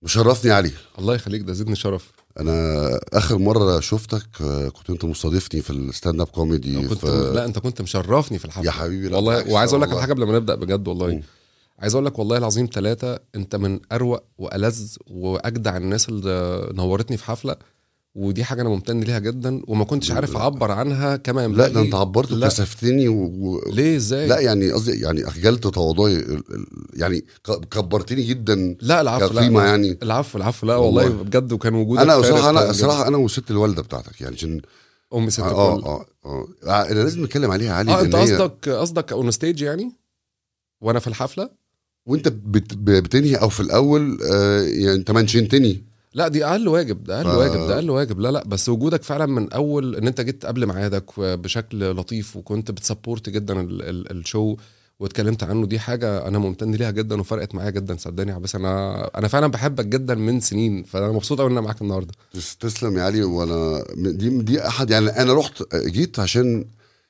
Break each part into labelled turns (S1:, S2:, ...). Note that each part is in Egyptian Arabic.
S1: مشرفني يا علي
S2: الله يخليك ده زدني شرف
S1: انا اخر مره شفتك آه، كنت انت مستضيفني في الستاند اب كوميدي
S2: كنت
S1: في
S2: لا انت كنت مشرفني في الحفله
S1: يا حبيبي لا
S2: والله
S1: بالعكس،
S2: وعايز اقول لك
S1: والله.
S2: على حاجه قبل ما نبدا بجد والله
S1: مم.
S2: عايز اقول لك والله العظيم ثلاثة انت من اروق والذ واجدع الناس اللي نورتني في حفله ودي حاجه انا ممتن ليها جدا وما كنتش عارف اعبر عنها كما
S1: لا
S2: ينبغي
S1: ده انت عبرت
S2: لا.
S1: وكسفتني و... و...
S2: ليه ازاي
S1: لا يعني قصدي يعني اخجلت تواضعي ال- ال- يعني ك- كبرتني جدا
S2: لا العفو لا
S1: كقيمه يعني
S2: العفو العفو لا والله,
S1: والله.
S2: بجد وكان وجودك
S1: انا
S2: فارق
S1: صراحه انا
S2: بجد.
S1: صراحه انا وست الوالده بتاعتك يعني عشان
S2: امي ست
S1: اه
S2: الكل
S1: اه اه اه انا لازم نتكلم عليها علي
S2: اه انت
S1: لأن هي-
S2: قصدك قصدك اون ستيج يعني وانا في الحفله
S1: وانت بت... ب- بتنهي او في الاول آه يعني انت منشنتني
S2: لا دي اقل واجب ده اقل
S1: ف-
S2: واجب ده اقل واجب لا لا بس وجودك فعلا من اول ان انت جيت قبل ميعادك بشكل لطيف وكنت بتسبورت جدا ال ال الشو واتكلمت عنه دي حاجه انا ممتن ليها جدا وفرقت معايا جدا صدقني يا عباس انا انا فعلا بحبك جدا من سنين فانا مبسوط قوي ان انا معاك النهارده
S1: تس- تسلم يا علي وانا دي دي احد يعني انا رحت جيت عشان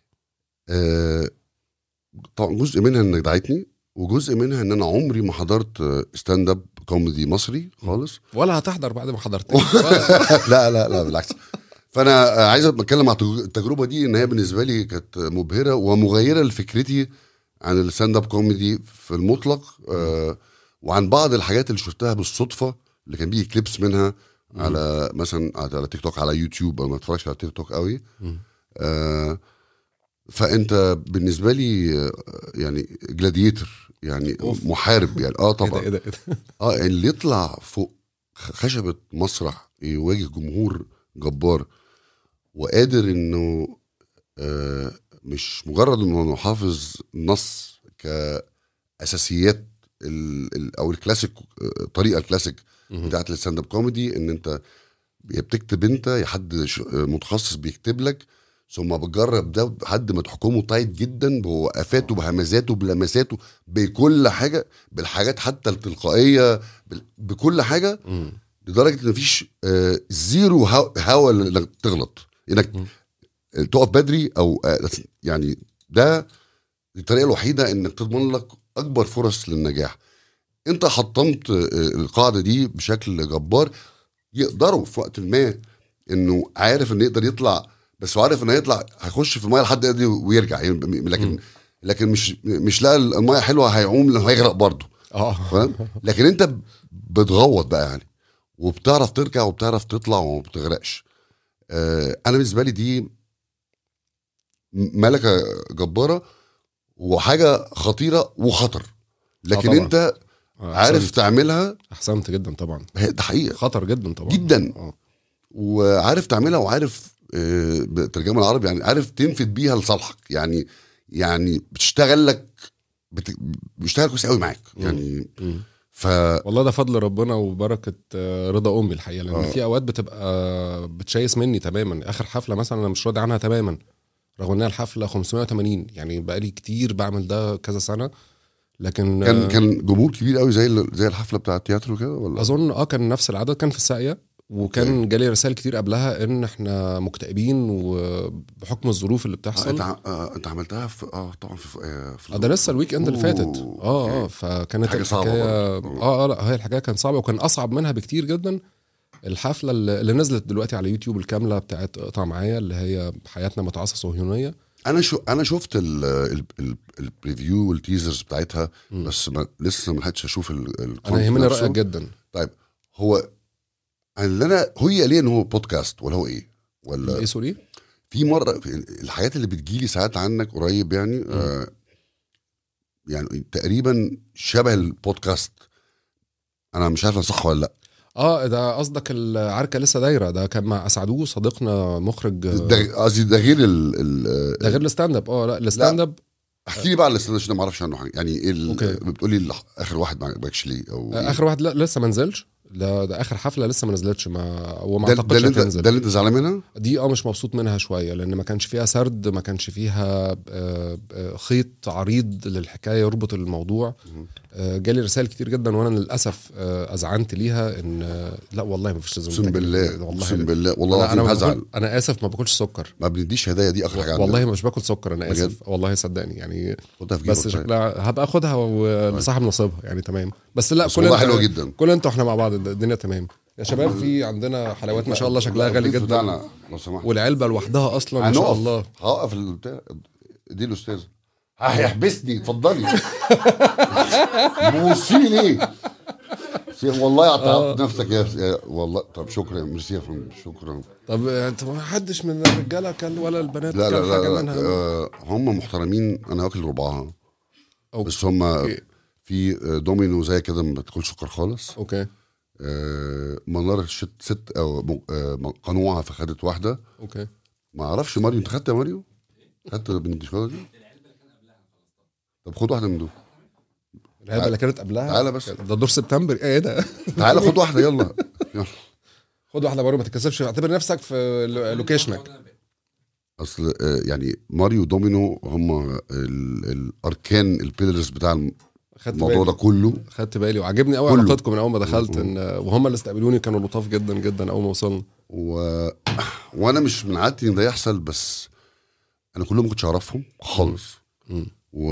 S1: آه طبعا جزء منها انك دعيتني وجزء منها ان انا عمري ما حضرت ستاند اب كوميدي مصري خالص
S2: ولا هتحضر بعد ما حضرت
S1: لا لا لا بالعكس فانا عايز اتكلم عن التجربه دي ان هي بالنسبه لي كانت مبهره ومغيره لفكرتي عن الستاند اب كوميدي في المطلق آه وعن بعض الحاجات اللي شفتها بالصدفه اللي كان بيجي كليبس منها على مثلا على تيك توك على يوتيوب انا ما اتفرجش على تيك توك قوي
S2: مم.
S1: آه فانت بالنسبه لي آه، يعني جلاديتر يعني
S2: أوف.
S1: محارب يعني اه
S2: ايه ده
S1: طبعا
S2: ايه ده إيه ده؟
S1: اه اللي يطلع فوق خشبة مسرح يواجه جمهور جبار وقادر انه آه مش مجرد انه حافظ نص كاساسيات ال ال او الكلاسيك آه، الطريقه الكلاسيك
S2: مم.
S1: بتاعت الستاند اب كوميدي ان انت يا بتكتب انت يا حد ش- آه، متخصص بيكتب لك ثم بتجرب ده لحد ما تحكمه تايت جدا بوقفاته بهمزاته بلمساته بكل حاجه بالحاجات حتى التلقائيه بال- بكل حاجه
S2: مم.
S1: لدرجه ان مفيش آه، زيرو هوا- هوا انك تغلط انك
S2: مم.
S1: تقف بدري او آه، يعني ده الطريقه الوحيده انك تضمن لك اكبر فرص للنجاح انت حطمت آه، القاعده دي بشكل جبار يقدروا في وقت ما انه عارف انه يقدر يطلع بس هو عارف انه هيطلع هيخش في الميه لحد قد إيه ويرجع يعني لكن
S2: مم.
S1: لكن مش مش لاقي الميه حلوه هيعوم لانه هيغرق برضه
S2: اه
S1: فاهم لكن انت بتغوط بقى يعني وبتعرف ترجع وبتعرف تطلع وما بتغرقش آه انا بالنسبه لي دي ملكه جباره وحاجه خطيره وخطر لكن
S2: طبعا.
S1: انت
S2: آه،
S1: عارف
S2: أحسنت.
S1: تعملها
S2: احسنت جدا طبعا
S1: هي- ده حقيقه
S2: خطر جدا طبعا
S1: جدا.
S2: اه
S1: وعارف تعملها وعارف آه، بالترجمه العربي يعني عارف تنفد بيها لصالحك يعني يعني بتشتغل لك بت... بيشتغل كويس قوي معاك يعني
S2: مم.
S1: ف
S2: والله ده فضل ربنا وبركه آه، رضا امي الحقيقه لان
S1: آه.
S2: في اوقات بتبقى بتشيس مني تماما اخر حفله مثلا انا مش راضي عنها تماما رغم انها الحفله 580 يعني بقالي كتير بعمل ده كذا سنه لكن
S1: كان
S2: آه،
S1: كان جمهور كبير قوي زي ال- زي الحفله بتاع التياترو كده ولا
S2: اظن اه كان نفس العدد كان في الساقيه وكان جالي رسائل كتير قبلها ان احنا مكتئبين وبحكم الظروف اللي
S1: آه
S2: بتحصل
S1: انت ع- آه انت عملتها في اه طبعا في آه في
S2: آه، ده لسه الويك اند اللي
S1: أوه،
S2: فاتت اه اه
S1: أوكي.
S2: فكانت
S1: حاجة صعبة
S2: الحكايه
S1: برضه.
S2: اه اه لا هي الحكايه كانت صعبه وكان اصعب منها بكتير جدا الحفله اللي اللي نزلت دلوقتي على يوتيوب الكامله بتاعت اقطع معايا اللي هي حياتنا متعصصه صهيونيه
S1: انا شو انا شفت ال- ال- ال- البريفيو والتيزرز بتاعتها
S2: مم.
S1: بس ما لسه ما لحقتش اشوف ال- ال-
S2: انا يهمني
S1: نفسه.
S2: رايك جدا
S1: هو اللي انا هي ليه ان هو بودكاست ولا هو ايه ولا
S2: ايه سوري
S1: في مره في الحاجات اللي بتجيلي ساعات عنك قريب يعني آه يعني تقريبا شبه البودكاست انا مش عارف أنا صح ولا لا
S2: اه ده قصدك العركه لسه دايره ده كان مع اسعدوه صديقنا مخرج
S1: ده قصدي ده غير ال ال
S2: ده غير الستاند اب اه لا الستاند اب
S1: احكي لي بقى على الاستاذ عشان ما اعرفش عنه حاجه يعني ايه ال-
S2: أوكي.
S1: بتقولي ال- اخر واحد ما عجبكش ليه او إيه؟
S2: اخر واحد لا لسه ما نزلش ده ده اخر حفله لسه ما نزلتش ما وما
S1: ده, ده
S2: اعتقدش
S1: اللي انت
S2: هتنزل
S1: ده اللي انت زعلان منها؟
S2: دي اه مش مبسوط منها شويه لان ما كانش فيها سرد ما كانش فيها آه، آه، خيط عريض للحكايه يربط الموضوع
S1: مم.
S2: آه، جالي رسائل كتير جدا وانا للاسف آه، اذعنت ليها ان آه، لا والله ما فيش لازم
S1: اقسم بالله
S2: والله
S1: اقسم بالله والله
S2: انا انا,
S1: العظيم
S2: ما
S1: هزعل
S2: باكل- أنا اسف ما باكلش سكر
S1: ما بنديش هدايا دي اخر حاجه
S2: والله مش باكل سكر انا
S1: بجد؟
S2: اسف والله صدقني يعني
S1: خدها في
S2: بس
S1: جيبك طيب.
S2: شكلها هبقى اخدها ولصاحب نصيبها يعني تمام بس لا
S1: بس
S2: كل
S1: والله
S2: انت-
S1: حلوه جدا
S2: كل انتوا احنا مع بعض الدنيا تمام يا شباب في عندنا حلويات ما شاء الله شكلها غالي
S1: الضيف
S2: جدا
S1: بتاعنا لو سمحت
S2: والعلبه لوحدها اصلا ما شاء
S1: هنقف.
S2: الله
S1: هوقف البتاع دي الاستاذ هيحبسني اتفضلي بوصي ليه والله هتعب نفسك يا يا- والله طب شكرا ميرسي يا فندم شكرا
S2: طب انت ما حدش من الرجاله كان ولا البنات
S1: لا لا
S2: كان
S1: لا,
S2: حاجه
S1: لا,
S2: منها
S1: آه هم محترمين انا واكل ربعها
S2: أوكي.
S1: بس هم
S2: أوكي.
S1: في آه، دومينو زي كده ما بتاكلش سكر خالص
S2: اوكي
S1: آه منار شت ست او م- آه قنوعها فخدت واحده
S2: اوكي
S1: ما اعرفش ماريو انت خدت يا ماريو؟ خدت من الشوكولاته دي؟ طب خد واحده من دول
S2: العلبه اللي كانت قبلها
S1: تعالى بس.
S2: ده دور سبتمبر ايه ده
S1: تعالى خد واحده يلا يلا
S2: خد واحده برضه ما تتكسفش اعتبر نفسك في لو- لوكيشنك
S1: اصل آه، يعني ماريو ودومينو هم ال- الاركان البيلرز بتاع
S2: خدت
S1: الموضوع
S2: بالي
S1: ده كله
S2: خدت بالي وعجبني قوي
S1: كله.
S2: علاقتكم من اول ما دخلت ان وهم اللي استقبلوني كانوا لطاف جدا جدا اول ما وصلنا
S1: و... وانا مش من عادتي ان ده يحصل بس انا كلهم ما كنتش اعرفهم خالص
S2: مم.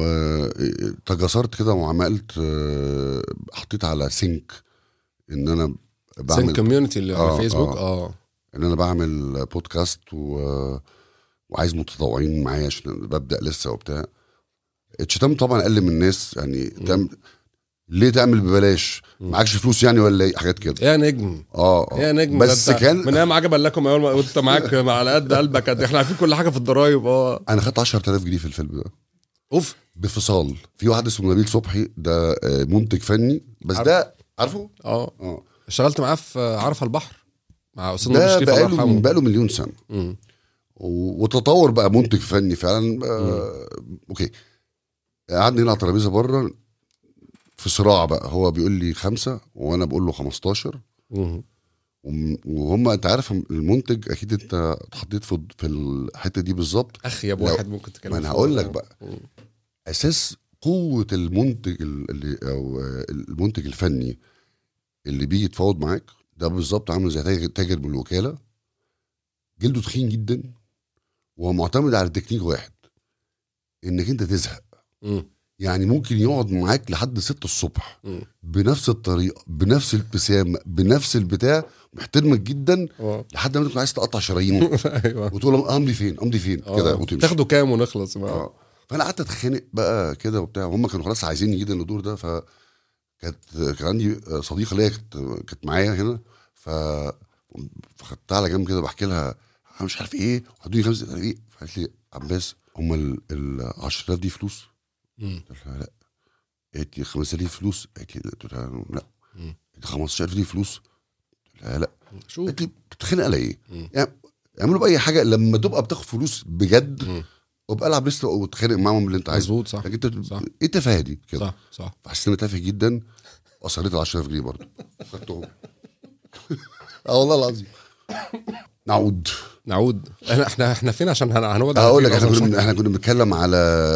S1: وتجسرت كده وعملت آه، حطيت على سينك ان انا
S2: سين
S1: بعمل
S2: كوميونتي اللي على
S1: آه،
S2: فيسبوك
S1: آه.
S2: اه
S1: ان انا بعمل بودكاست و... وعايز متطوعين معايا عشان ببدا لسه وبتاع اتشتمت طبعا اقل من الناس يعني تعمل ليه تعمل ببلاش معكش فلوس يعني ولا ايه حاجات كده
S2: يا نجم
S1: اه آه.
S2: يا نجم
S1: بس
S2: ده أنت
S1: كان
S2: من ايام عجبا لكم اول ما قلت معاك على قد قلبك قد احنا عارفين كل حاجه في الضرايب اه
S1: انا خدت 10000 جنيه في الفيلم ده
S2: اوف
S1: بفصال في واحد اسمه نبيل صبحي ده آه، منتج فني بس
S2: عارف.
S1: ده عارفه
S2: اه
S1: اه
S2: اشتغلت معاه في عرف البحر مع استاذ نور
S1: ده
S2: الشريف الله
S1: بقاله
S2: يرحمه
S1: بقاله مليون سنه
S2: مم.
S1: و- وتطور بقى منتج فني فعلا آه اوكي قعدنا هنا على الترابيزه بره في صراع بقى هو بيقول لي خمسه وانا بقول له 15
S2: مم.
S1: وم- وهم انت عارف المنتج اكيد انت اتحطيت في في الحته دي بالظبط
S2: اخيب
S1: لو-
S2: واحد ممكن تتكلم
S1: ما انا
S2: فيه.
S1: هقول لك بقى
S2: مم.
S1: اساس قوه المنتج ال- اللي او آه، المنتج الفني اللي بيجي يتفاوض معاك ده بالظبط عامل زي تاجر, تاجر بالوكاله جلده تخين جدا وهو معتمد على تكنيك واحد انك انت تزهق
S2: مم.
S1: يعني ممكن يقعد معاك لحد 6 الصبح
S2: مم.
S1: بنفس الطريقه بنفس الابتسامه بنفس البتاع محترمك جدا
S2: اه
S1: لحد ما انت عايز تقطع شرايينه
S2: ايوه
S1: وتقول له امضي فين امضي فين كده
S2: آه.
S1: وتمشي
S2: تاخده كام ونخلص بقى
S1: اه فانا قعدت اتخانق بقى كده وبتاع هم كانوا خلاص عايزين جدا الدور ده ف كانت كان عندي صديقه ليا كانت كانت معايا هنا ف فخدتها على جنب كده بحكي لها انا مش عارف ايه وهدوني خمسه مش عارف ايه فقالت لي عباس هم ال 10000 دي فلوس؟
S2: مم.
S1: قلت لها لا قالت لي 5000 فلوس؟ قالت لي قلت لها لا
S2: مم.
S1: قالت لي 15000 دي فلوس؟ قلت لها لا
S2: شوف
S1: قالت لي بتتخانق على ايه؟
S2: مم.
S1: يعني اعملوا باي حاجه لما تبقى بتاخد فلوس بجد
S2: مم.
S1: وابقى العب لسه وتخانق معاهم اللي انت عايزه
S2: مظبوط صح
S1: لكن انت
S2: صح.
S1: ايه التفاهه دي كده
S2: صح صح
S1: فحسيت اني تافه جدا واصريت ال 10000 جنيه برضه خدتهم اه والله العظيم نعود
S2: نعود احنا احنا احنا فين عشان هن- هنقعد
S1: هقول لك
S2: فين
S1: احنا
S2: أصلاً؟
S1: كنا احنا كنا بنتكلم على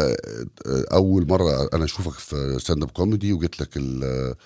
S1: اول مره انا اشوفك في ستاند اب كوميدي وجيت لك ال-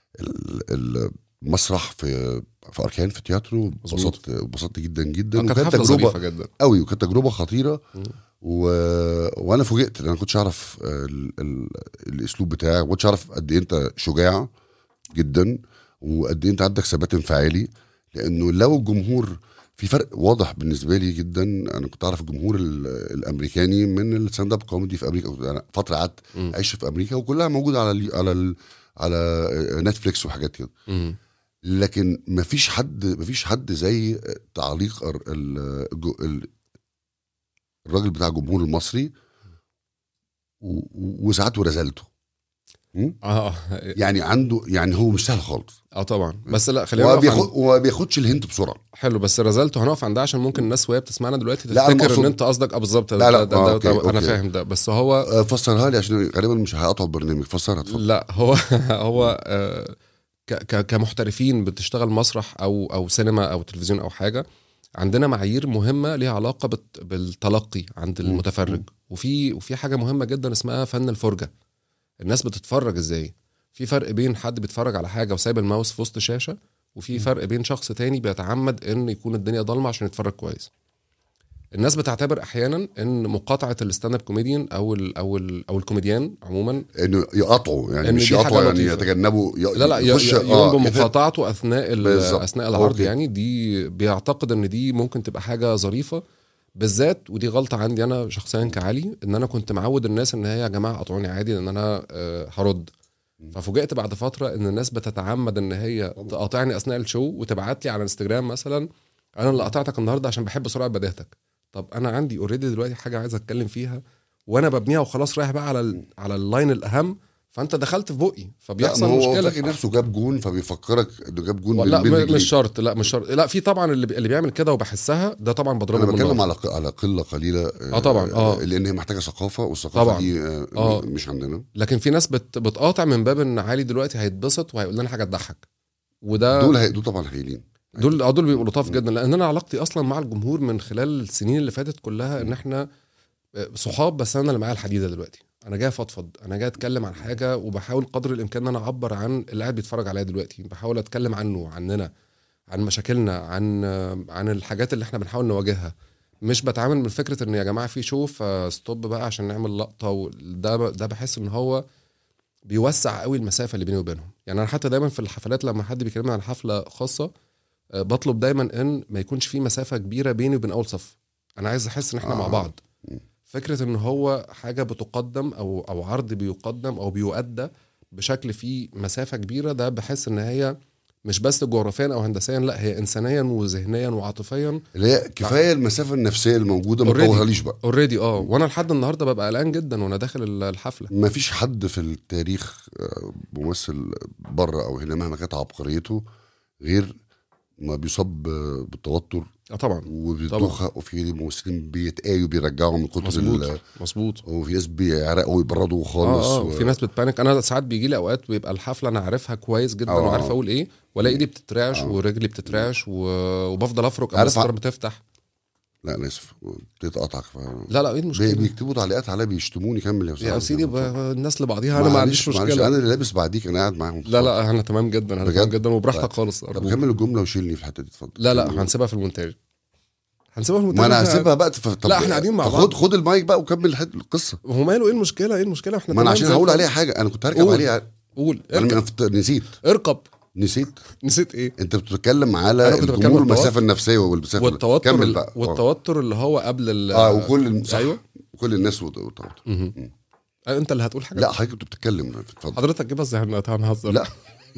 S1: ال- المسرح في في اركان في تياترو
S2: مظبوط.
S1: انبسطت انبسطت جدا جدا
S2: آه، كانت
S1: وكانت
S2: حفله
S1: تجربه
S2: ظريفه جدا
S1: قوي وكانت تجربه خطيره
S2: مم.
S1: و... وانا فوجئت لان انا كنتش اعرف ال... ال... الاسلوب بتاعك وكنتش اعرف قد ايه انت شجاع جدا وقد ايه انت عندك ثبات انفعالي لانه لو الجمهور في فرق واضح بالنسبه لي جدا انا كنت اعرف الجمهور ال... الامريكاني من الستاند اب كوميدي في امريكا انا فتره قعدت
S2: مم.
S1: عايش في امريكا وكلها موجوده على ال... على ال... على نتفليكس وحاجات كده
S2: مم.
S1: لكن مفيش حد مفيش حد زي تعليق ال- ال- الجو- ال- الراجل بتاع الجمهور المصري و- و- وساعات ورزالته م?
S2: اه
S1: يعني عنده يعني هو مش سهل خالص
S2: اه طبعا بس لا خلينا
S1: وما
S2: نقف
S1: بياخد
S2: عند...
S1: وما بياخدش الهنت بسرعه
S2: حلو بس رزالته هنقف عندها عشان ممكن الناس وهي بتسمعنا دلوقتي
S1: لا، أنا
S2: تفتكر
S1: مقصود-
S2: ان انت قصدك اه بالظبط
S1: لا، لا،
S2: ده- ده-
S1: آه،
S2: ده-
S1: أوكي،
S2: ده- انا
S1: أوكي.
S2: فاهم ده بس هو
S1: آه، فسرها لي عشان غالبا مش هيقطعوا البرنامج فسرها اتفضل
S2: لا هو هو آه، ك- ك- كمحترفين بتشتغل مسرح او او سينما او تلفزيون او حاجه عندنا معايير مهمه ليها علاقه بت- بالتلقي عند
S1: مم.
S2: المتفرج وفي وفي حاجه مهمه جدا اسمها فن الفرجه الناس بتتفرج ازاي في فرق بين حد بيتفرج على حاجه وسايب الماوس في وسط شاشه وفي فرق بين شخص تاني بيتعمد ان يكون الدنيا ضلمه عشان يتفرج كويس الناس بتعتبر احيانا ان مقاطعه الستاند اب كوميديان او ال او ال او الكوميديان عموما
S1: انه يقطعوا يعني
S2: إن
S1: مش
S2: دي حاجة
S1: يقطعوا يعني
S2: لطيفة.
S1: يتجنبوا ي-
S2: لا لا ي-
S1: يخش-
S2: ي-
S1: آه،
S2: يقوم
S1: كده.
S2: بمقاطعته اثناء ال-
S1: بالظبط.
S2: اثناء العرض
S1: أوكي.
S2: يعني دي بيعتقد ان دي ممكن تبقى حاجه ظريفه بالذات ودي غلطه عندي انا شخصيا كعلي ان انا كنت معود الناس ان هي يا جماعه قطعوني عادي لان انا آه، هرد ففوجئت بعد فتره ان الناس بتتعمد ان هي تقاطعني اثناء الشو وتبعت لي على انستجرام مثلا انا اللي قطعتك النهارده عشان بحب سرعه بديهتك طب انا عندي اوريدي دلوقتي حاجه عايز اتكلم فيها وانا ببنيها وخلاص رايح بقى على ال- على اللاين الاهم فانت دخلت في بقي
S1: لا
S2: فبيحصل
S1: ما هو
S2: مشكله
S1: فاكر نفسه جاب جون فبيفكرك انه جاب جون
S2: لا
S1: بين
S2: م-
S1: رجليه.
S2: مش شرط لا مش شرط لا في طبعا اللي بي- اللي بيعمل كده وبحسها ده طبعا بضربه
S1: انا بتكلم
S2: بالنار.
S1: على ق- على قله قليله
S2: آه طبعاً، آه.
S1: لان هي محتاجه ثقافه والثقافه
S2: طبعاً.
S1: دي آه
S2: آه.
S1: مش عندنا
S2: لكن في ناس بت بتقاطع من باب ان علي دلوقتي هيتبسط وهيقول لنا حاجه تضحك وده
S1: دول هي دول طبعا هايلين
S2: دول اه دول بيبقوا لطاف جدا لان انا علاقتي اصلا مع الجمهور من خلال السنين اللي فاتت كلها ان احنا آه، صحاب بس انا اللي معايا الحديده دلوقتي انا جاي افضفض انا جاي اتكلم عن حاجه وبحاول قدر الامكان ان انا اعبر عن اللي قاعد بيتفرج عليا دلوقتي بحاول اتكلم عنه عننا عن مشاكلنا عن آه، عن الحاجات اللي احنا بنحاول نواجهها مش بتعامل من فكره ان يا جماعه في شو فستوب بقى عشان نعمل لقطه وده ده بحس ان هو بيوسع قوي المسافه اللي بيني وبينهم يعني انا حتى دايما في الحفلات لما حد بيكلمني عن حفله خاصه آه، بطلب دايما ان ما يكونش في مسافه كبيره بيني وبين اول صف انا عايز احس ان احنا
S1: آه.
S2: مع بعض فكره ان هو حاجه بتقدم او او عرض بيقدم او بيؤدى بشكل فيه مسافه كبيره ده بحس ان هي مش بس جغرافيا او هندسيا لا هي انسانيا وذهنيا وعاطفيا
S1: اللي هي كفايه المسافه النفسيه الموجوده ما
S2: Already.
S1: تطولهاليش بقى
S2: اوريدي اه وانا لحد النهارده ببقى قلقان جدا وانا داخل ال- الحفله
S1: ما فيش حد في التاريخ آه، ممثل بره او هنا مهما كانت عبقريته غير ما بيصاب آه، بالتوتر
S2: اه طبعا
S1: وبالدوخه وفي ممثلين بيتقايوا بيرجعوا من كتر
S2: مظبوط
S1: ال-
S2: مظبوط
S1: وفي ناس بيعرقوا ويبردوا خالص
S2: اه اه
S1: و-
S2: في ناس بتبانك انا ساعات بيجي لي اوقات بيبقى الحفله انا عارفها كويس جدا
S1: آه.
S2: وعارف اقول ايه والاقي ايدي بتترعش
S1: آه.
S2: ورجلي بتترعش و... وبفضل افرك قبل
S1: عارف
S2: الستاره
S1: ع-
S2: بتفتح
S1: لا انا اسف بتقطعك ف...
S2: لا لا ايه
S1: بي-
S2: المشكله
S1: بيكتبوا تعليقات عليا بيشتموني كمل يا استاذ
S2: يا
S1: عبد
S2: سيدي
S1: الفتاح.
S2: ب- الناس لبعضيها انا ما عنديش
S1: معلش- معلش،
S2: مشكله
S1: انا اللي لابس بعديك انا قاعد معاهم
S2: لا لا انا تمام جدا انا
S1: بجد؟
S2: تمام جدا وبراحتك خالص
S1: طب
S2: أرجوك.
S1: كمل الجمله وشيلني في الحته دي اتفضل
S2: لا لا هنسيبها في المونتاج هنسيبها في المونتاج
S1: ما انا
S2: إحنا-
S1: هسيبها بقى تف... طب
S2: لا، إحنا قاعدين مع
S1: طب
S2: بعض.
S1: خد خد المايك بقى وكمل الحته القصه
S2: هو ماله ايه المشكله ايه المشكله احنا
S1: ما انا
S2: تمام
S1: عشان
S2: زي
S1: هقول
S2: الفل.
S1: عليها حاجه انا كنت هركب
S2: قول.
S1: عليها
S2: قول
S1: انا
S2: اركب
S1: أنا فت- نسيت
S2: اركب
S1: نسيت
S2: نسيت ايه
S1: انت بتتكلم على
S2: أنا كنت بتكلم
S1: الجمهور
S2: بالتوتر.
S1: المسافه النفسيه والمسافه
S2: والتوتر
S1: كمل
S2: ال-
S1: بقى
S2: والتوتر اللي هو قبل ال
S1: اه وكل الم- صح.
S2: ايوه
S1: وكل الناس وت- والتوتر
S2: مهم. آه، انت اللي هتقول حاجه
S1: لا حضرتك كنت بتتكلم اتفضل
S2: حضرتك كده بس هن- هنهزر
S1: لا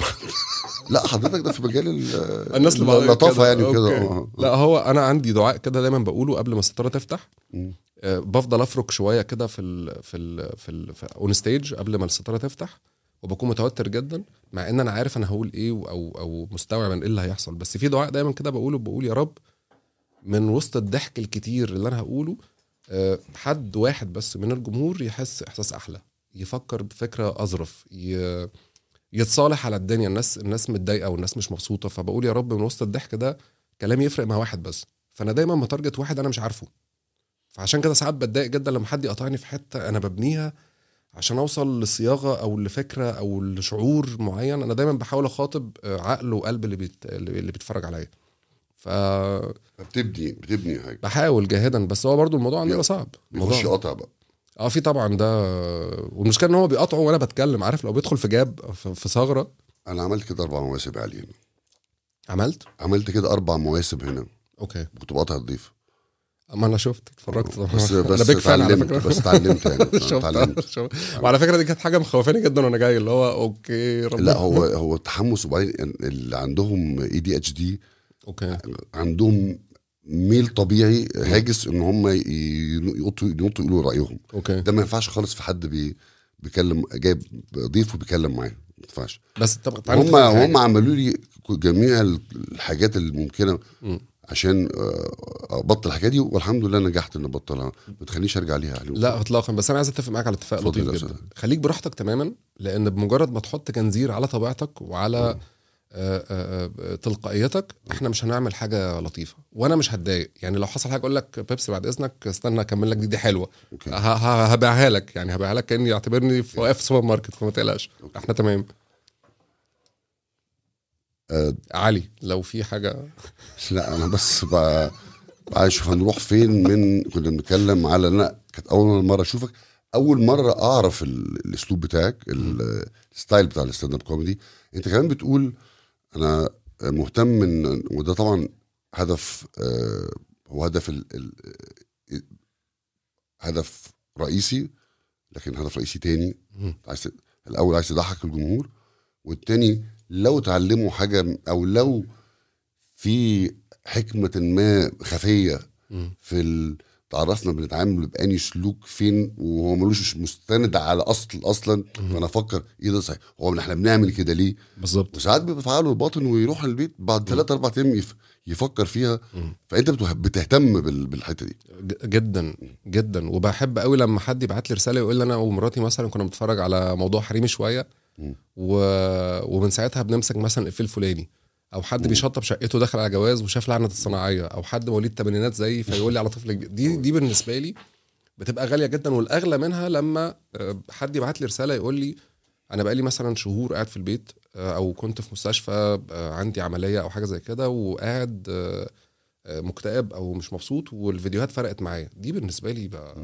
S1: لا حضرتك ده في مجال ال-
S2: الناس اللي بعض
S1: اللطافه
S2: كده.
S1: يعني وكده
S2: أوكي.
S1: آه.
S2: لا هو انا عندي دعاء كده دايما بقوله قبل ما الستاره تفتح
S1: مم.
S2: آه، بفضل افرك شويه كده في ال في ال في ال اون ستيج قبل ما الستاره تفتح وبكون متوتر جدا مع ان انا عارف انا هقول ايه او او مستوعب عن ايه اللي هيحصل بس في دعاء دايما كده بقوله بقول يا رب من وسط الضحك الكتير اللي انا هقوله آه، حد واحد بس من الجمهور يحس احساس احلى يفكر بفكره اظرف ي- يتصالح على الدنيا الناس الناس متضايقه والناس مش مبسوطه فبقول يا رب من وسط الضحك ده كلامي يفرق مع واحد بس فانا دايما متارجت واحد انا مش عارفه فعشان كده ساعات بتضايق جدا لما حد يقطعني في حته انا ببنيها عشان اوصل لصياغه او لفكره او لشعور معين انا دايما بحاول اخاطب آه، عقل وقلب اللي بيت... اللي بيتفرج عليا فبحاول
S1: بتبني بتبني حاجه
S2: جاهدا بس هو برضو الموضوع عندنا صعب
S1: بيخش
S2: الموضوع
S1: قطع بقى
S2: اه في طبعا ده والمشكله ان هو بيقطعه وانا بتكلم عارف لو بيدخل في جاب في في ثغره
S1: انا عملت كده اربع مواسم علي هنا
S2: عملت
S1: عملت كده اربع مواسم هنا
S2: اوكي
S1: كنت بقطع الضيف
S2: ما انا شفت اتفرجت طبعا
S1: بس
S2: انا
S1: بس
S2: بيج فان على
S1: اتعلمت
S2: فكره
S1: بس اتعلمت يعني
S2: شفت
S1: اتعلمت
S2: شفت. وعلى فكره دي كانت حاجه مخوفاني جدا وانا جاي اللي هو اوكي ربنا
S1: لا هو هو التحمس وبعدين اللي عندهم اي دي اتش دي
S2: اوكي
S1: عندهم ميل طبيعي هاجس ان هم ي- ينطوا ينطوا يقولوا رايهم
S2: اوكي
S1: ده ما ينفعش خالص في حد بي بيكلم جايب ضيف وبيكلم معاه ما ينفعش
S2: بس طب تعالى
S1: هم
S2: نتفق على
S1: هم
S2: حاجة.
S1: عملوا لي جميع الحاجات الممكنه
S2: مم.
S1: عشان آه، ابطل الحاجه دي والحمد لله نجحت ان ابطلها ما تخلينيش ارجع ليها يعني
S2: لا اطلاقا بس انا عايز اتفق معاك على اتفاق
S1: اتفضل
S2: لطيف
S1: يا
S2: جدا
S1: أستاذ.
S2: خليك براحتك تماما لان بمجرد ما تحط جنزير على طبيعتك وعلى آه، آه، آه، تلقائيتك احنا مش هنعمل حاجه لطيفه وانا مش هتضايق يعني لو حصل حاجه اقول لك بيبسي بعد اذنك استنى اكمل لك دي دي حلوه
S1: أوكي.
S2: ه- ه- هبيعها لك يعني هبيعها لك كاني يعتبرني في واقف في سوبر ماركت فما تقلقش احنا تمام
S1: آه،
S2: علي لو في حاجه
S1: لا انا بس ب... عايز اشوف هنروح فين من كنا بنتكلم على انا كانت اول مره اشوفك اول مره اعرف ال- الاسلوب بتاعك ال- الستايل بتاع الستاند اب كوميدي انت كمان بتقول انا مهتم من وده طبعا هدف آه، هو هدف ال ال هدف رئيسي لكن هدف رئيسي تاني
S2: مم.
S1: عايز ت- الاول عايز تضحك الجمهور والتاني لو تعلموا حاجه او لو في حكمه ما خفيه
S2: مم.
S1: في ال... تعرفنا بنتعامل بأني سلوك فين وهو ملوش مستند على اصل اصلا فانا افكر ايه ده صحيح هو من احنا بنعمل كده ليه
S2: بالظبط
S1: وساعات بيبقى في عقله الباطن ويروح البيت بعد ثلاثة اربع ايام يف... يفكر فيها
S2: مم.
S1: فانت بتوه- بتهتم بال... بالحته دي
S2: ج- جدا جدا وبحب قوي لما حد يبعت لي رساله يقول لي انا ومراتي مثلا كنا بنتفرج على موضوع حريمي شويه
S1: مم.
S2: و... ومن ساعتها بنمسك مثلا الفيل الفلاني او حد بيشطب شقته داخل على جواز وشاف لعنه الصناعيه او حد مواليد الثمانينات زيي فيقول لي على طفل جديد. دي دي بالنسبه لي بتبقى غاليه جدا والاغلى منها لما آه، حد يبعت لي رساله يقول لي انا بقالي مثلا شهور قاعد في البيت آه، او كنت في مستشفى آه، عندي عمليه او حاجه زي كده وقاعد آه، آه، مكتئب او مش مبسوط والفيديوهات فرقت معايا دي بالنسبه لي بقى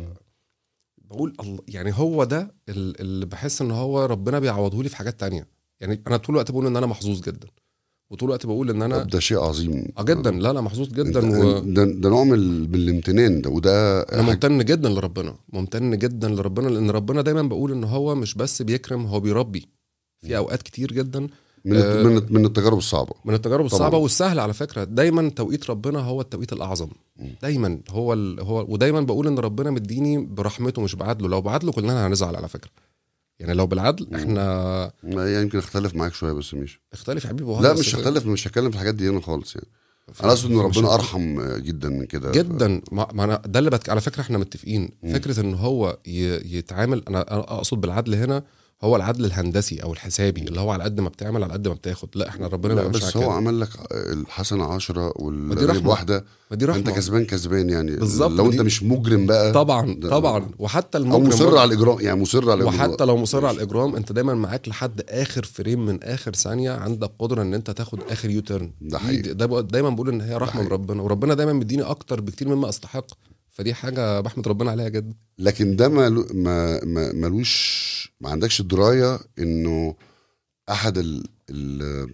S2: بقول الله يعني هو ده ال- اللي بحس ان هو ربنا بيعوضه لي في حاجات تانية يعني انا طول الوقت بقول ان انا محظوظ جدا وطول الوقت بقول ان انا
S1: طب ده شيء عظيم
S2: اه جدا لا لا محظوظ جدا
S1: انت-
S2: و...
S1: ده, ده نوع من, ال- من الامتنان ده وده
S2: انا
S1: حاجة-
S2: ممتن جدا لربنا ممتن جدا لربنا لان ربنا دايما بقول ان هو مش بس بيكرم هو بيربي في اوقات كتير جدا
S1: من
S2: آه،
S1: من من التجارب الصعبه
S2: من التجارب
S1: طبعاً.
S2: الصعبه والسهله على فكره دايما توقيت ربنا هو التوقيت الاعظم دايما هو ال... هو ودايما بقول ان ربنا مديني برحمته مش بعدله لو بعدله كلنا هنزعل على فكره يعني لو بالعدل احنا
S1: يعني يمكن اختلف معاك شويه بس مش
S2: اختلف يا حبيبي وهو
S1: لا
S2: بس
S1: مش
S2: في-
S1: هختلف مش هتكلم في الحاجات دي هنا خالص يعني
S2: في-
S1: انا اقصد ان
S2: في
S1: ربنا
S2: مشاكل.
S1: ارحم جدا من كده
S2: جدا ما ما انا ده اللي بتك... على فكره احنا متفقين فكره ان هو ي... يتعامل انا أنا اقصد بالعدل هنا هو العدل الهندسي او الحسابي اللي هو على قد ما بتعمل على قد ما بتاخد لا احنا ربنا ما
S1: لا
S2: بيعملش
S1: بس
S2: على
S1: هو
S2: كده.
S1: عمل لك الحسنه عشرة
S2: دي
S1: والغريب
S2: رحمة.
S1: واحده
S2: ما دي رحمه
S1: انت كسبان كسبان يعني
S2: بالظبط،
S1: لو انت
S2: دي-
S1: مش مجرم بقى
S2: طبعا
S1: ده-
S2: طبعا وحتى
S1: او
S2: المجرم
S1: مصر
S2: برضه.
S1: على الاجرام يعني مصر على الإجرام.
S2: وحتى لو مصر على الاجرام انت دايما معاك لحد اخر فريم من اخر ثانيه عندك قدره ان انت تاخد اخر يو تيرن
S1: ده حقيقي.
S2: ده بقى- دايما بقول ان هي رحمه من
S1: حقيقي.
S2: ربنا وربنا دايما مديني اكتر بكتير مما استحق فدي حاجه بحمد ربنا عليها جدا
S1: لكن ده مالو- ما ما ملوش ما عندكش درايه انه احد ال ال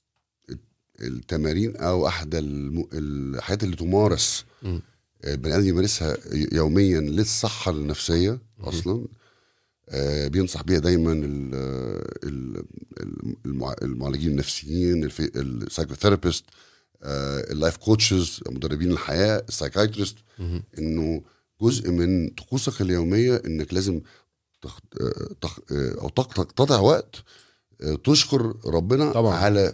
S1: التمارين او احد الم- الحاجات اللي تمارس
S2: مم.
S1: البني ادم يمارسها يوميا للصحه النفسيه اصلا آه، بينصح بيها دايما ال- ال- المع- المعالجين النفسيين السايكوثيرابيست اللايف كوتشز مدربين الحياه السايكايترست
S2: مهم.
S1: انه جزء من طقوسك اليوميه انك لازم تخ... آه، تخ... آه، او تق- تقتطع وقت آه، تشكر ربنا
S2: طبعاً.
S1: على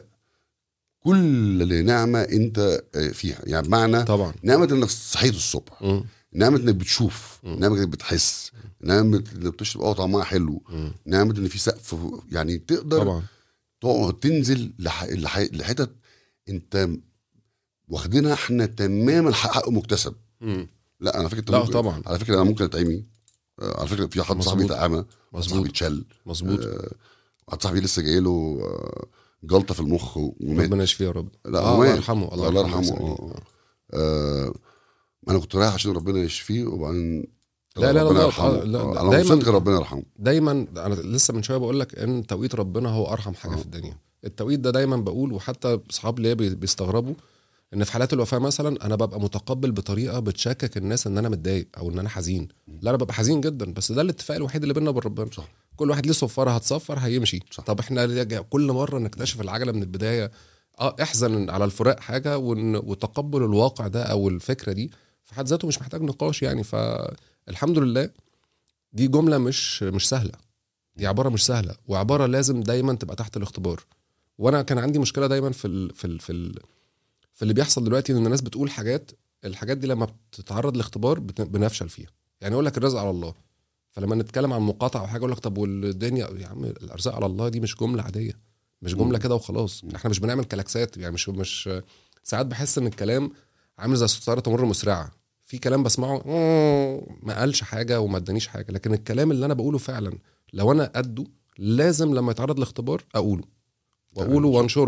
S1: كل نعمه انت آه، فيها يعني بمعنى
S2: طبعا
S1: نعمه انك صحيت الصبح
S2: مم.
S1: نعمه انك بتشوف
S2: مم.
S1: نعمه انك بتحس نعمه انك بتشرب اه طعمها حلو
S2: مم.
S1: نعمه ان في سقف يعني تقدر
S2: طبعا
S1: تقعد تنزل لح... لح... لحتت انت واخدينها احنا تماما حق مكتسب
S2: مم.
S1: لا انا فكره
S2: لا
S1: ممكن...
S2: طبعا
S1: على فكره انا ممكن اتعمي آه، على فكره في حد صاحبي
S2: مظبوط.
S1: اتعمى واحد
S2: مظبوط
S1: صاحبي اتشل
S2: مظبوط
S1: واحد صاحبي لسه جاي له آه، جلطه في المخ ومات
S2: ربنا يشفيه يا رب
S1: لا،
S2: آه
S1: هو
S2: الله
S1: مات.
S2: يرحمه
S1: الله يرحمه
S2: يسلمه.
S1: آه. آه، انا كنت رايح عشان ربنا يشفيه وبعدين
S2: لا، لا،
S1: ربنا
S2: لا،
S1: يرحمه
S2: آه، لا،
S1: آه،
S2: ده
S1: انا
S2: دايماً-
S1: وصلت ربنا يرحمه
S2: دايما انا لسه من شويه بقول لك ان توقيت ربنا هو ارحم حاجه
S1: آه.
S2: في الدنيا التوقيت ده دايما بقول وحتى اصحاب ليا بي- بيستغربوا ان في حالات الوفاه مثلا انا ببقى متقبل بطريقه بتشكك الناس ان انا متضايق او ان انا حزين لا انا ببقى حزين جدا بس ده الاتفاق الوحيد اللي بيننا وبين ربنا
S1: صح.
S2: كل واحد ليه صفاره هتصفر هيمشي
S1: صح.
S2: طب احنا ليه كل مره نكتشف العجله من البدايه اه احزن على الفراق حاجه ون- وتقبل الواقع ده او الفكره دي في حد ذاته مش محتاج نقاش يعني فالحمد لله دي جمله مش مش سهله دي عباره مش سهله وعباره لازم دايما تبقى تحت الاختبار وانا كان عندي مشكله دايما في ال في ال في ال في اللي بيحصل دلوقتي ان الناس بتقول حاجات الحاجات دي لما بتتعرض لاختبار بت- بنفشل فيها يعني يقول لك الرزق على الله فلما نتكلم عن مقاطعه او حاجه يقول لك طب والدنيا يا عم الارزاق على الله دي مش جمله عاديه مش جمله كده وخلاص احنا مش بنعمل كلاكسات يعني مش مش ساعات بحس ان الكلام عامل زي سياره تمر مسرعه في كلام بسمعه ما قالش حاجه وما ادانيش حاجه لكن الكلام اللي انا بقوله فعلا لو انا قده لازم لما يتعرض لاختبار اقوله واقوله
S1: تمام.
S2: وانشره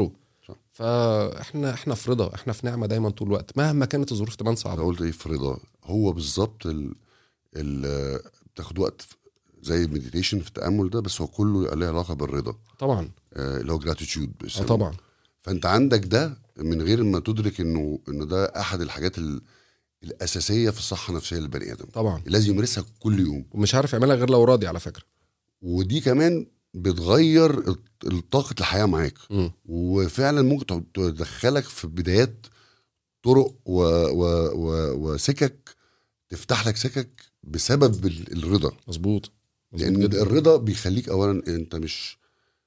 S1: صح.
S2: فاحنا احنا في رضا احنا في نعمه دايما طول الوقت مهما كانت الظروف تبان
S1: انا
S2: صعبه
S1: قلت ايه في رضا هو بالظبط ال... ال... بتاخد وقت في- زي المديتيشن في التامل ده بس هو كله له علاقه بالرضا
S2: طبعا
S1: آه، اللي هو جراتيتيود
S2: اه طبعا
S1: فانت عندك ده من غير ما تدرك انه انه ده احد الحاجات ال... الاساسيه في الصحه النفسيه للبني ادم
S2: طبعا
S1: لازم يمارسها كل يوم
S2: ومش عارف يعملها غير لو راضي على فكره
S1: ودي كمان بتغير ال- طاقه الحياه معاك
S2: مم.
S1: وفعلا ممكن تع- تدخلك في بدايات طرق و... و... و... وسكك تفتح لك سكك بسبب ال- الرضا
S2: مظبوط مظبوط
S1: لان
S2: جدا.
S1: الرضا بيخليك اولا انت مش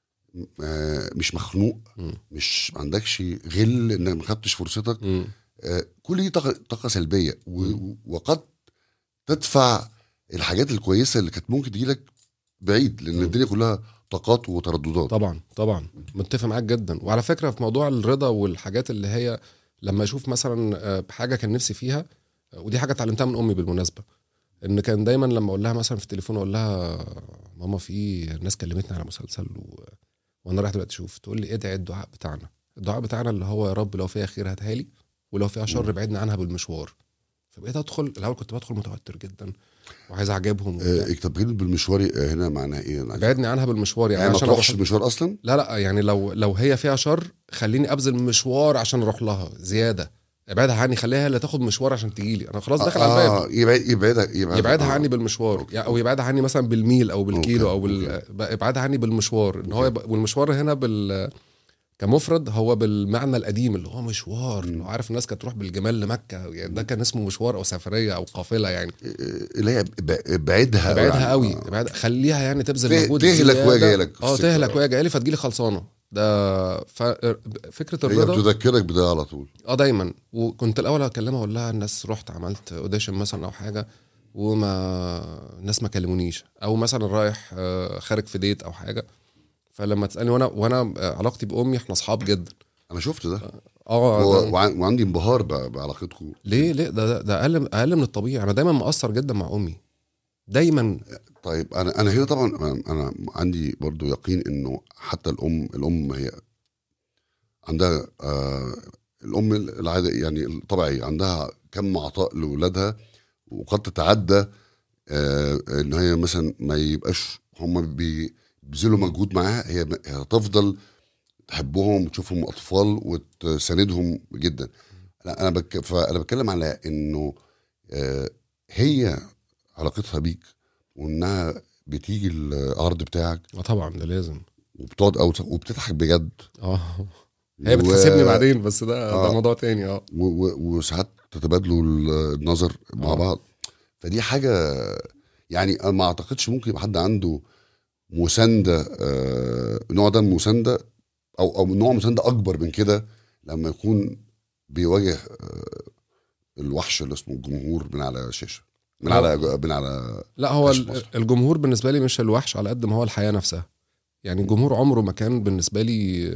S1: آه، مش مخنوق
S2: مم.
S1: مش ما عندكش غل انك ما خدتش فرصتك
S2: مم.
S1: آه، كل دي طاقه طاقه سلبيه و... وقد تدفع الحاجات الكويسه اللي كانت ممكن تجيلك بعيد لان
S2: مم.
S1: الدنيا كلها طاقات وترددات
S2: طبعا طبعا متفق معاك جدا وعلى فكره في موضوع الرضا والحاجات اللي هي لما اشوف مثلا آه، حاجه كان نفسي فيها آه، ودي حاجه اتعلمتها من امي بالمناسبه ان كان دايما لما اقول لها مثلا في التليفون اقول لها ماما في ناس كلمتني على مسلسل و... وانا رايح دلوقتي اشوف تقول لي ادعي الدعاء بتاعنا الدعاء بتاعنا اللي هو يا رب لو فيها خير هاتها لي ولو فيها شر
S1: مم.
S2: بعدنا عنها بالمشوار فبقيت ادخل الاول كنت بدخل متوتر جدا وعايز اعجبهم وبتاع.
S1: آه، طب كلمه بالمشواري آه، هنا معناها ايه؟ أنا عايز-
S2: بعدني عنها بالمشوار يعني,
S1: يعني ما
S2: عشان
S1: تروحش
S2: أروح-
S1: المشوار اصلا؟
S2: لا لا يعني لو لو هي فيها شر خليني ابذل مشوار عشان اروح لها زياده ابعدها عني خليها هي اللي تاخد مشوار عشان تجي لي انا خلاص داخل على الباب
S1: آه يبعد يبعدها يبعدها,
S2: يبعدها
S1: آه.
S2: عني بالمشوار
S1: أوكي.
S2: يعني او يبعدها عني مثلا بالميل او بالكيلو او
S1: أوكي.
S2: بال... ابعدها عني بالمشوار ان هو
S1: أوكي.
S2: يبقى... والمشوار هنا بال كمفرد هو بالمعنى القديم اللي هو مشوار
S1: مم.
S2: لو عارف الناس كانت تروح بالجمال لمكه يعني ده كان اسمه مشوار او سفريه او قافله يعني
S1: آه، اللي هي ب- ابعدها
S2: ابعدها
S1: يعني.
S2: قوي
S1: آه.
S2: ابعدها خليها يعني تبذل
S1: ته-
S2: مجهود
S1: تهلك
S2: زيادة.
S1: وهي جاية لك في
S2: اه
S1: السكة.
S2: تهلك وهي جايه لي فتجيلي خلصانه ده ف... فكره
S1: هي
S2: الرضا
S1: بتذكرك بده على طول
S2: اه دايما وكنت الاول اكلمها اقول لها الناس رحت عملت اوديشن مثلا او حاجه وما الناس ما كلمونيش او مثلا رايح آه، خارج في ديت او حاجه فلما تسالني وانا وانا آه، علاقتي بامي احنا اصحاب جدا
S1: انا شفت ده
S2: اه
S1: و-
S2: ده-
S1: وع- وعندي انبهار ب- بعلاقتكم
S2: ليه ليه ده ده- ده اقل اقل من الطبيعي انا دايما مقصر جدا مع امي دايما
S1: طيب انا انا هنا طبعا أنا- انا عندي برضو يقين انه حتى الام الام هي عندها آه الام العاده يعني الطبيعيه عندها كم عطاء لاولادها وقد تتعدى آه ان هي مثلا ما يبقاش هم بيبذلوا مجهود معاها هي هي هتفضل تحبهم وتشوفهم اطفال وتساندهم جدا لا انا بك فانا بتكلم على انه آه هي علاقتها بيك وانها بتيجي العرض بتاعك
S2: اه طبعا ده لازم
S1: وبتقعد او وبتضحك بجد
S2: اه هي بتحاسبني بعدين بس ده
S1: آه.
S2: ده موضوع تاني اه
S1: و... و... وساعات تتبادلوا النظر مع
S2: آه.
S1: بعض فدي حاجه يعني انا ما اعتقدش ممكن يبقى حد عنده مسانده آه... نوع ده من المسانده او او نوع مسانده اكبر من كده لما يكون بيواجه آه... الوحش اللي اسمه الجمهور من على شاشه من
S2: آه.
S1: على من على
S2: لا هو
S1: مش
S2: ال-
S1: مصر.
S2: الجمهور بالنسبه لي مش الوحش على قد ما هو الحياه نفسها يعني الجمهور عمره ما كان بالنسبه لي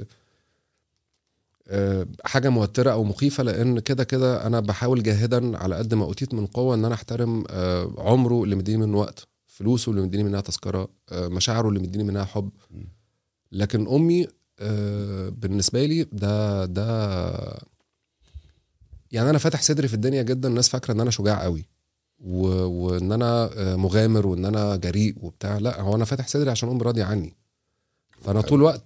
S2: آه، حاجه موتره او مخيفه لان كده كده انا بحاول جاهدا على قد ما اوتيت من قوه ان انا احترم آه، عمره اللي مديني منه وقت فلوسه اللي مديني منها تذكره آه، مشاعره اللي مديني منها حب لكن امي آه، بالنسبه لي ده ده يعني انا فاتح صدري في الدنيا جدا الناس فاكره ان انا شجاع قوي و... وان انا آه، مغامر وان انا جريء وبتاع لا هو انا فاتح صدري عشان امي راضيه عني فانا طول الوقت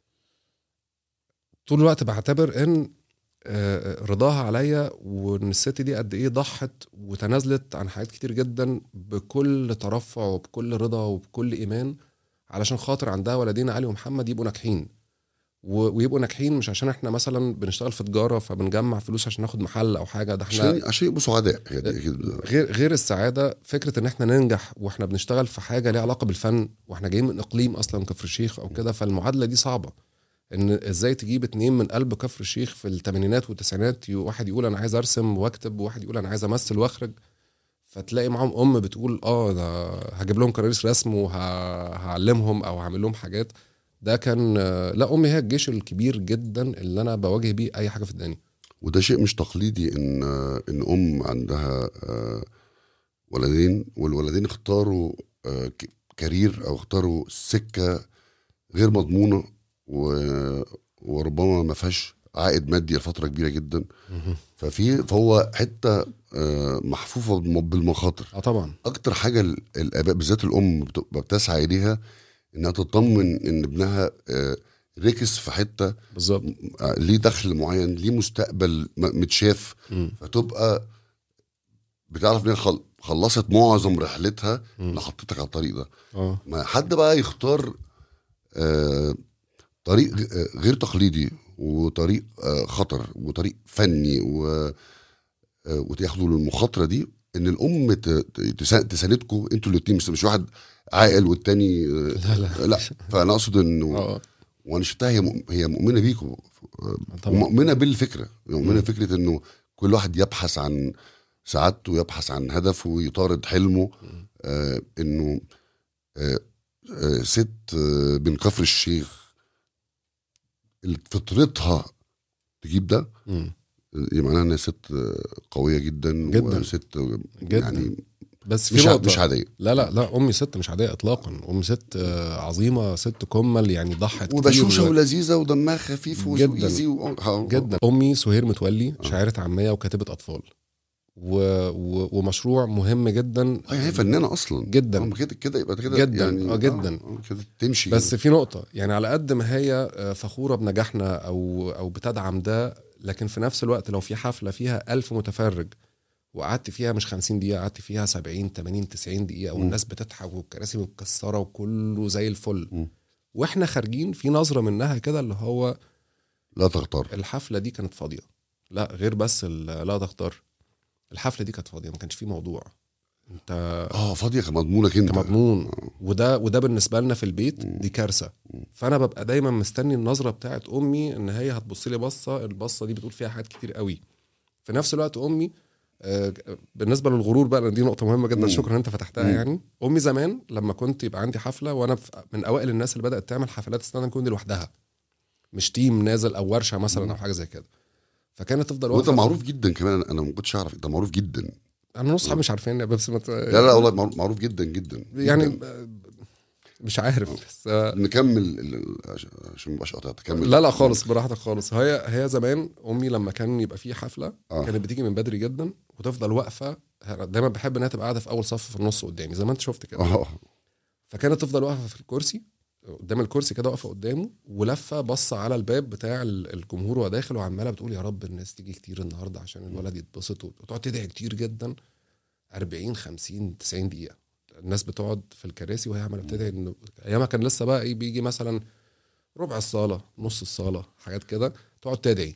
S2: طول الوقت بعتبر ان آه، رضاها عليا وان الست دي قد ايه ضحت وتنازلت عن حاجات كتير جدا بكل ترفع وبكل رضا وبكل ايمان علشان خاطر عندها ولدين علي ومحمد يبقوا ناجحين و- ويبقوا ناجحين مش عشان احنا مثلا بنشتغل في تجاره فبنجمع فلوس عشان ناخد محل او حاجه ده احنا
S1: عشان عشان يبقوا سعداء هي دي كده
S2: غير غير السعاده فكره ان احنا ننجح واحنا بنشتغل في حاجه ليها علاقه بالفن واحنا جايين من اقليم اصلا كفر الشيخ او كده فالمعادله دي صعبه ان ازاي تجيب اتنين من قلب كفر الشيخ في الثمانينات والتسعينات ي- واحد يقول انا عايز ارسم واكتب وواحد يقول انا عايز امثل واخرج فتلاقي معاهم ام بتقول اه ده هجيب لهم كراريس رسم وهعلمهم او هعمل لهم حاجات ده كان آه، لا امي هي الجيش الكبير جدا اللي انا بواجه بيه اي حاجه في الدنيا
S1: وده شيء مش تقليدي ان ان ام عندها آه، ولدين والولدين اختاروا آه، ك- كارير او اختاروا سكه غير مضمونه و- وربما ما فيهاش عائد مادي لفتره كبيره جدا ففي فهو حته آه، محفوفه بالم- بالمخاطر
S2: اه طبعا
S1: اكتر حاجه ال- الاباء بالذات الام بتبقى بتسعى اليها انها تطمن ان ابنها آه، ركز في حته
S2: بالظبط
S1: آه، ليه دخل معين ليه مستقبل م- متشاف
S2: مم.
S1: فتبقى بتعرف ان هي خل- خلصت معظم رحلتها
S2: مم.
S1: اللي حطيتك على الطريق ده
S2: اه
S1: ما حد بقى يختار آه، طريق غ- آه، غير تقليدي وطريق آه، خطر وطريق فني و آه، وتاخدوا المخاطره دي ان الام ت- ت- تسا- تساندكم انتوا الاثنين مش مش واحد عاقل والتاني آه،
S2: لا لا
S1: لا فانا اقصد انه
S2: اه
S1: وانا شفتها هي مؤ- هي مؤمنه بيكم
S2: طبعا
S1: ومؤمنه بالفكره مؤمنه فكره انه كل واحد يبحث عن سعادته يبحث عن هدفه ويطارد حلمه آه انه آه آه ست آه من كفر الشيخ اللي فطرتها تجيب ده
S2: مم.
S1: يبقى معناها انها ست آه، قويه جدا
S2: جداً.
S1: وست آه،
S2: جداً.
S1: يعني
S2: بس في
S1: مش ع-
S2: نقطة
S1: مش عاديه
S2: لا لا لا امي ست مش عاديه اطلاقا امي ست آه، عظيمه ست كمل يعني ضحت كتير
S1: وبشوشه
S2: و-
S1: ولذيذه ودمها خفيف
S2: جداً.
S1: وايزي و...
S2: جدا امي سهير متولي شاعره عاميه وكاتبه اطفال و... و... ومشروع مهم جدا
S1: اه هي فنانه اصلا
S2: جدا.
S1: آه، كده كده يبقى كده
S2: جدا،
S1: يعني
S2: آه، جدا.
S1: آه كده تمشي
S2: بس في نقطه يعني على قد ما هي آه، فخوره بنجاحنا او او بتدعم ده لكن في نفس الوقت لو في حفله فيها ألف متفرج وقعدت فيها مش 50 دقيقه قعدت فيها 70 80 90 دقيقه والناس بتضحك والكراسي متكسره وكله زي الفل
S1: مم.
S2: واحنا خارجين في نظره منها كده اللي هو
S1: لا تغتر
S2: الحفله دي كانت فاضيه لا غير بس ال- لا تختار الحفله دي كانت فاضيه ما كانش فيه موضوع انت
S1: اه فاضيه كمضمونك انت
S2: كمضمون وده وده بالنسبه لنا في البيت دي كارثه فانا ببقى دايما مستني النظره بتاعت امي ان هي هتبص لي بصه البصه دي بتقول فيها حاجات كتير قوي في نفس الوقت امي آه، بالنسبه للغرور بقى لأن دي نقطه مهمه جدا
S1: مم.
S2: شكرا ان انت فتحتها
S1: مم.
S2: يعني امي زمان لما كنت يبقى عندي حفله وانا في- من اوائل الناس اللي بدات تعمل حفلات ستاند اب كوميدي لوحدها مش تيم نازل او ورشه مثلا او حاجه زي كده فكانت تفضل
S1: وانت
S2: واقفة-
S1: معروف جدا كمان انا ما كنتش اعرف انت معروف جدا
S2: انا نص صحابي مش عارفين يا بس ما ت-
S1: لا لا والله معروف- معروف جدا جدا
S2: يعني
S1: جداً.
S2: آه، مش عارف بس آه،
S1: نكمل ال- ال- عشان- عشان ما ابقاش قاطع تكمل
S2: لا لا خالص براحتك خالص هي هي زمان امي لما كان يبقى في حفله
S1: آه.
S2: كانت بتيجي من بدري جدا وتفضل واقفه دايما بحب انها تبقى قاعده في اول صف في النص قدامي زي ما انت شفت كده
S1: اه
S2: فكانت تفضل واقفه في الكرسي قدام الكرسي كده واقفه قدامه ولفه بصه على الباب بتاع ال- الجمهور وهو داخل وعماله بتقول يا رب الناس تيجي كتير النهارده عشان الولد يتبسط وتقعد تدعي كتير جدا 40 50 90 دقيقه الناس بتقعد في الكراسي وهي عماله بتدعي انه ايامها كان لسه بقى ايه بيجي مثلا ربع الصاله نص الصاله حاجات كده تقعد تدعي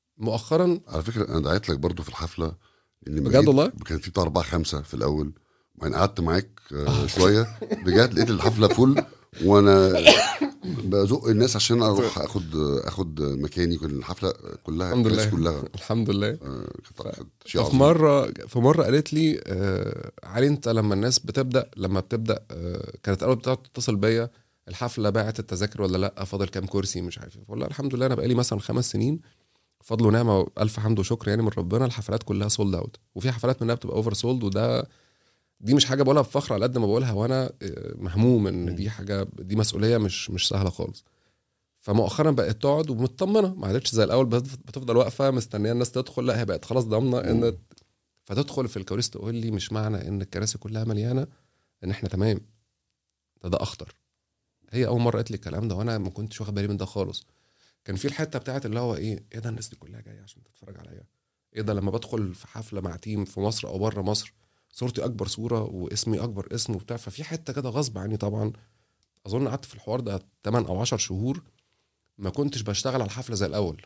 S2: مؤخرا
S1: على فكره انا دعيت لك برضو في الحفله اللي
S2: بجد والله؟
S1: كان في بتاع اربعه خمسه في الاول وبعدين قعدت معاك آه، شويه رجعت لقيت الحفله فل وانا بزق الناس عشان اروح اخد اخد مكاني كل الحفله كلها
S2: الحمد
S1: الناس
S2: لله
S1: كلها
S2: الحمد لله
S1: آه، كانت كانت شيء
S2: ففي
S1: عظيم
S2: مره في مره قالت لي آه علي انت لما الناس بتبدا لما بتبدا آه كانت اول بتقعد تتصل بيا الحفله باعت التذاكر ولا لا فاضل كام كرسي مش عارف ايه والله الحمد لله انا بقالي مثلا خمس سنين فضل ونعمه الف حمد وشكر يعني من ربنا الحفلات كلها سولد اوت وفي حفلات منها بتبقى اوفر سولد وده دي مش حاجه بقولها بفخر على قد ما بقولها وانا آه، مهموم ان دي حاجه دي مسؤوليه مش مش سهله خالص فمؤخرا بقت تقعد ومطمنه ما عادتش زي الاول بت- بتفضل واقفه مستنيه الناس تدخل لا هي بقت خلاص ضامنه ان فتدخل في الكواليس تقول لي مش معنى ان الكراسي كلها مليانه ان احنا تمام ده ده اخطر هي اول مره قالت لي الكلام ده وانا ما كنتش واخد بالي من ده خالص كان في الحته بتاعت اللي هو ايه ايه ده الناس دي كلها جايه عشان تتفرج عليا ايه ده لما بدخل في حفله مع تيم في مصر او بره مصر صورتي اكبر صوره واسمي اكبر اسم وبتاع ففي حته كده غصب عني طبعا اظن قعدت في الحوار ده 8 او 10 شهور ما كنتش بشتغل على الحفله زي الاول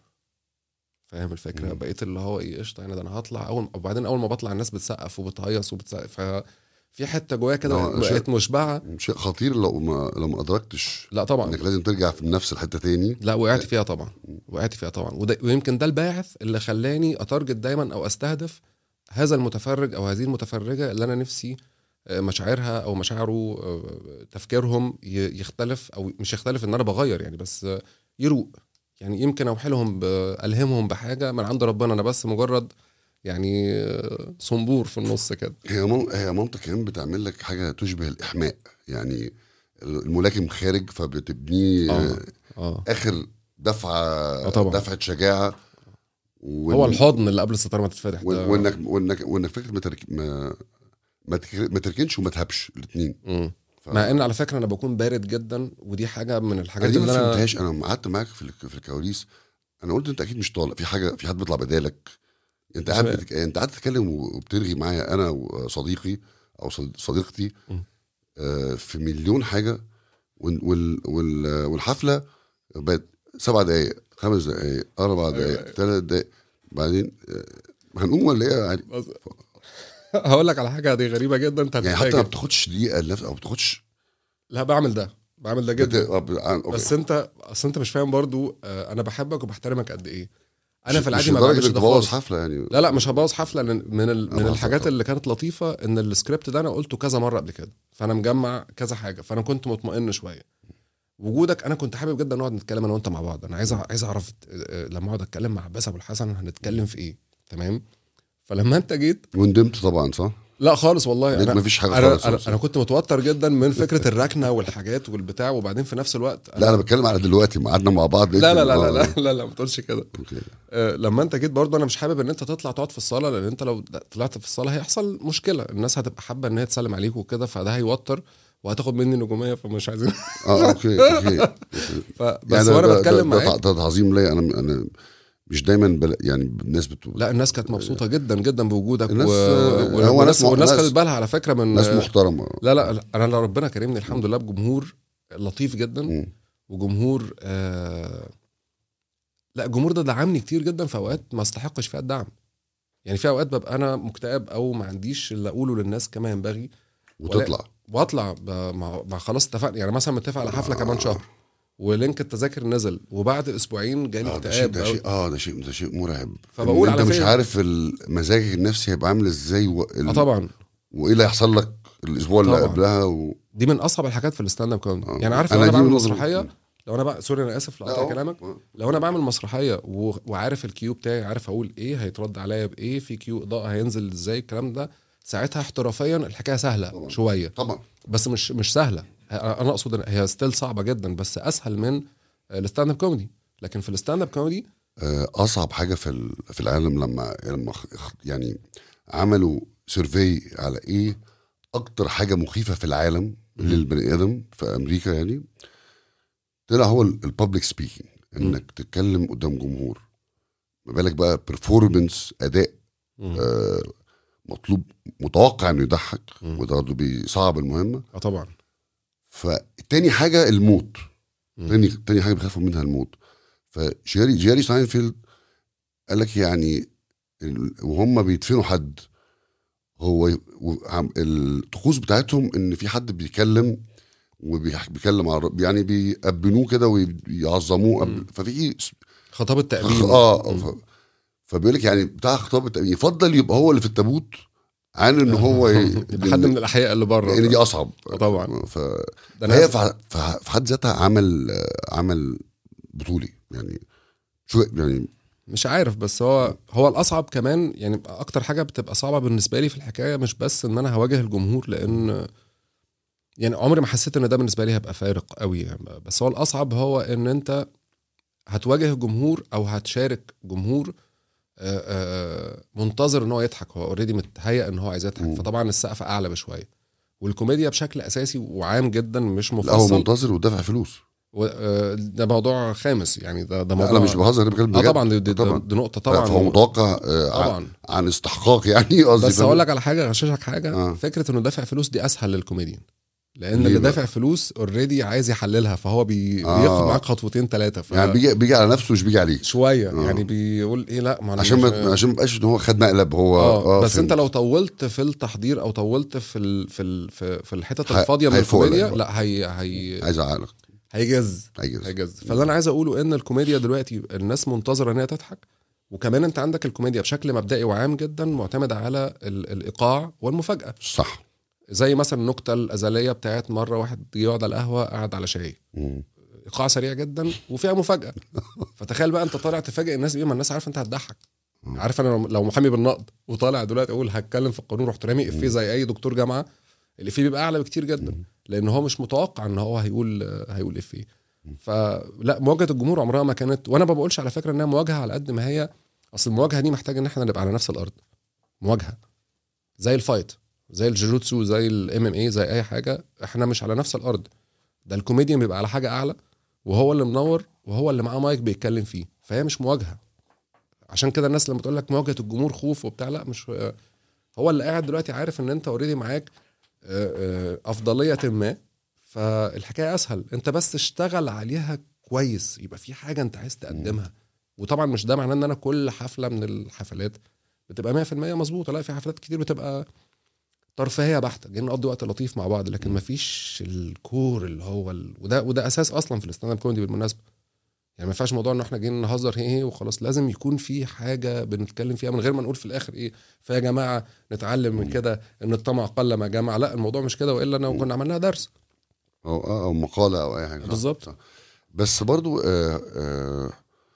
S2: فاهم الفكره
S1: مم.
S2: بقيت اللي هو ايه قشطه يعني ده انا هطلع اول وبعدين اول ما بطلع الناس بتسقف وبتهيص وبتسقف ففي حته جوايا كده
S1: لا، شيء-
S2: بقيت مشبعه
S1: شيء خطير لو ما لو ما ادركتش
S2: لا طبعا
S1: انك لازم ترجع في نفس الحته تاني
S2: لا وقعت فيها طبعا وقعت فيها طبعا وده ويمكن ده الباعث اللي خلاني اتارجت دايما او استهدف هذا المتفرج او هذه المتفرجه اللي انا نفسي آه، مشاعرها او مشاعره آه، تفكيرهم ي- يختلف او مش يختلف ان انا بغير يعني بس آه، يروق يعني يمكن اوحلهم ب- الهمهم بحاجه من عند ربنا انا بس مجرد يعني آه، صنبور في النص كده
S1: هي مام- هي مامتك كمان بتعمل لك حاجه تشبه الاحماء يعني الملاكم خارج فبتبنيه
S2: اه
S1: آه،
S2: اه
S1: اخر دفعه
S2: آه طبعا.
S1: دفعه شجاعه وإن-
S2: هو الحضن اللي قبل الستاره ما تتفتح
S1: وإن-
S2: ده
S1: وانك وانك وانك فكره ما ترك ما ما, تك- ما تركنش وما تهبش الاثنين
S2: مم. مع ان على فكره انا بكون بارد جدا ودي حاجه من
S1: انا
S2: الحاجات
S1: دي ما
S2: اللي انا
S1: فهمتهاش انا لما قعدت معاك في الك- في الكواليس انا قلت انت اكيد مش طالع في حاجه في حد بيطلع بدالك انت قاعد
S2: مش-
S1: بتك... انت قاعد تتكلم وبترغي معايا انا وصديقي او صد- صديقتي
S2: مم.
S1: آه، في مليون حاجه وال... وال... وال... والحفله بقت سبع دقائق خمس دقائق اربع دقائق ثلاث دقائق بعدين آه، هنقوم ولا ايه عادي
S2: بص- هقول لك على حاجه دي غريبه جدا انت
S1: يعني حتى ما
S2: هتتفاجئ
S1: بتاخدش دقيقه لنفسك او ما بتاخدش
S2: لا بعمل ده بعمل ده
S1: بت...
S2: جدا
S1: آه، ب- عن- أوكي.
S2: بس انت اصل انت مش فاهم برضو آه، انا بحبك وبحترمك قد ايه انا
S1: مش-
S2: في العادي
S1: مش
S2: ما
S1: لدرجة
S2: بعملش
S1: انك
S2: ده
S1: تبوظ
S2: خالص
S1: حفله يعني
S2: لا لا مش هبوظ حفله لان من ال... من
S1: بهزر
S2: الحاجات
S1: طبعا.
S2: اللي كانت لطيفه ان السكريبت ده انا قلته كذا مره قبل كده فانا مجمع كذا حاجه فانا كنت مطمئن شويه وجودك انا كنت حابب جدا نقعد نتكلم انا وانت مع بعض انا عايز أع- عايز اعرف آه، لما اقعد اتكلم مع عباس ابو الحسن هنتكلم في ايه تمام فلما انت جيت
S1: وندمت طبعا صح؟
S2: لا خالص والله
S1: لقيت
S2: انا
S1: مفيش حاجه
S2: انا
S1: خالص
S2: انا, أنا كنت متوتر جدا من فكره الركنه والحاجات والبتاع وبعدين في نفس الوقت
S1: لا انا بتكلم على دلوقتي ما قعدنا مع بعض لقيت
S2: لا لا
S1: إن-
S2: لا لا
S1: آه،
S2: لا لا, لا ما تقولش كده
S1: أوكي.
S2: آه، لما انت جيت برضه انا مش حابب ان انت تطلع تقعد في الصاله لان انت لو طلعت في الصاله هيحصل مشكله الناس هتبقى حابه ان هي تسلم عليك وكده فده هيوتر وهتاخد مني نجوميه فمش عايزين
S1: اه اوكي اوكي
S2: فبس
S1: يعني
S2: وانا
S1: ده-
S2: بتكلم
S1: ده, ده,
S2: معاك
S1: ده تعظيم ليا انا انا مش دايما بل يعني الناس بتقول
S2: لا الناس كانت مبسوطه جدا جدا بوجودك
S1: الناس-
S2: و...
S1: آه،
S2: و...
S1: هو
S2: والناس
S1: ناس-
S2: والناس
S1: ناس-
S2: خدت بالها على فكره من
S1: ناس محترمه
S2: لا لا لا، انا لو ربنا كرمني الحمد لله بجمهور لطيف جدا
S1: مم.
S2: وجمهور آه لا الجمهور ده دعمني كتير جدا في اوقات ما استحقش فيها الدعم يعني في اوقات ببقى انا مكتئب او ما عنديش اللي اقوله للناس كما ينبغي
S1: وتطلع
S2: واطلع ب- مع مع خلاص اتفقنا يعني مثلا متفق على حفله كمان شهر ولينك التذاكر نزل وبعد اسبوعين جالي
S1: اه ده شيء
S2: اكتئاب
S1: ده
S2: أو-
S1: شيء اه ده شيء ده شيء مرعب
S2: فبقول
S1: إن انت
S2: على
S1: مش
S2: فين-
S1: عارف ال- مزاجك النفسي هيبقى عامل ازاي و... ال...
S2: اه طبعا
S1: وايه اللي هيحصل لك الاسبوع اللي
S2: طبعا.
S1: قبلها و...
S2: دي من اصعب الحاجات في الستاند اب كوميدي
S1: آه.
S2: يعني عارف
S1: أنا
S2: لو انا
S1: دي
S2: بعمل
S1: من-
S2: مسرحيه لو انا بقى سوري انا اسف
S1: لا،
S2: لقطع
S1: أهو.
S2: كلامك
S1: آه.
S2: لو انا بعمل مسرحيه و... وعارف الكيو بتاعي عارف اقول ايه هيترد عليا بايه في كيو اضاءه هينزل ازاي الكلام ده ساعتها احترافيا الحكايه سهله
S1: طبعا.
S2: شويه
S1: طبعا
S2: بس مش مش سهله انا اقصد إن هي ستيل صعبه جدا بس اسهل من الستاند اب كوميدي لكن في الستاند اب كوميدي
S1: آه، اصعب حاجه في ال- في العالم لما لما خ- يعني عملوا سيرفي على ايه اكتر حاجه مخيفه في العالم للبني ادم في امريكا يعني طلع هو الببليك سبيكينج انك تتكلم قدام جمهور ما بالك بقى بيرفورمنس اداء آه مطلوب متوقع انه يضحك
S2: مم.
S1: وده برضه بيصعب المهمه
S2: اه طبعا
S1: فتاني حاجه الموت
S2: مم.
S1: تاني تاني حاجه بيخافوا منها الموت فجيري جيري ساينفيلد قال لك يعني ال- وهم بيدفنوا حد هو ي- و- عم- الطقوس بتاعتهم ان في حد بيتكلم وبيتكلم على الرب يعني بيأبنوه كده ويعظموه
S2: مم.
S1: قبل ففي س-
S2: خطاب التأمين
S1: اه
S2: مم.
S1: ف- فبيقول لك يعني بتاع خطاب التأمين يفضل يبقى هو اللي في التابوت عن ان هو ي-
S2: يبقى حد من الاحياء اللي بره
S1: لان دي اصعب
S2: آه طبعا.
S1: ف...
S2: ده أنا
S1: هي في في حد ذاتها عمل عمل بطولي يعني شو يعني
S2: مش عارف بس هو هو الاصعب كمان يعني اكتر حاجه بتبقى صعبه بالنسبه لي في الحكايه مش بس ان انا هواجه الجمهور لان يعني عمري ما حسيت ان ده بالنسبه لي هيبقى فارق قوي يعني بس هو الاصعب هو ان انت هتواجه جمهور او هتشارك جمهور آه، آه، منتظر ان هو يضحك هو اوريدي متهيأ ان هو عايز يضحك
S1: مم.
S2: فطبعا السقف اعلى بشويه والكوميديا بشكل اساسي وعام جدا مش
S1: لا هو
S2: مفصل
S1: منتظر ودافع فلوس
S2: و- آه، ده موضوع خامس يعني ده ده
S1: لا
S2: موضوع
S1: انا مش بهزر انا بتكلم
S2: اه
S1: بجد
S2: طبعا دي, دي,
S1: طبعا.
S2: دي نقطه طبعا
S1: فهو متوقع آه عن,
S2: طبعا
S1: عن استحقاق يعني قصدي
S2: بس
S1: فاهم؟
S2: اقول لك على حاجه غششك حاجه
S1: آه.
S2: آه. فكره انه دافع فلوس دي اسهل للكوميديان لان
S1: ليه
S2: اللي
S1: بقى؟
S2: دافع فلوس اوريدي عايز يحللها فهو بي...
S1: آه.
S2: بياخد معاك خطوتين ثلاثه ف...
S1: يعني بيجي بيجي على نفسه مش بيجي عليك
S2: شويه
S1: آه.
S2: يعني بيقول ايه لا ما أنا
S1: عشان
S2: مش...
S1: ما عشان ما يبقاش ان هو خد مقلب هو
S2: اه بس
S1: فهمت.
S2: انت لو طولت في التحضير او طولت في ال... في ال... في, في الحتت
S1: هي-
S2: الفاضيه من
S1: هيفوق
S2: الكوميديا
S1: لك
S2: لا هي هي
S1: عايز اعقلك
S2: هيجز
S1: عايز
S2: هيجز فاللي انا عايز اقوله ان الكوميديا دلوقتي الناس منتظره ان هي تضحك وكمان انت عندك الكوميديا بشكل مبدئي وعام جدا معتمد على ال... الايقاع والمفاجاه
S1: صح
S2: زي مثلا النكته الازليه بتاعت مره واحد جه يقعد على القهوه قعد على شاي
S1: مم.
S2: ايقاع سريع جدا وفيها مفاجاه فتخيل بقى انت طالع تفاجئ الناس بيه ما الناس عارفه انت هتضحك عارف انا لو- لو محامي بالنقد وطالع دلوقتي اقول هتكلم في القانون رحت رامي افيه زي اي دكتور جامعه الافيه بيبقى اعلى بكتير جدا لان هو مش متوقع ان هو هيقول هيقول افيه فلا مواجهه الجمهور عمرها ما كانت وانا ما بقولش على فكره انها مواجهه على قد ما هي اصل المواجهه دي محتاجه ان احنا نبقى على نفس الارض مواجهه زي الفايت زي الجوجوتسو زي الام ام اي زي اي حاجه احنا مش على نفس الارض ده الكوميديان بيبقى على حاجه اعلى وهو اللي منور وهو اللي معاه مايك بيتكلم فيه فهي مش مواجهه عشان كده الناس لما تقول لك مواجهه الجمهور خوف وبتاع لا مش هو اللي قاعد دلوقتي عارف ان انت اوريدي معاك آه، آه، افضليه ما فالحكايه اسهل انت بس اشتغل عليها كويس يبقى في حاجه انت عايز تقدمها وطبعا مش ده معناه ان انا كل حفله من الحفلات بتبقى 100% مظبوطه لا في حفلات كتير بتبقى ترفيهيه بحته جايين نقضي وقت لطيف مع بعض لكن مفيش الكور اللي هو ال... وده وده اساس اصلا في الستاند اب كوميدي بالمناسبه يعني ما ينفعش موضوع ان احنا جايين نهزر هي هي وخلاص لازم يكون في حاجه بنتكلم فيها من غير ما نقول في الاخر ايه فيا جماعه نتعلم من كده ان الطمع قل ما جمع لا الموضوع مش كده والا لو كنا عملناها درس
S1: او او مقاله او اي حاجه صح؟
S2: بالظبط.
S1: صح. بس برضو آه آه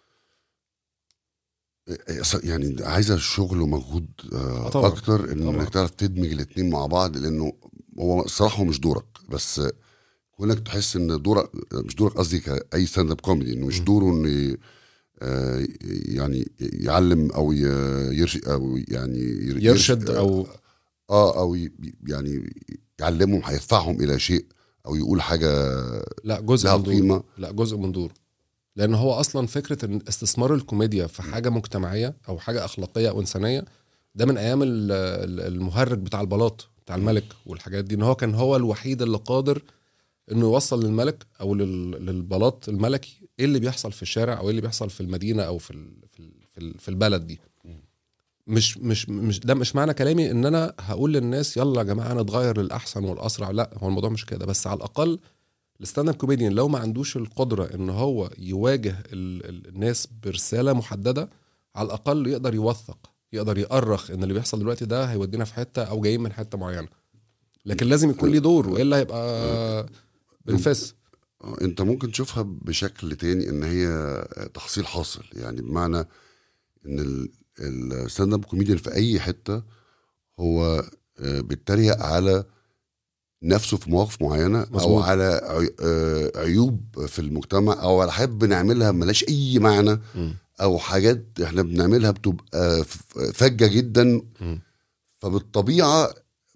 S1: آه، يعني عايزه شغل ومجهود
S2: آه
S1: آه
S2: طبعاً.
S1: اكتر ان
S2: طبعاً.
S1: انك تعرف تدمج الاثنين مع بعض لانه هو الصراحه هو مش دورك بس كونك تحس ان دورك مش دورك قصدي كاي ستاند اب كوميدي انه مش دوره انه ي- آه، يعني يعلم او ي- يرشد او يعني ير-
S2: يرشد او
S1: اه او ي- يعني يعلمهم هيدفعهم الى شيء او يقول حاجه
S2: لا جزء
S1: لها
S2: من دور
S1: قيمه
S2: لا جزء من دوره لان هو اصلا فكره ان استثمار الكوميديا في حاجه مجتمعيه او حاجه اخلاقيه او انسانيه ده من ايام ال- ال- المهرج بتاع البلاط بتاع الملك والحاجات دي ان هو كان هو الوحيد اللي قادر انه يوصل للملك او لل- للبلاط الملكي ايه اللي بيحصل في الشارع او ايه اللي بيحصل في المدينه او في ال- في ال- في, ال- في البلد دي مش مش مش ده مش معنى كلامي ان انا هقول للناس يلا يا جماعه نتغير للاحسن والاسرع لا هو الموضوع مش كده بس على الاقل الستاند اب كوميديان لو ما عندوش القدره ان هو يواجه ال ال الناس برساله محدده على الاقل يقدر يوثق يقدر يأرخ ان اللي بيحصل دلوقتي ده هيودينا في حته او جايين من حته معينه لكن لازم يكون ليه دور والا هيبقى بنفس
S1: آه، انت ممكن تشوفها بشكل تاني ان هي تحصيل حاصل يعني بمعنى ان الستاند اب كوميديان في اي حته هو آه، بيتريق على نفسه في مواقف معينه او
S2: مظبوط.
S1: على عي- آه، عيوب في المجتمع او على حاجات بنعملها ملهاش اي معنى
S2: مم.
S1: او حاجات احنا بنعملها بتبقى ف- فجه جدا
S2: مم.
S1: فبالطبيعه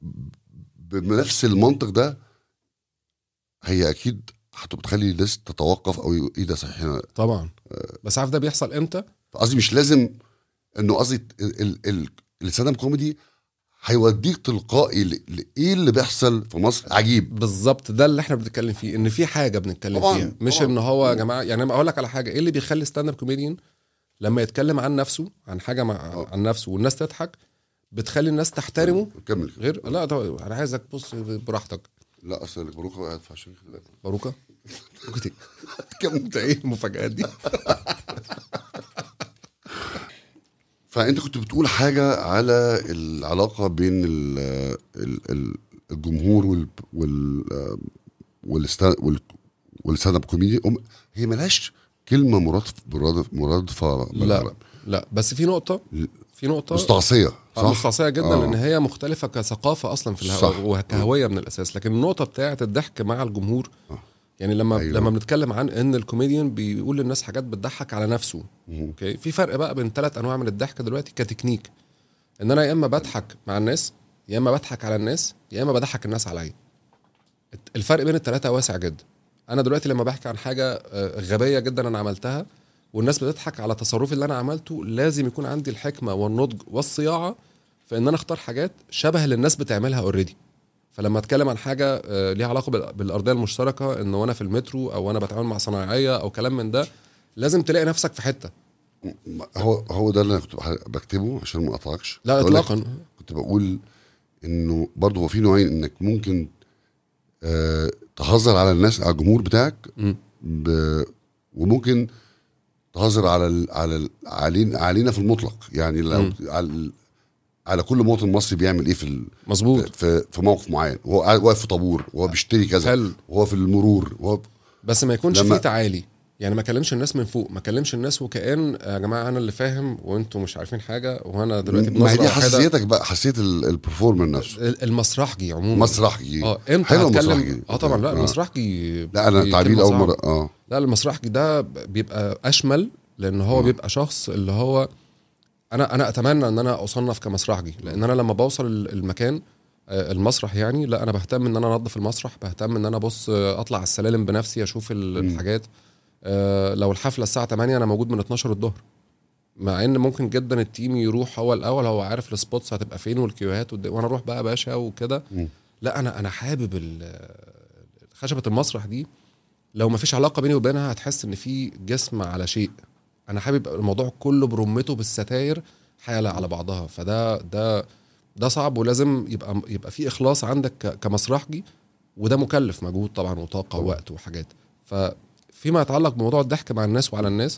S1: بنفس المنطق ده هي اكيد هتبقى تخلي الناس تتوقف او يقول ايه ده صحيح هنا
S2: طبعا بس عارف ده بيحصل امتى
S1: قصدي مش لازم انه قصدي ال- ال- ال- الستاند اب كوميدي هيوديك تلقائي ل- لايه اللي بيحصل في مصر عجيب
S2: بالظبط ده اللي احنا بنتكلم فيه ان في حاجه بنتكلم
S1: طبعاً،
S2: فيها مش
S1: طبعاً.
S2: ان هو يا جماعه يعني انا اقول لك على حاجه ايه اللي بيخلي ستاند اب كوميديان لما يتكلم عن نفسه عن حاجه مع
S1: آه.
S2: عن نفسه والناس تضحك بتخلي الناس تحترمه
S1: كمل
S2: غير لا طبعا انا عايزك بص براحتك
S1: لا اصل البروكه وقعت فعشان كده
S2: باروكه باروكة إيه؟
S1: كمل
S2: انت ايه المفاجآت دي
S1: فانت كنت بتقول حاجه على العلاقه بين ال ال ال الجمهور وال وال والستا- وال والستاند اب كوميدي أم- هي ملهاش كلمه مرادف مرادف مرادفه
S2: لا لا بس في نقطه في نقطه
S1: مستعصيه
S2: آه،
S1: صح؟
S2: مستعصيه جدا
S1: آه.
S2: لان هي مختلفه كثقافه اصلا في
S1: صح.
S2: الهواء وكهويه من الاساس لكن النقطه بتاعه الضحك مع الجمهور
S1: آه.
S2: يعني لما
S1: أيوة.
S2: أيوة. لما بنتكلم عن ان الكوميديان بيقول للناس حاجات بتضحك على نفسه
S1: مم.
S2: اوكي في فرق بقى بين ثلاث انواع من الضحك دلوقتي كتكنيك ان انا يا اما بضحك مع الناس يا اما بضحك على الناس يا اما بضحك الناس عليا الفرق بين الثلاثه واسع جدا انا دلوقتي لما بحكي عن حاجه آه، غبيه جدا انا عملتها والناس بتضحك على تصرفي اللي انا عملته لازم يكون عندي الحكمه والنضج والصياعه في ان انا اختار حاجات شبه اللي الناس بتعملها اوريدي فلما اتكلم عن حاجه آه، ليها علاقه بال- بالارضيه المشتركه ان وانا في المترو او انا بتعامل مع صنايعيه او كلام من ده لازم تلاقي نفسك في حته
S1: هو هو ده اللي انا كنت بح- بكتبه عشان ما اقطعكش
S2: لا
S1: بقول لك-
S2: اطلاقا
S1: كنت بقول انه برضه هو في نوعين انك ممكن آه تهزر على الناس على الجمهور بتاعك
S2: مم.
S1: ب... وممكن تهزر على ال... على ال... علينا علينا في المطلق يعني لو
S2: مم.
S1: على على كل مواطن مصري بيعمل ايه في ال...
S2: مظبوط
S1: في في موقف معين وهو قاعد واقف في طابور وهو بيشتري كذا
S2: حلو
S1: وهو في المرور وهو
S2: بس ما يكونش
S1: لما-
S2: فيه تعالي يعني ما كلمش الناس من فوق ما كلمش الناس وكأن يا جماعه انا اللي فاهم وانتوا مش عارفين حاجه وانا دلوقتي
S1: ما هي
S2: بنظره
S1: دي
S2: واحده
S1: حساسيتك بقى حساسيه ال- البرفورمر نفسه
S2: المسرحجي عموما
S1: مسرحي
S2: اه امتى
S1: حلو
S2: هتكلم
S1: مسرحجي.
S2: اه طبعا لا
S1: آه.
S2: المسرحجي
S1: لا انا
S2: دي
S1: تعبير
S2: كلمة
S1: اول
S2: صعبة.
S1: مره اه
S2: لا المسرحجي ده بيبقى اشمل لان هو
S1: آه.
S2: بيبقى شخص اللي هو انا انا اتمنى ان انا اصنف كمسرحجي لان انا لما بوصل ال- المكان آه، المسرح يعني لا انا بهتم ان انا انظف المسرح بهتم ان انا ابص آه، اطلع على السلالم بنفسي اشوف ال-
S1: مم.
S2: الحاجات آه، لو الحفله الساعه 8 انا موجود من 12 الظهر مع ان ممكن جدا التيم يروح هو الاول هو عارف السبوتس هتبقى فين والكيوهات والد- وانا اروح بقى يا باشا وكده
S1: مم.
S2: لا انا انا حابب ال- خشبه المسرح دي لو ما فيش علاقه بيني وبينها هتحس ان في جسم على شيء انا حابب الموضوع كله برمته بالستاير حاله على بعضها فده ده ده صعب ولازم يبقى يبقى في اخلاص عندك ك- كمسرحجي وده مكلف مجهود طبعا وطاقه
S1: طبعاً.
S2: ووقت وحاجات فيما يتعلق بموضوع الضحك مع الناس وعلى الناس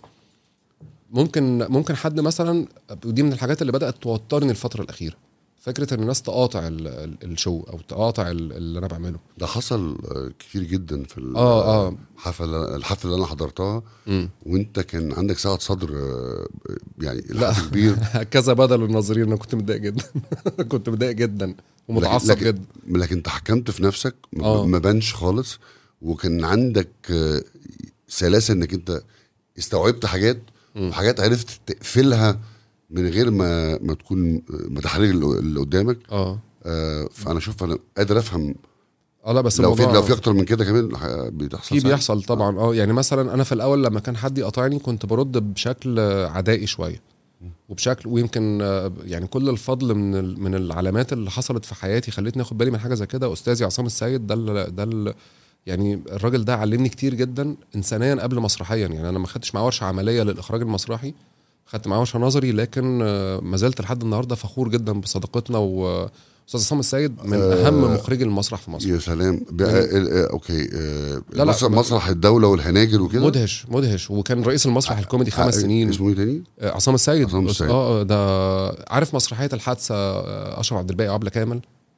S2: ممكن ممكن حد مثلا ودي من الحاجات اللي بدات توترني الفتره الاخيره فكره ان الناس تقاطع ال- ال- الشو او تقاطع ال- اللي انا بعمله
S1: ده حصل آه، كتير جدا في ال-
S2: اه اه
S1: الحفله الحفله اللي انا حضرتها
S2: مم.
S1: وانت كان عندك سعه صدر آه، يعني
S2: لا.
S1: الحفل كبير
S2: كذا بدل الناظرين انا كنت متضايق جدا كنت متضايق جدا ومتعصب
S1: لكن-
S2: جدا
S1: لكن تحكمت في نفسك ما-
S2: آه.
S1: ما بانش خالص وكان عندك آه، سلاسه انك انت استوعبت حاجات
S2: مم.
S1: وحاجات عرفت تقفلها من غير ما ما تكون ما تحرج اللي اللي قدامك
S2: اه
S1: آه، فانا شوف انا قادر افهم
S2: اه لا بس
S1: لو في
S2: الموضوع
S1: لو في اكتر من كده كمان ح- بتحصل
S2: في
S1: ساعات.
S2: بيحصل طبعا اه يعني مثلا انا في الاول لما كان حد يقاطعني كنت برد بشكل آه، عدائي شويه وبشكل ويمكن آه، يعني كل الفضل من ال- من العلامات اللي حصلت في حياتي خلتني اخد بالي من حاجه زي كده استاذي عصام السيد ده ال- ده ال- يعني الراجل ده علمني كتير جدا انسانيا قبل مسرحيا يعني انا ما خدتش معاه ورشه عمليه للاخراج المسرحي خدت معاه ورشه نظري لكن آه، ما زلت لحد النهارده فخور جدا بصداقتنا واستاذ عصام السيد من
S1: آه،
S2: اهم مخرجي المسرح في مصر
S1: يا سلام بقى آه، اوكي آه،
S2: لا، لا،
S1: مسرح,
S2: ما-
S1: مسرح الدوله والهناجر وكده
S2: مدهش مدهش وكان رئيس المسرح الكوميدي خمس
S1: آه،
S2: سنين
S1: اسمه ايه تاني؟
S2: آه، عصام السيد
S1: عصام
S2: أس-
S1: السيد.
S2: اه آه، ده عارف مسرحيه الحادثه آه، اشرف عبد الباقي وعبله كامل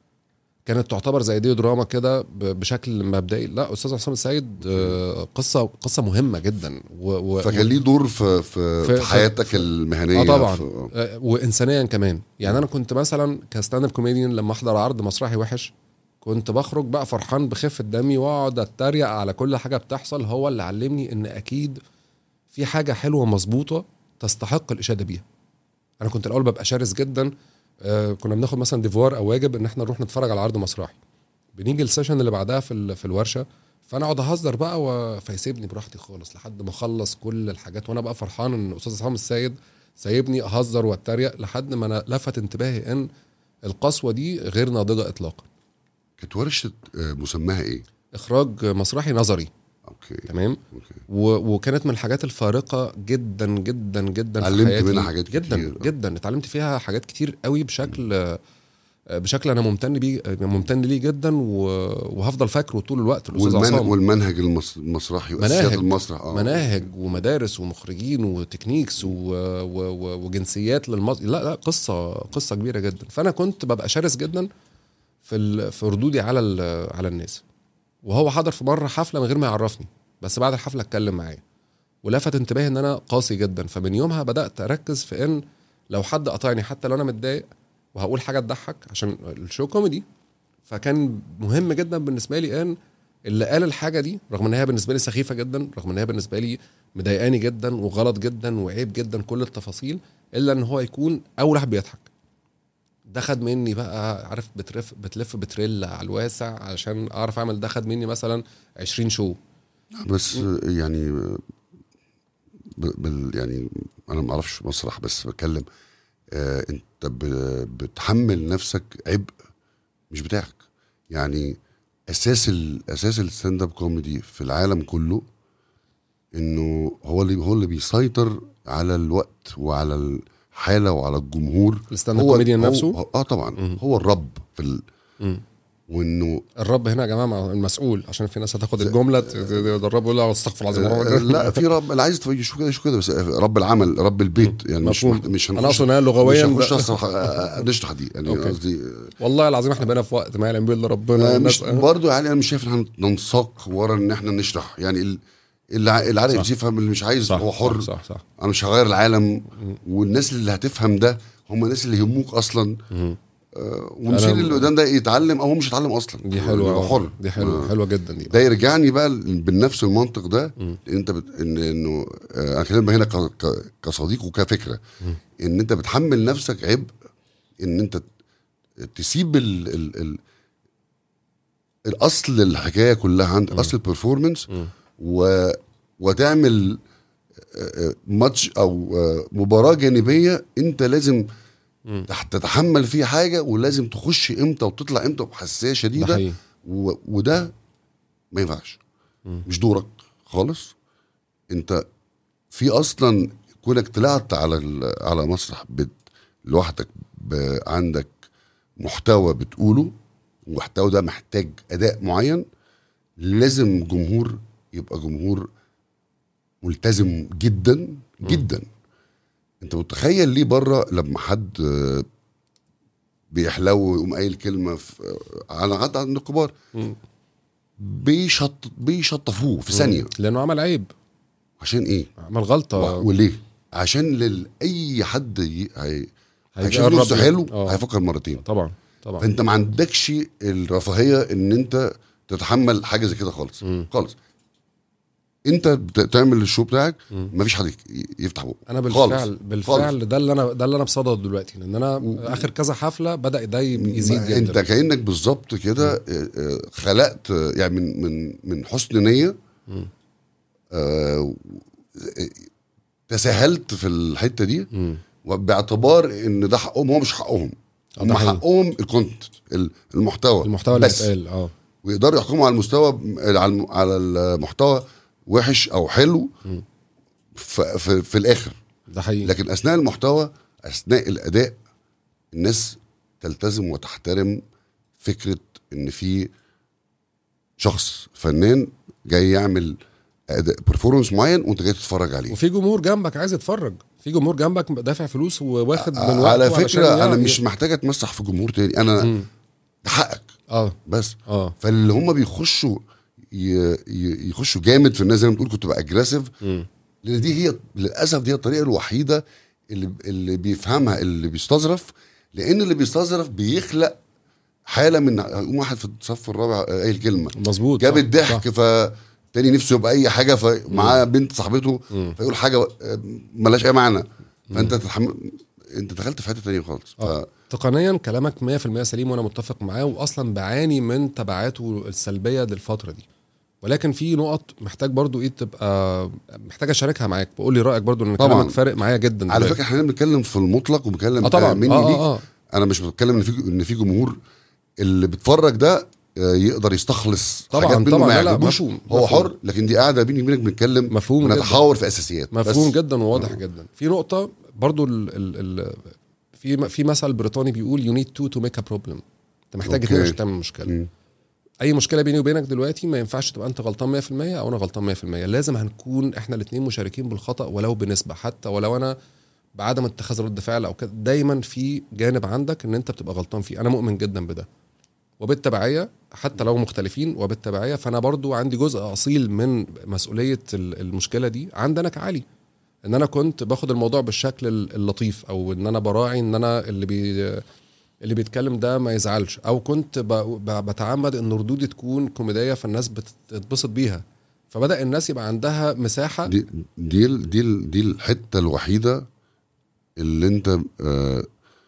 S2: كانت تعتبر زي دي دراما كده ب- بشكل مبدئي لا استاذ عصام السيد آه، قصه قصه مهمه جدا و, و
S1: فكان ليه دور في في,
S2: في-
S1: في حياتك المهنيه
S2: اه طبعا
S1: في
S2: آه، وانسانيا كمان يعني انا كنت مثلا كستاند اب كوميديان لما احضر عرض مسرحي وحش كنت بخرج بقى فرحان بخفه دمي واقعد اتريق على كل حاجه بتحصل هو اللي علمني ان اكيد في حاجه حلوه مظبوطه تستحق الاشاده بيها انا كنت الاول ببقى شرس جدا آه كنا بناخد مثلا ديفوار او واجب ان احنا نروح نتفرج على عرض مسرحي بنيجي السيشن اللي بعدها في ال- في الورشه فانا اقعد اهزر بقى و... فيسيبني براحتي خالص لحد ما اخلص كل الحاجات وانا بقى فرحان ان استاذ عصام السيد سايبني اهزر واتريق لحد ما انا لفت انتباهي ان القسوه دي غير ناضجه اطلاقا
S1: كانت ورشه آه، مسماها ايه؟
S2: اخراج مسرحي نظري
S1: اوكي
S2: تمام
S1: اوكي
S2: و... وكانت من الحاجات الفارقه جدا جدا جدا في
S1: اتعلمت
S2: حياتي
S1: منها حاجات
S2: جدا
S1: كتير.
S2: جدا اتعلمت فيها حاجات كتير قوي بشكل آه، بشكل انا ممتن بيه ممتن ليه جدا و... وهفضل فاكره طول الوقت الاستاذ
S1: والمن...
S2: عصام
S1: والمنهج المس... المسرحي واساسيات
S2: مناهج.
S1: المسرح اه
S2: مناهج ومدارس ومخرجين وتكنيكس و... و... و... وجنسيات للمص... لا لا قصه قصه كبيره جدا فانا كنت ببقى شرس جدا في ال... في ردودي على ال... على الناس وهو حضر في مره حفله من غير ما يعرفني بس بعد الحفله اتكلم معايا ولفت انتباهي ان انا قاسي جدا فمن يومها بدات اركز في ان لو حد قطعني حتى لو انا متضايق وهقول حاجه تضحك عشان الشو كوميدي فكان مهم جدا بالنسبه لي ان اللي قال الحاجه دي رغم ان هي بالنسبه لي سخيفه جدا رغم ان هي بالنسبه لي مضايقاني جدا وغلط جدا وعيب جدا كل التفاصيل الا ان هو يكون اول واحد بيضحك ده خد مني بقى عارف بتلف بتلف بتريل على الواسع علشان اعرف اعمل ده خد مني مثلا 20 شو
S1: بس آه، يعني آه، ب... بال... يعني انا ما اعرفش مسرح بس بتكلم آه انت ب... بتحمل نفسك عبء مش بتاعك يعني اساس ال... اساس الستاند اب كوميدي في العالم كله انه هو اللي هو اللي بيسيطر على الوقت وعلى الحاله وعلى الجمهور
S2: الستاند اب
S1: هو
S2: كوميديان
S1: هو-
S2: نفسه
S1: هو- اه طبعا
S2: مم.
S1: هو الرب في ال...
S2: مم.
S1: وانه
S2: الرب هنا يا جماعه المسؤول عشان في ناس هتاخد الجمله ت- ت- ده الرب يقول لا استغفر الله العظيم
S1: آه، لا في رب اللي عايز يشوف كده يشوف كده بس رب العمل رب البيت يعني مش
S2: مفهوم.
S1: محت- مش
S2: انا
S1: هنخش
S2: اقصد انها لغويا
S1: مش هنخش
S2: بقى-
S1: نشرح آه، نشرح دي يعني
S2: أوكي.
S1: قصدي
S2: والله العظيم احنا بقينا في وقت ما يعلم به الا ربنا
S1: آه،
S2: والناس-
S1: مش برضه يعني انا مش شايف ان احنا ننساق ورا ان احنا نشرح يعني ال... اللي ع- اللي
S2: صح.
S1: عايز يفهم اللي مش عايز
S2: صح
S1: هو حر
S2: صح صح
S1: انا مش هغير العالم والناس اللي هتفهم ده هم الناس اللي يهموك اصلا
S2: مم.
S1: آه، ونسيب اللي قدام ده يتعلم او هو مش يتعلم اصلا
S2: دي حلوه
S1: يبقى حر
S2: دي حلوه
S1: آه.
S2: حلوه جدا دي
S1: ده يرجعني بقى بالنفس المنطق ده
S2: مم.
S1: انت بت... إن انه آه، انا كلامك هنا ك... ك... كصديق وكفكره ان انت بتحمل نفسك عبء ان انت تسيب ال... ال... ال... الاصل الحكايه كلها عند اصل البرفورمانس
S2: مم.
S1: و... وتعمل آه، آه، ماتش او آه، مباراه جانبيه انت لازم
S2: مم.
S1: تح- تتحمل فيه حاجه ولازم تخش امتى وتطلع امتى بحساسيه
S2: ده
S1: شديده
S2: حقيقي
S1: و... وده ما ينفعش
S2: مم.
S1: مش دورك خالص انت في اصلا كونك طلعت على ال... على مسرح بت... لوحدك ب... عندك محتوى بتقوله والمحتوى ده محتاج اداء معين لازم جمهور يبقى جمهور ملتزم جدا جدا انت متخيل ليه بره لما حد آه، بيحلو ويقوم قايل كلمه في آه، على حد عند الكبار
S2: مم.
S1: بيشط بيشطفوه في ثانيه
S2: لانه عمل عيب
S1: عشان ايه
S2: عمل غلطه
S1: وليه عشان لل... اي حد ي... هي... هيشوف
S2: هيجرب
S1: نفسه
S2: ي-
S1: حلو
S2: آه.
S1: هيفكر مرتين
S2: طبعا طبعا
S1: فانت ما عندكش الرفاهيه ان انت تتحمل حاجه زي كده خالص
S2: مم.
S1: خالص انت بت- تعمل الشو بتاعك
S2: مم.
S1: ما فيش حد ي- يفتح بقه
S2: انا
S1: خالص.
S2: بالفعل بالفعل ده اللي انا ده اللي انا بصدد دلوقتي لان انا اخر كذا حفله بدا ده يزيد
S1: ما
S2: جدا
S1: انت كانك بالظبط كده آه، آه، خلقت آه، يعني من من من حسن نيه
S2: مم.
S1: آه، و- آه، تساهلت في الحته دي
S2: مم.
S1: باعتبار ان ده حقهم هو مش حقهم
S2: آه،
S1: هم
S2: ده حقيقي.
S1: حقهم الكونتنت ال- المحتوى
S2: المحتوى اللي
S1: بس
S2: هيتقال اه
S1: ويقدروا يحكموا على المستوى على الم- على المحتوى وحش او حلو
S2: مم.
S1: ف- في, في الاخر
S2: ده حقيقي
S1: لكن اثناء المحتوى اثناء الاداء الناس تلتزم وتحترم فكره ان في شخص فنان جاي يعمل اداء برفورمانس معين وانت جاي تتفرج عليه
S2: وفي جمهور جنبك عايز يتفرج في جمهور جنبك دافع فلوس وواخد من وقته
S1: على
S2: علشان
S1: فكره انا
S2: يعرف-
S1: مش محتاج اتمسح في جمهور تاني انا
S2: مم.
S1: ده حقك
S2: اه
S1: بس
S2: اه
S1: فاللي هم بيخشوا ي... ي... يخشوا جامد في الناس زي ما بتقول كنت تبقى اجريسيف
S2: مم.
S1: لان دي هي للاسف دي هي الطريقه الوحيده اللي اللي بيفهمها اللي بيستظرف لان اللي بيستظرف بيخلق حاله من يقوم واحد في الصف الرابع قايل كلمه
S2: مظبوط
S1: جاب
S2: صح،
S1: الضحك فتاني نفسه يبقى اي حاجه فمعاه بنت صاحبته
S2: مم.
S1: فيقول حاجه آه، ملهاش اي معنى فانت تتحمل انت دخلت في حته تانيه خالص ف...
S2: آه. تقنيا كلامك 100% سليم وانا متفق معاه واصلا بعاني من تبعاته السلبيه للفتره دي ولكن في نقط محتاج برضو ايه تبقى محتاج اشاركها معاك بقول لي رايك برضو ان
S1: طبعاً.
S2: كلامك فارق معايا جدا
S1: على
S2: دلوقتي.
S1: فكره احنا بنتكلم في المطلق وبنتكلم
S2: اه طبعا
S1: مني
S2: اه
S1: ليك
S2: اه, آه.
S1: انا مش بتكلم ان في ان في جمهور اللي بيتفرج ده آه، يقدر يستخلص
S2: طبعاً،
S1: حاجات منه
S2: طبعاً،
S1: ما
S2: لا، لا،
S1: يعجبوش
S2: مفهوم،
S1: هو
S2: مفهوم.
S1: حر لكن دي قاعده بيني وبينك بنتكلم
S2: مفهوم جدا.
S1: ونتحاور في اساسيات
S2: مفهوم
S1: بس
S2: جدا وواضح جدا في نقطه برضو ال ال ال في في مثل بريطاني بيقول يو نيد تو تو ميك ا بروبلم انت محتاج
S1: أوكي.
S2: اتنين عشان تعمل مشكله
S1: مم.
S2: اي مشكله بيني وبينك دلوقتي ما ينفعش تبقى انت غلطان 100% او انا غلطان 100% لازم هنكون احنا الاثنين مشاركين بالخطا ولو بنسبه حتى ولو انا بعدم اتخاذ رد فعل او كده دايما في جانب عندك ان انت بتبقى غلطان فيه انا مؤمن جدا بده وبالتبعيه حتى لو مختلفين وبالتبعيه فانا برضو عندي جزء اصيل من مسؤوليه ال- المشكله دي عندنا كعلي ان انا كنت باخد الموضوع بالشكل ال- اللطيف او ان انا براعي ان انا اللي بي اللي بيتكلم ده ما يزعلش او كنت ب... ب... بتعمد ان ردودي تكون كوميديه فالناس بتتبسط بيها فبدا الناس يبقى عندها مساحه
S1: دي دي ال- دي ال- دي الحته الوحيده اللي انت آه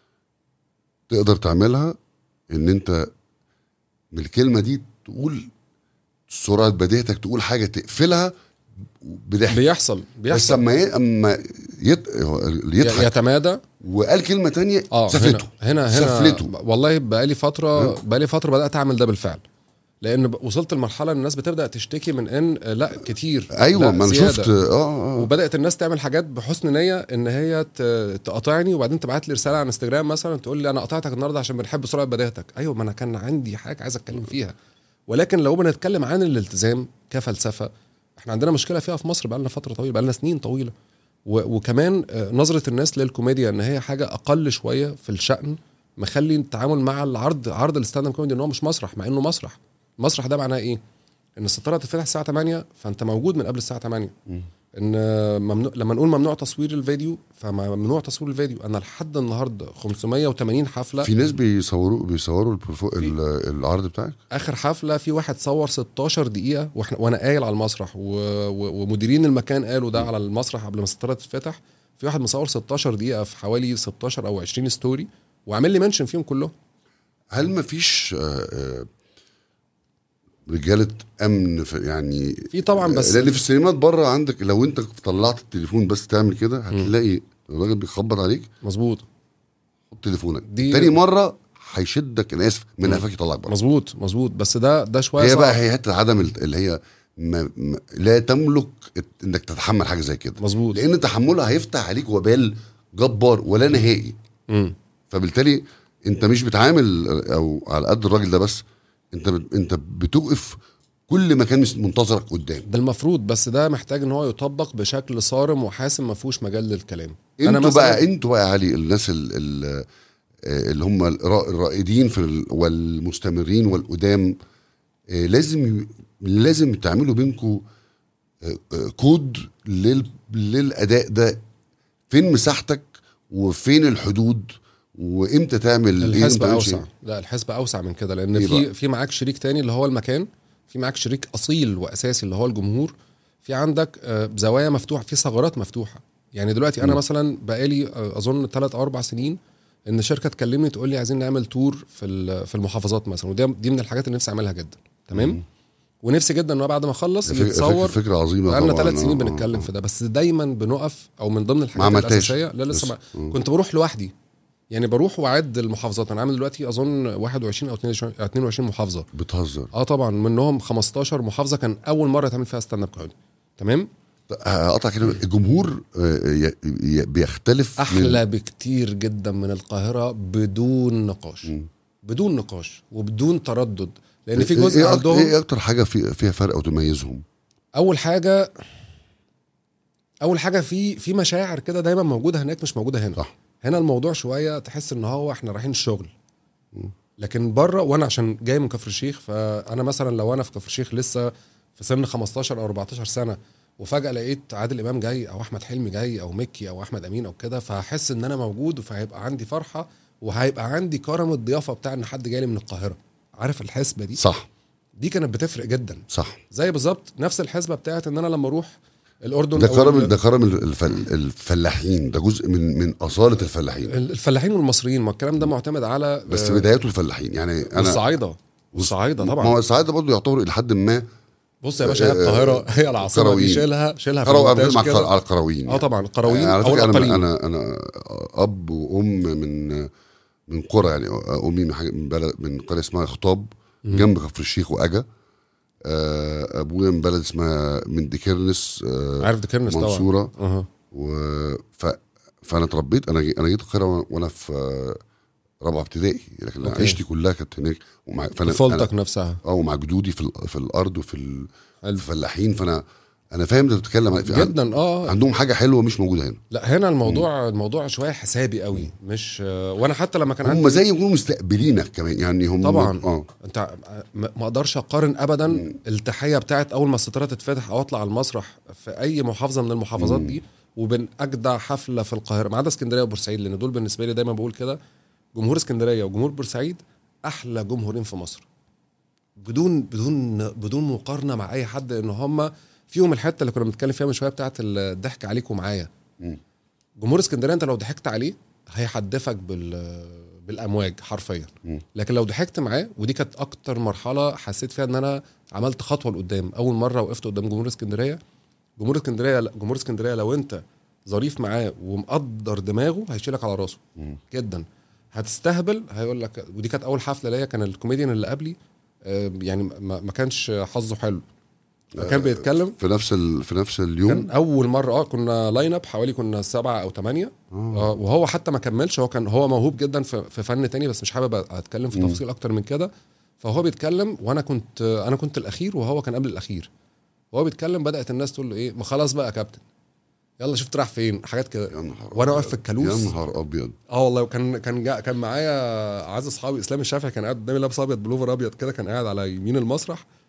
S1: تقدر تعملها ان انت من الكلمه دي تقول سرعه بديهتك تقول حاجه تقفلها بضحك
S2: بيحصل
S1: بس
S2: بيحصل
S1: اما ي- اما يت... هو اللي
S2: ي-
S1: يضحك
S2: يتمادى
S1: وقال كلمه تانية
S2: اه
S1: سفته
S2: هنا هنا, هنا
S1: سفلته.
S2: والله بقالي فتره بقالي فتره بدات اعمل ده بالفعل لان ب- وصلت لمرحله ان الناس بتبدا تشتكي من ان آه، لا كتير
S1: ايوه
S2: لا
S1: ما انا
S2: زيادة.
S1: شفت اه اه
S2: وبدات الناس تعمل حاجات بحسن نيه ان هي ت- تقاطعني وبعدين تبعت لي رساله على انستجرام مثلا تقول لي انا قطعتك النهارده عشان بنحب سرعه بدايتك ايوه ما انا كان عندي حاجه عايز اتكلم فيها ولكن لو بنتكلم عن الالتزام كفلسفه احنا عندنا مشكله فيها في مصر بقالنا فتره طويله بقالنا سنين طويله و- وكمان آه، نظره الناس للكوميديا ان هي حاجه اقل شويه في الشأن مخلي التعامل مع العرض عرض الستاند اب كوميدي ان هو مش مسرح مع انه مسرح المسرح ده معناه ايه ان الستاره تتفتح الساعه 8 فانت موجود من قبل الساعه 8
S1: مم.
S2: ان ممنوع لما نقول ممنوع تصوير الفيديو فممنوع تصوير الفيديو انا لحد النهارده 580 حفله
S1: في ناس بيصوروا بيصوروا البروفو... ال- العرض بتاعك
S2: اخر حفله في واحد صور 16 دقيقه واحنا وانا قايل على المسرح و... و... ومديرين المكان قالوا ده على المسرح قبل ما الستاره تتفتح في واحد مصور 16 دقيقه في حوالي 16 او 20 ستوري وعامل لي منشن فيهم كلهم
S1: هل مفيش آه، آه، رجاله امن في يعني
S2: في طبعا بس
S1: لان في السينمات بره عندك لو انت طلعت التليفون بس تعمل كده هتلاقي الراجل بيخبط عليك
S2: مظبوط
S1: خد تليفونك
S2: دي-
S1: تاني مره هيشدك انا اسف من قفاك يطلعك بره
S2: مظبوط مظبوط بس ده ده شويه
S1: هي
S2: صعب.
S1: بقى هي حته عدم ال- اللي هي ما ما لا تملك ات- انك تتحمل حاجه زي كده
S2: مظبوط
S1: لان تحملها هيفتح عليك وبال جبار ولا نهائي
S2: مم.
S1: فبالتالي انت مش بتعامل او على قد الراجل ده بس انت بت- انت بتوقف كل مكان مس- منتظرك قدام
S2: ده المفروض بس ده محتاج ان هو يطبق بشكل صارم وحاسم ما فيهوش مجال للكلام
S1: انتوا
S2: مثلاً-
S1: بقى انتوا بقى يا علي الناس ال- ال- آه، اللي هم الرا- الرائدين في ال- والمستمرين والقدام آه، لازم لازم تعملوا بينكم كود لل للاداء ده فين مساحتك وفين الحدود وامتى تعمل ايه
S2: الحسبة
S1: وإمتى تعملش
S2: اوسع لا الحسبة اوسع من كده لان
S1: إيه
S2: في
S1: بقى؟
S2: في معاك شريك تاني اللي هو المكان في معاك شريك اصيل واساسي اللي هو الجمهور في عندك آه، زوايا مفتوحه في ثغرات مفتوحه يعني دلوقتي انا
S1: م.
S2: مثلا بقالي آه، اظن ثلاث او اربع سنين ان شركه تكلمني تقول لي عايزين نعمل تور في ال- في المحافظات مثلا ودي دي من الحاجات اللي نفسي اعملها جدا تمام
S1: مم.
S2: ونفسي جدا ان هو بعد ما اخلص
S1: فك-
S2: يتصور
S1: فك- فكره عظيمه
S2: بقالنا
S1: طبعاً.
S2: ثلاث سنين
S1: آه،
S2: بنتكلم
S1: آه.
S2: في ده بس دايما بنقف او من ضمن
S1: ما
S2: الحاجات
S1: عملتهاش
S2: الاساسيه لا لسه ما
S1: مم.
S2: كنت بروح لوحدي يعني بروح واعد المحافظات انا عامل دلوقتي اظن 21 او 22 22 محافظه
S1: بتهزر
S2: اه طبعا منهم 15 محافظه كان اول مره تعمل فيها ستاند اب كوميدي تمام
S1: هقطع كده الجمهور آه، ي- ي- بيختلف من-
S2: احلى بكتير جدا من القاهره بدون نقاش
S1: مم.
S2: بدون نقاش وبدون تردد لان في
S1: إيه-
S2: جزء
S1: ايه أك-
S2: عندهم
S1: ايه اكتر حاجه في فيها فرق او تميزهم
S2: اول حاجه اول حاجه في في مشاعر كده دايما موجوده هناك مش موجوده هنا
S1: صح.
S2: هنا الموضوع شويه تحس ان هو احنا رايحين الشغل
S1: مم.
S2: لكن بره وانا عشان جاي من كفر الشيخ فانا مثلا لو انا في كفر الشيخ لسه في سن 15 او 14 سنه وفجاه لقيت عادل امام جاي او احمد حلمي جاي او مكي او احمد امين او كده فهحس ان انا موجود فهيبقى عندي فرحه وهيبقى عندي كرم الضيافه بتاع ان حد جاي لي من القاهره عارف الحسبه دي
S1: صح
S2: دي كانت بتفرق جدا
S1: صح
S2: زي بالظبط نفس الحسبه بتاعت ان انا لما اروح الاردن
S1: ده
S2: أو
S1: كرم
S2: ال-
S1: ده كرم الفل الفلاحين ده جزء من من اصاله الفلاحين
S2: الفلاحين والمصريين ما الكلام ده معتمد على
S1: بس
S2: آه،
S1: بدايته الفلاحين يعني انا
S2: والصعايده والصعايده
S1: ما
S2: طبعا
S1: هو الصعايده برضه يعتبر الى حد ما
S2: بص يا باشا هي
S1: آه،
S2: القاهره هي العاصمه
S1: قرويين.
S2: دي شيلها شيلها في
S1: قرو أنا
S2: المونتاج
S1: بتكلم على
S2: كده.
S1: القر- على القرويين
S2: اه طبعا القرويين
S1: يعني على
S2: او
S1: فكره انا
S2: الاقاليم
S1: انا انا اب وام من من قرى يعني امي من حاجه من بلد من قريه اسمها خطاب جنب كفر الشيخ واجا آه، ابويا من بلد اسمها من ديكرنس آه،
S2: عارف دكرنس طبعا
S1: منصوره
S2: اها
S1: و ف... فانا اتربيت انا جي... انا جيت القاهره وانا في آه، رابعه ابتدائي لكن أنا
S2: أوكي.
S1: عيشتي كلها كانت هناك ومع فانا
S2: طفولتك
S1: أنا-
S2: نفسها
S1: اه ومع جدودي في ال... في الارض وفي ال...
S2: حلو.
S1: الفلاحين فانا انا فاهم انت بتتكلم عن...
S2: جدا اه
S1: عندهم حاجه حلوه مش موجوده هنا
S2: لا هنا الموضوع الموضوع شويه حسابي قوي مش آه، وانا حتى لما كان
S1: هم
S2: عندي
S1: زي يكونوا مستقبلينك كمان يعني هم
S2: طبعا.
S1: اه
S2: انت ما ما اقدرش اقارن ابدا التحيه بتاعت اول ما الستاره تتفتح او اطلع على المسرح في اي محافظه من المحافظات دي وبين اجدع حفله في القاهره ما عدا اسكندريه وبورسعيد لان دول بالنسبه لي دايما بقول كده جمهور اسكندريه وجمهور بورسعيد احلى جمهورين في مصر بدون بدون بدون مقارنه مع اي حد ان هم فيهم الحته اللي كنا بنتكلم فيها من شويه بتاعت الضحك عليك ومعايا
S1: مم.
S2: جمهور اسكندريه انت لو ضحكت عليه هيحدفك بال بالامواج حرفيا
S1: مم.
S2: لكن لو ضحكت معاه ودي كانت اكتر مرحله حسيت فيها ان انا عملت خطوه لقدام اول مره وقفت قدام جمهور اسكندريه جمهور اسكندريه جمهور اسكندريه لو انت ظريف معاه ومقدر دماغه هيشيلك على راسه
S1: مم.
S2: جدا هتستهبل هيقول لك ودي كانت اول حفله ليا كان الكوميديان اللي قبلي آه، يعني ما ما كانش حظه حلو فكان بيتكلم
S1: في نفس ال... في نفس اليوم
S2: كان اول مره اه كنا لاين اب حوالي كنا سبعه او ثمانيه
S1: آه.
S2: اه وهو حتى ما كملش هو كان هو موهوب جدا في, في فن تاني بس مش حابب اتكلم في
S1: مم.
S2: تفاصيل اكتر من كده فهو بيتكلم وانا كنت انا كنت الاخير وهو كان قبل الاخير وهو بيتكلم بدات الناس تقول له ايه ما خلاص بقى يا كابتن يلا شفت راح فين حاجات كده
S1: يا نهار
S2: وانا واقف
S1: أبيض.
S2: في الكالوس
S1: يا نهار ابيض
S2: اه والله وكان كان جا كان معايا اعز اصحابي اسلام الشافعي كان قاعد قدامي لابس ابيض بلوفر ابيض كده كان قاعد على يمين المسرح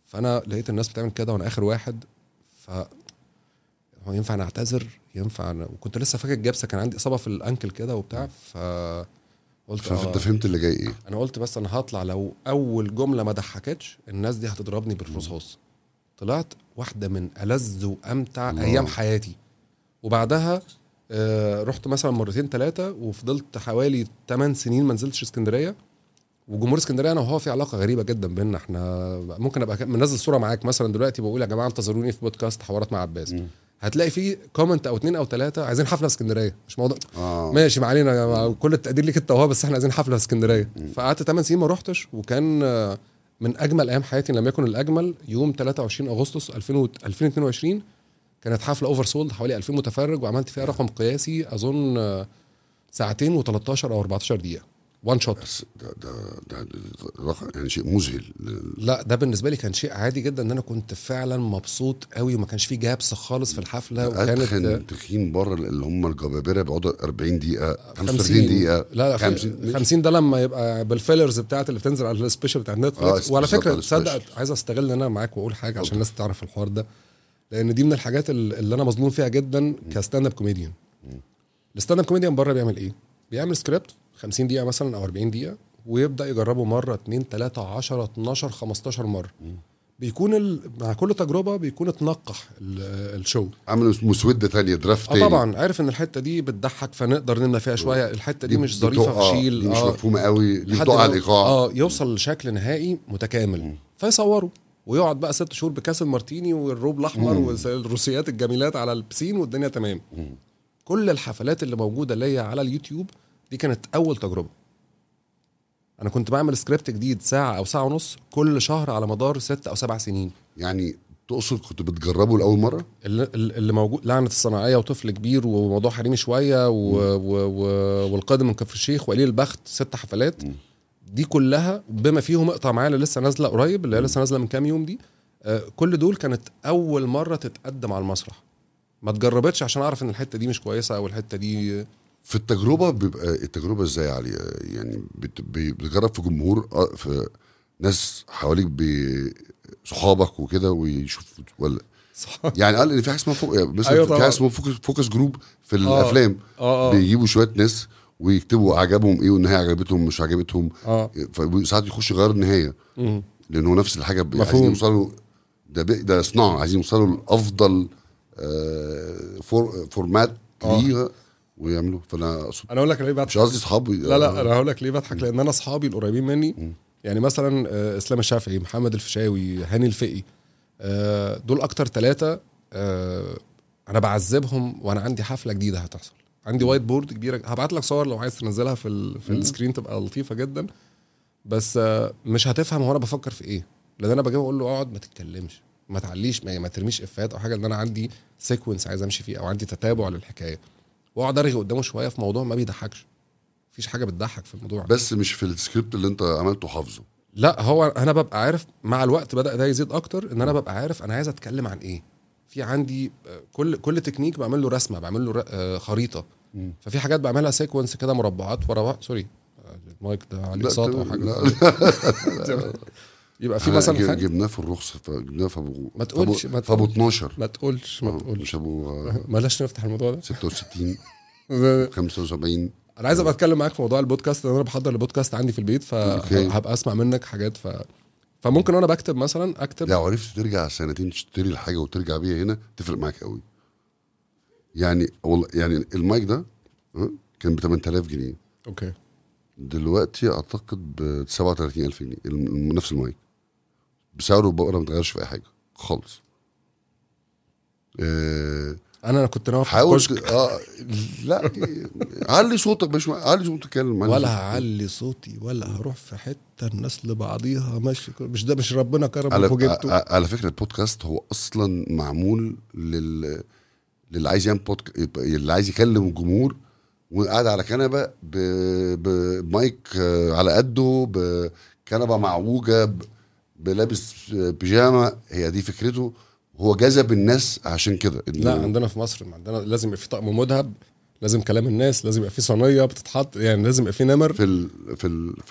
S2: فانا لقيت الناس بتعمل كده وانا اخر واحد ف هو ينفع نعتذر ينفع ن... وكنت لسه فاكر جابسه كان عندي اصابه في الانكل كده وبتاع ف قلت
S1: فانت
S2: آه
S1: فهمت اللي جاي ايه
S2: انا قلت بس انا هطلع لو اول جمله ما ضحكتش الناس دي هتضربني بالرصاص طلعت واحده من ألذ وامتع
S1: الله.
S2: ايام حياتي وبعدها آه رحت مثلا مرتين ثلاثه وفضلت حوالي 8 سنين ما نزلتش اسكندريه وجمهور اسكندريه انا وهو في علاقه غريبه جدا بينا احنا ممكن ابقى منزل صوره معاك مثلا دلوقتي بقول يا جماعه انتظروني في بودكاست حوارات مع عباس
S1: مم.
S2: هتلاقي فيه كومنت او اتنين او ثلاثه عايزين حفله في اسكندريه مش موضوع
S1: اه
S2: ماشي ما علينا يا جماعة، كل التقدير ليك انت وهو بس احنا عايزين حفله في اسكندريه فقعدت 8 سنين ما رحتش وكان آه، من اجمل ايام حياتي إن لم يكن الاجمل يوم 23 اغسطس 2000 و- 2022 كانت حفله اوفر سولد حوالي 2000 متفرج وعملت فيها رقم قياسي اظن آه، ساعتين و13 او 14 دقيقه وان شوت
S1: بس ده ده ده, ده رقم يعني شيء مذهل
S2: لا ده بالنسبه لي كان شيء عادي جدا ان انا كنت فعلا مبسوط قوي وما كانش فيه جابس خالص في الحفله وكانت
S1: ادخن تخين بره اللي هم الجبابره بيقعدوا 40 دقيقه 35
S2: 50
S1: دقيقه
S2: لا لا
S1: 50
S2: 50 50 ده لما يبقى بالفيلرز بتاعت اللي بتنزل على السبيشال بتاعت نتفلكس
S1: آه،
S2: وعلى
S1: بالظبط،
S2: فكره
S1: على
S2: تصدق
S1: السبيشال.
S2: عايز استغل ان انا معاك واقول حاجه عشان الناس تعرف الحوار ده لان دي من الحاجات ال- اللي انا مظلوم فيها جدا كستاند اب كوميديان الستاند اب كوميديان بره بيعمل ايه؟ بيعمل سكريبت 50 دقيقه مثلا او 40 دقيقه ويبدا يجربه مره 2 3 10 12 15 مره بيكون ال... مع كل تجربه بيكون اتنقح ال- الشو
S1: عملوا مسوده ثانيه درافت
S2: اه
S1: تاني
S2: طبعا عارف ان الحته دي بتضحك فنقدر نملى فيها شويه الحته دي مش ظريفه
S1: بتقع،
S2: فشيل
S1: دي مش
S2: اه
S1: مفهومه قوي دي
S2: لحد
S1: بتقع على
S2: ما-
S1: الايقاع
S2: اه يوصل لشكل نهائي متكامل فيصوروا ويقعد بقى ست شهور بكاس المارتيني والروب الاحمر والروسيات الجميلات على البسين والدنيا تمام كل الحفلات اللي موجوده ليا على اليوتيوب دي كانت اول تجربه انا كنت بعمل سكريبت جديد ساعه او ساعه ونص كل شهر على مدار ست او سبع سنين
S1: يعني تقصد كنت بتجربه لاول مره
S2: اللي, اللي موجود لعنه الصناعيه وطفل كبير وموضوع حريمي شويه و... و... و... والقادم من كفر الشيخ وقليل البخت ست حفلات
S1: مم.
S2: دي كلها بما فيهم اقطع معايا اللي لسه نازله قريب اللي هي لسه نازله من كام يوم دي آه، كل دول كانت اول مره تتقدم على المسرح ما تجربتش عشان اعرف ان الحته دي مش كويسه او الحته دي
S1: في التجربه بيبقى التجربه ازاي يا علي يعني بت- بي- بتجرب في جمهور آه، في ناس حواليك ب- صحابك وكده ويشوف ولا
S2: صح
S1: يعني قال ان في حاجه اسمها فوق يعني مثلا
S2: أيوة
S1: في حاجه
S2: طبعا.
S1: اسمها فوكس, فوكس جروب في الافلام
S2: اه اه
S1: بيجيبوا شويه ناس ويكتبوا عجبهم ايه والنهايه عجبتهم مش عجبتهم
S2: اه
S1: فساعات يخش يغير النهايه
S2: مم.
S1: لان هو نفس الحاجه ب-
S2: مفهوم.
S1: عايزين يوصلوا ده بي- ده صناعه عايزين يوصلوا لافضل آه، فور فورمات
S2: آه.
S1: ليها ويعملوا فانا اقصد
S2: انا اقول لك ليه بضحك
S1: مش قصدي اصحابي
S2: لا لا انا هقول لك ليه بضحك لان انا اصحابي القريبين مني يعني مثلا آه، اسلام الشافعي محمد الفيشاوي هاني الفقي آه، دول اكتر ثلاثه انا بعذبهم وانا عندي حفله جديده هتحصل عندي وايت بورد كبيره هبعت لك صور لو عايز تنزلها في ال... في السكرين تبقى لطيفه جدا بس آه، مش هتفهم هو انا بفكر في ايه لان انا باجي اقول له اقعد ما تتكلمش ما تعليش ما, ما ترميش افات او حاجه لان انا عندي سيكونس عايز امشي فيه او عندي تتابع للحكايه واقعد ارغي قدامه شويه في موضوع ما بيضحكش مفيش حاجه بتضحك في الموضوع
S1: بس مش في السكريبت اللي انت عملته حافظه
S2: لا هو انا ببقى عارف مع الوقت بدا ده يزيد اكتر ان انا ببقى عارف انا عايز اتكلم عن ايه في عندي آه، كل كل تكنيك بعمل له رسمه بعمل له ر- آه، خريطه
S1: مم.
S2: ففي حاجات بعملها سيكونس كده مربعات ورا بعض سوري آه، المايك ده عليه
S1: لا،
S2: صوت او
S1: تمام.
S2: حاجه
S1: لا.
S2: يبقى في
S1: أنا
S2: مثلا
S1: جب-
S2: حاجه
S1: جبناه في الرخصه فجبناه في ابو
S2: ما تقولش-
S1: في
S2: ما
S1: أبو- في ابو
S2: تقولش.
S1: 12
S2: ما تقولش ما
S1: آه،
S2: تقولش
S1: مش ابو آه،
S2: بلاش نفتح الموضوع ده
S1: 66 75
S2: انا عايز ابقى اتكلم معاك في موضوع البودكاست لان انا بحضر البودكاست عندي في البيت
S1: أوكي.
S2: فهبقى اسمع منك حاجات ف فممكن وانا بكتب مثلا اكتب
S1: لو عرفت ترجع سنتين تشتري الحاجه وترجع بيها هنا تفرق معاك قوي يعني والله يعني المايك ده آه، كان ب 8000 جنيه
S2: اوكي
S1: دلوقتي اعتقد ب 37000 جنيه الم- نفس المايك بسعره بقى ما اتغيرش في اي حاجه خالص آه
S2: انا كنت ناوي أفتح
S1: حاول
S2: كشك.
S1: ت- اه لا علي صوتك مش علي صوتك اتكلم علي
S2: ولا
S1: صوتك.
S2: هعلي صوتي ولا هروح في حته الناس لبعضيها ماشي كده. مش ده مش ربنا كرمك
S1: على
S2: وجبته
S1: ع- على فكره البودكاست هو اصلا معمول لل للي عايز يعمل بودك... يبقى- اللي عايز يكلم الجمهور وقاعد على كنبه ب... بمايك آه، على قده بكنبه معوجه ب... بلابس آه، بيجامه هي دي فكرته هو جذب الناس عشان كده إنه
S2: لا عندنا في مصر عندنا لازم يبقى في طقم مذهب لازم كلام الناس لازم يبقى في صينيه بتتحط يعني لازم يبقى في نمر
S1: في ال... في ال... في ال...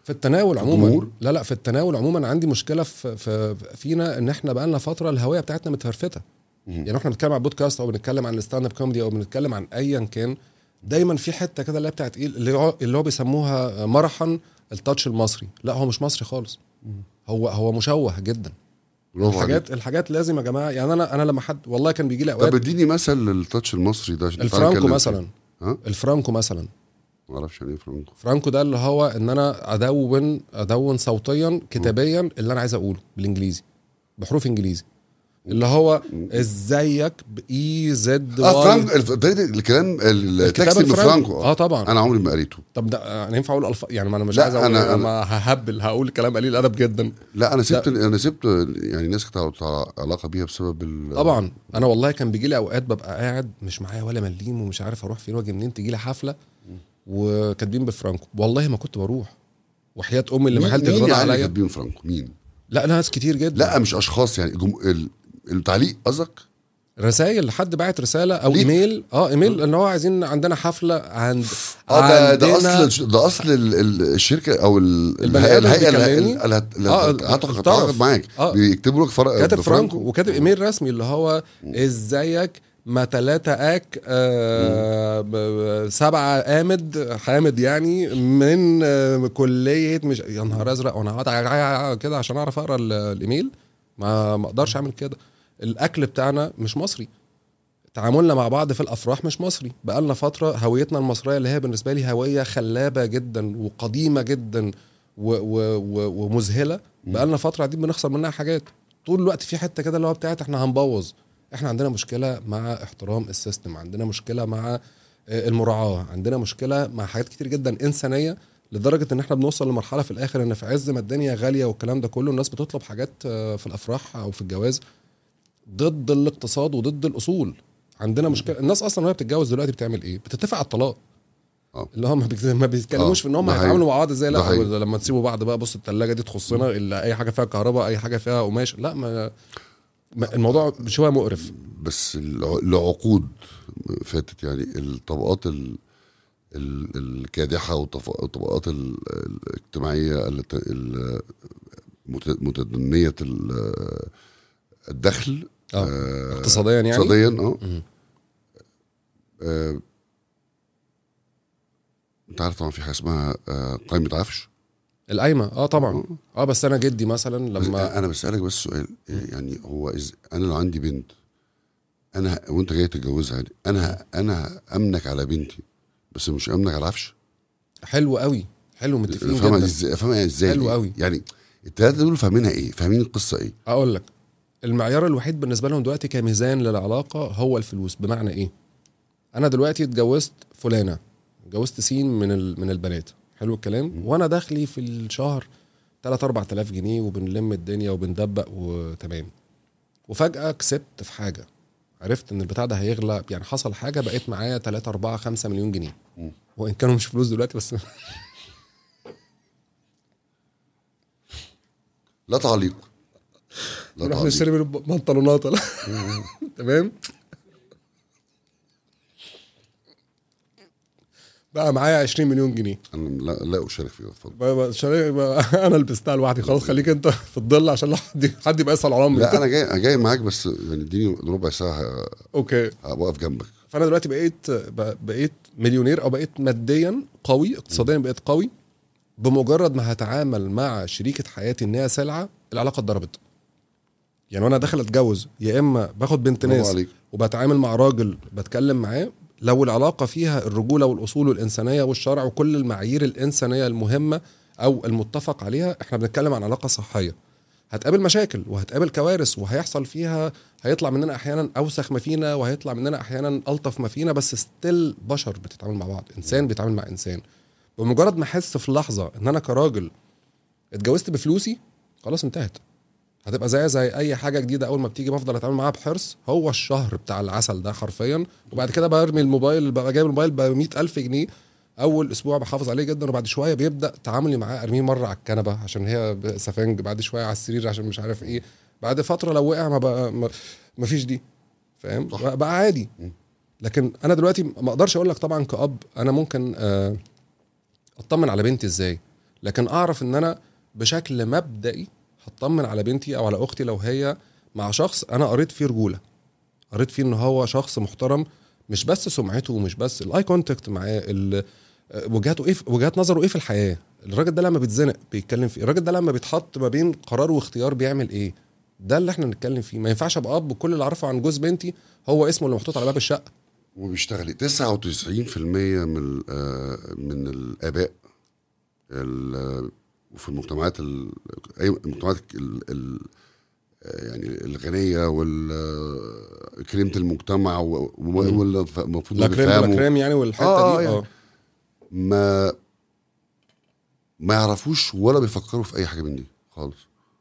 S2: في التناول عموما
S1: الجمهور؟
S2: لا لا في التناول عموما عندي مشكله في, في فينا ان احنا بقالنا فتره الهويه بتاعتنا متفرفته
S1: مم.
S2: يعني احنا بنتكلم عن بودكاست او بنتكلم عن الستاند اب كوميدي او بنتكلم عن ايا كان دايما في حته كده اللي هي بتاعت ايه اللي هو اللي هو بيسموها مرحا التاتش المصري لا هو مش مصري خالص هو هو مشوه جدا
S1: برافو عليك.
S2: الحاجات الحاجات لازم يا جماعه يعني انا انا لما حد والله كان بيجي لي
S1: طب
S2: اوقات
S1: اديني مثل للتاتش المصري ده عشان تعالى
S2: الفرانكو
S1: نتكلم
S2: مثلا
S1: فيه. ها
S2: الفرانكو مثلا
S1: ما اعرفش يعني ايه فرانكو
S2: فرانكو ده اللي هو ان انا ادون ادون صوتيا كتابيا اللي انا عايز اقوله بالانجليزي بحروف انجليزي اللي هو ازيك باي زد
S1: اه
S2: واي.
S1: فرانكو الف- ده ده الكلام التكست
S2: الكتابة
S1: بفرانكو
S2: اه طبعا
S1: انا عمري ما قريته
S2: طب ده انا ينفع اقول الف يعني ما انا مش
S1: لا،
S2: عايز اقول
S1: أنا-
S2: انا,
S1: أنا-
S2: ما ههبل هقول كلام قليل ادب جدا
S1: لا انا سبت انا سبت يعني ناس كانت على علاقه بيها بسبب ال
S2: طبعا انا والله كان بيجي لي اوقات ببقى قاعد مش معايا ولا مليم ومش عارف اروح فين واجي منين تيجي لي حفله وكاتبين بفرانكو والله ما كنت بروح وحياه امي اللي
S1: مين-
S2: محلت
S1: مين
S2: الغنى
S1: يعني
S2: عليا
S1: كاتبين فرانكو مين
S2: لا ناس كتير جدا
S1: لا مش اشخاص يعني جم... ال... التعليق قصدك
S2: رسائل حد باعت رساله او
S1: ليك؟
S2: ايميل اه ايميل ان هو عايزين عندنا حفله عند
S1: اه ده ده
S2: عندنا-
S1: اصل ده اصل ال- ال- الشركه او ال-
S2: البني
S1: الهيئه
S2: آدم
S1: الهيئه اللي-
S2: بيكلمني؟
S1: اللي هت- اللي
S2: آه،
S1: هت- هتعتقد
S2: الطرف.
S1: هتعتقد معاك
S2: آه.
S1: بيكتبوا لك فرق
S2: كاتب فرانكو وكاتب ايميل رسمي اللي هو ازيك ما تلاتة اك آه ب- ب- سبعة آمد حامد يعني من آه كلية مش يا نهار ازرق وانا هقعد كده عشان اعرف اقرا ال- الايميل ما ما اقدرش اعمل كده الاكل بتاعنا مش مصري تعاملنا مع بعض في الافراح مش مصري بقالنا فتره هويتنا المصريه اللي هي بالنسبه لي هويه خلابه جدا وقديمه جدا و و و ومذهله بقالنا فتره قاعدين بنخسر منها حاجات طول الوقت في حته كده اللي هو بتاعت احنا هنبوظ احنا عندنا مشكله مع احترام السيستم عندنا مشكله مع آه، المراعاه عندنا مشكله مع حاجات كتير جدا انسانيه لدرجه ان احنا بنوصل لمرحله في الاخر ان في عز ما الدنيا غاليه والكلام ده كله الناس بتطلب حاجات آه، في الافراح او في الجواز ضد الاقتصاد وضد الاصول عندنا مشكله الناس اصلا وهي بتتجوز دلوقتي بتعمل ايه بتتفق على الطلاق
S1: آه.
S2: اللي هم ما بيت- ما بيتكلموش
S1: آه،
S2: في ان هم
S1: ده حقيقي.
S2: هيتعاملوا مع بعض ازاي
S1: ده
S2: لا
S1: حقيقي.
S2: أو لما تسيبوا بعض بقى بص الثلاجه دي تخصنا الا اي حاجه فيها كهرباء اي حاجه فيها قماش لا ما ما- الموضوع شويه مقرف
S1: بس الع- لعقود فاتت يعني الطبقات ال... ال- الكادحه والطف- والطبقات ال- الاجتماعيه الت- ال- مت- متدنيه ال- الدخل
S2: اه
S1: آه،
S2: اقتصاديا يعني
S1: اقتصاديا اه
S2: مم.
S1: آه، انت عارف طبعا في حاجه اسمها آه، قائمه عفش
S2: القايمه اه طبعا اه بس انا جدي مثلا
S1: بس
S2: لما
S1: انا بسالك بس سؤال يعني هو إز... انا لو عندي بنت انا وانت جاي تتجوزها يعني انا انا امنك على بنتي بس مش امنك على العفش
S2: حلو قوي حلو متفقين
S1: فاهمها
S2: جدا
S1: ازاي فاهمها ازاي
S2: حلو
S1: دي؟
S2: قوي.
S1: يعني الثلاثه دول فاهمينها ايه فاهمين القصه ايه
S2: اقول لك المعيار الوحيد بالنسبه لهم دلوقتي كميزان للعلاقه هو الفلوس بمعنى ايه انا دلوقتي اتجوزت فلانه اتجوزت سين من ال- من البنات حلو الكلام وانا دخلي في الشهر 3 4000 جنيه وبنلم الدنيا وبندبق وتمام وفجاه كسبت في حاجه عرفت ان البتاع ده هيغلى يعني حصل حاجه بقيت معايا 3 4 5 مليون جنيه
S1: مم.
S2: وان كانوا مش فلوس دلوقتي بس
S1: لا تعليق لا
S2: نروح
S1: تعليق
S2: نشتري من بنطلونات تمام بقى معايا 20 مليون جنيه
S1: انا لا لا اشارك فيه اتفضل
S2: بقى بقى شاري بقى انا لبستها لوحدي خلاص خليك انت في الظل عشان لو حد حد يبقى يسال على امي
S1: لا انا جاي أنا جاي معاك بس يعني اديني ربع ساعه
S2: اوكي
S1: واقف جنبك
S2: فانا دلوقتي بقيت بق- بقيت مليونير او بقيت ماديا قوي اقتصاديا بقيت قوي بمجرد ما هتعامل مع شريكه حياتي ان هي سلعه العلاقه اتضربت يعني وانا داخل اتجوز يا اما باخد بنت
S1: برافو
S2: ناس
S1: عليك
S2: وبتعامل مع راجل بتكلم معاه لو العلاقه فيها الرجوله والاصول والانسانيه والشرع وكل المعايير الانسانيه المهمه او المتفق عليها احنا بنتكلم عن علاقه صحيه هتقابل مشاكل وهتقابل كوارث وهيحصل فيها هيطلع مننا احيانا اوسخ ما فينا وهيطلع مننا احيانا الطف ما فينا بس ستيل بشر بتتعامل مع بعض انسان بيتعامل مع انسان بمجرد ما احس في لحظه ان انا كراجل اتجوزت بفلوسي خلاص انتهت هتبقى زي زي اي حاجه جديده اول ما بتيجي بفضل اتعامل معاها بحرص هو الشهر بتاع العسل ده حرفيا وبعد كده برمي الموبايل ببقى جايب الموبايل ب 100000 جنيه اول اسبوع بحافظ عليه جدا وبعد شويه بيبدا تعاملي معاه ارميه مره على الكنبه عشان هي سفنج بعد شويه على السرير عشان مش عارف ايه بعد فتره لو وقع ما بقى ما, ما فيش دي فاهم
S1: صح.
S2: بقى, بقى عادي
S1: م.
S2: لكن انا دلوقتي ما اقدرش اقول لك طبعا كاب انا ممكن آه، اطمن على بنتي ازاي لكن اعرف ان انا بشكل مبدئي هطمن على بنتي او على اختي لو هي مع شخص انا قريت فيه رجوله قريت فيه ان هو شخص محترم مش بس سمعته ومش بس الاي كونتاكت معاه ال- آه، وجهاته ايه في- وجهات نظره ايه في الحياه الراجل ده لما بيتزنق بيتكلم فيه الراجل ده لما بيتحط ما بين قرار واختيار بيعمل ايه ده اللي احنا بنتكلم فيه ما ينفعش ابقى اب كل اللي اعرفه عن جوز بنتي هو اسمه اللي محطوط على باب الشقه
S1: وبيشتغل 99% من ال- آه، من الاباء ال- وفي المجتمعات ال- اي المجتمعات ال- ال- آه، يعني الغنيه وكريمه المجتمع و- و- واللي ف- المفروض
S2: لا
S1: إنه
S2: كريم ولا
S1: بيفهموا
S2: كريم يعني والحته
S1: آه،
S2: دي
S1: يعني.
S2: اه
S1: ما ما يعرفوش ولا بيفكروا في اي حاجه من دي خالص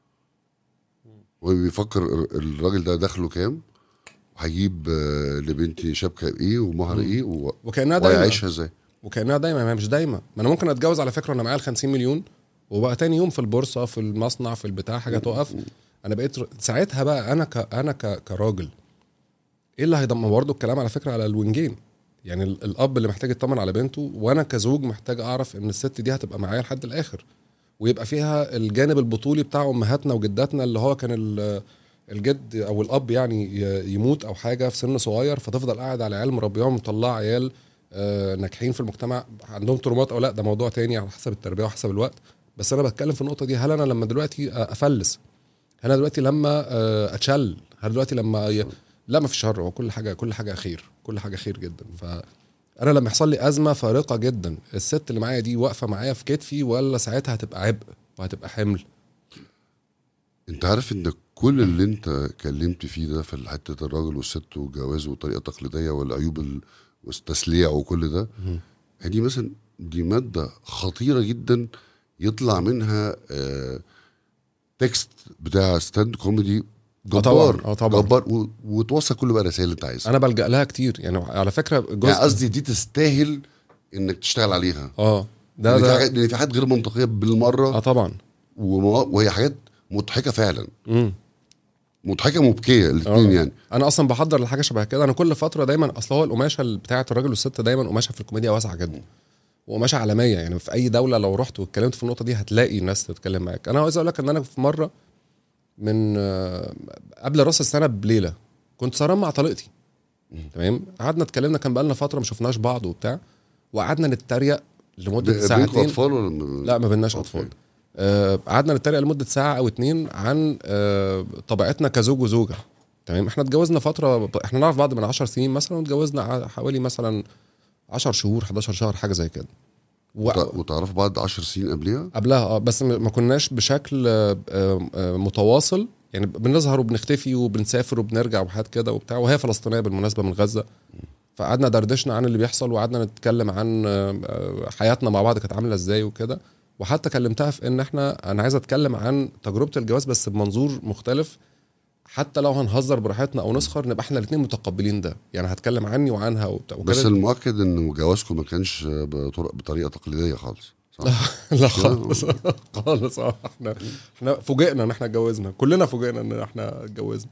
S1: هو بيفكر ال- الراجل ده دخله كام وهيجيب آه، لبنتي شبكه ايه ومهر ايه و-
S2: وكانها دايما
S1: وهيعيشها ازاي
S2: وكانها دايما ما هي مش دايما ما انا ممكن اتجوز على فكره وانا معايا ال 50 مليون وبقى تاني يوم في البورصه في المصنع في البتاع حاجه توقف انا بقيت ر- ساعتها بقى انا ك... انا ك... كراجل ايه اللي هيضمن برضه الكلام على فكره على الوينجين يعني ال- الاب اللي محتاج يطمن على بنته وانا كزوج محتاج اعرف ان الست دي هتبقى معايا لحد الاخر ويبقى فيها الجانب البطولي بتاع امهاتنا وجداتنا اللي هو كان ال- الجد او الاب يعني ي- يموت او حاجه في سن صغير فتفضل قاعد على عيال مربيهم مطلع عيال آه، ناجحين في المجتمع عندهم ترومات او لا ده موضوع تاني على حسب التربيه وحسب الوقت بس انا بتكلم في النقطه دي هل انا لما دلوقتي آه، افلس هل انا دلوقتي لما آه، اتشل هل دلوقتي لما ي... لا ما في شر هو كل حاجه كل حاجه خير كل حاجه خير جدا فانا لما يحصل لي ازمه فارقه جدا الست اللي معايا دي واقفه معايا في كتفي ولا ساعتها هتبقى عبء وهتبقى حمل
S1: انت عارف ان كل اللي انت اتكلمت فيه ده في حته الراجل والست والجواز والطريقه التقليديه والعيوب ال- والتسليع وكل ده دي مثلا دي ماده خطيره جدا يطلع منها آه تكست بتاع ستاند كوميدي
S2: آه طبعاً،
S1: جبار
S2: آه طبعاً.
S1: جبار و- وتوصل كل بقى الرسائل اللي انت عايزها
S2: انا بلجا لها كتير يعني على فكره جزء
S1: يعني قصدي دي تستاهل انك تشتغل عليها
S2: اه ده
S1: لان في
S2: ده
S1: حاجات لان في حاجات غير منطقيه بالمره
S2: اه طبعا
S1: وموا- وهي حاجات مضحكه فعلا
S2: مم.
S1: مضحكه مبكيه الاثنين
S2: آه.
S1: يعني
S2: انا اصلا بحضر لحاجه شبه كده انا كل فتره دايما اصل هو القماشه بتاعه الراجل والست دايما قماشه في الكوميديا واسعه جدا وقماشه عالميه يعني في اي دوله لو رحت واتكلمت في النقطه دي هتلاقي ناس تتكلم معاك انا عايز اقول لك ان انا في مره من آه، قبل راس السنه بليله كنت سهران مع طليقتي تمام قعدنا اتكلمنا كان بقالنا فتره ما شفناش بعض وبتاع وقعدنا نتريق لمده
S1: بينكم
S2: ساعتين
S1: اطفال ولا م-
S2: لا ما بيناش
S1: أوكي.
S2: اطفال آه، قعدنا نتريق لمده ساعه او اتنين عن آه، طبيعتنا كزوج وزوجه تمام احنا اتجوزنا فتره احنا نعرف بعض من 10 سنين مثلا واتجوزنا ع- حوالي مثلا 10 شهور 11 شهر حاجه زي كده
S1: وت-
S2: وقبلها
S1: وتعرفوا بعض 10 سنين قبلها
S2: اه بس م- ما كناش بشكل آه، آه، آه، متواصل يعني بنظهر وبنختفي وبنسافر وبنرجع وحاجات كده وبتاع وهي فلسطينيه بالمناسبه من غزه فقعدنا دردشنا عن اللي بيحصل وقعدنا نتكلم عن آه، آه، حياتنا مع بعض كانت عامله ازاي وكده وحتى كلمتها في ان احنا انا عايز اتكلم عن تجربه الجواز بس بمنظور مختلف حتى لو هنهزر براحتنا او نسخر نبقى احنا الاثنين متقبلين ده يعني هتكلم عني وعنها وبتاع
S1: بس
S2: وكده
S1: المؤكد ان جوازكم ما كانش بطرق بطريقه تقليديه خالص صح؟
S2: لا خالص خالص اه احنا احنا فوجئنا ان احنا اتجوزنا كلنا فوجئنا ان احنا اتجوزنا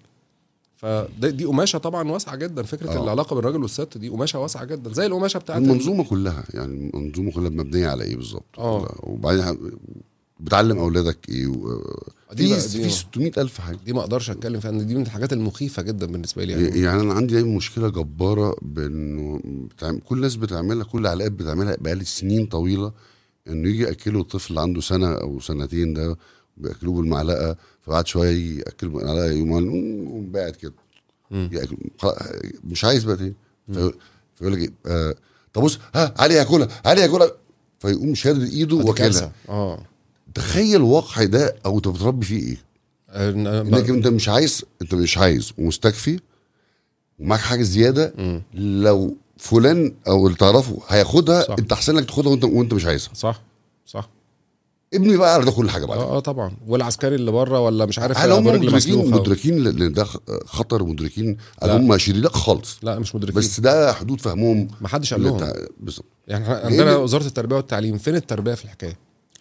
S2: فدي دي قماشه طبعا واسعه جدا فكره
S1: آه.
S2: العلاقه بين الراجل والست دي قماشه واسعه جدا زي القماشه بتاعت
S1: المنظومه كلها يعني المنظومه كلها مبنيه على ايه بالظبط
S2: آه.
S1: وبعدين ه- بتعلم اولادك ايه و...
S2: دي
S1: في
S2: بقى- دي
S1: في 600 الف حاجه
S2: دي ما اقدرش اتكلم فيها ان دي من الحاجات المخيفه جدا بالنسبه لي يعني
S1: يعني انا عندي دايما مشكله جباره بانه بتعمل كل الناس بتعملها كل العلاقات بتعملها بقالي سنين طويله انه يجي ياكلوا الطفل عنده سنه او سنتين ده بياكلوه بالمعلقه فبعد شويه يجي ياكلوا بالمعلقه يقوم قال- يقوم باعت كده
S2: مم.
S1: ياكل خلاص، مش عايز بقى تاني في- فيقول لك ايه آه طب بص ها علي ياكلها علي ياكلها فيقوم شادد ايده
S2: دي
S1: واكلها
S2: كارثة. اه
S1: تخيل الواقع ده او انت بتربي فيه ايه
S2: إن-
S1: انك انت مش عايز انت مش عايز ومستكفي ومعاك حاجه زياده
S2: مم.
S1: لو فلان او اللي تعرفه هياخدها
S2: صح.
S1: انت احسن لك تاخدها وانت وانت مش عايزها
S2: صح صح
S1: ابني بقى على ده كل حاجه بعد
S2: اه اه طبعا والعسكري اللي بره ولا مش عارف
S1: هل هم
S2: أبو رجل
S1: مدركين
S2: مسلوخة.
S1: مدركين لان ده خطر مدركين هل
S2: لا.
S1: هم شرير لا خالص
S2: لا مش مدركين
S1: بس ده حدود فهمهم
S2: ما حدش قال
S1: اللي
S2: لهم
S1: انت- بالظبط
S2: يعني إحنا عندنا
S1: لأن-
S2: وزاره التربيه والتعليم فين التربيه في الحكايه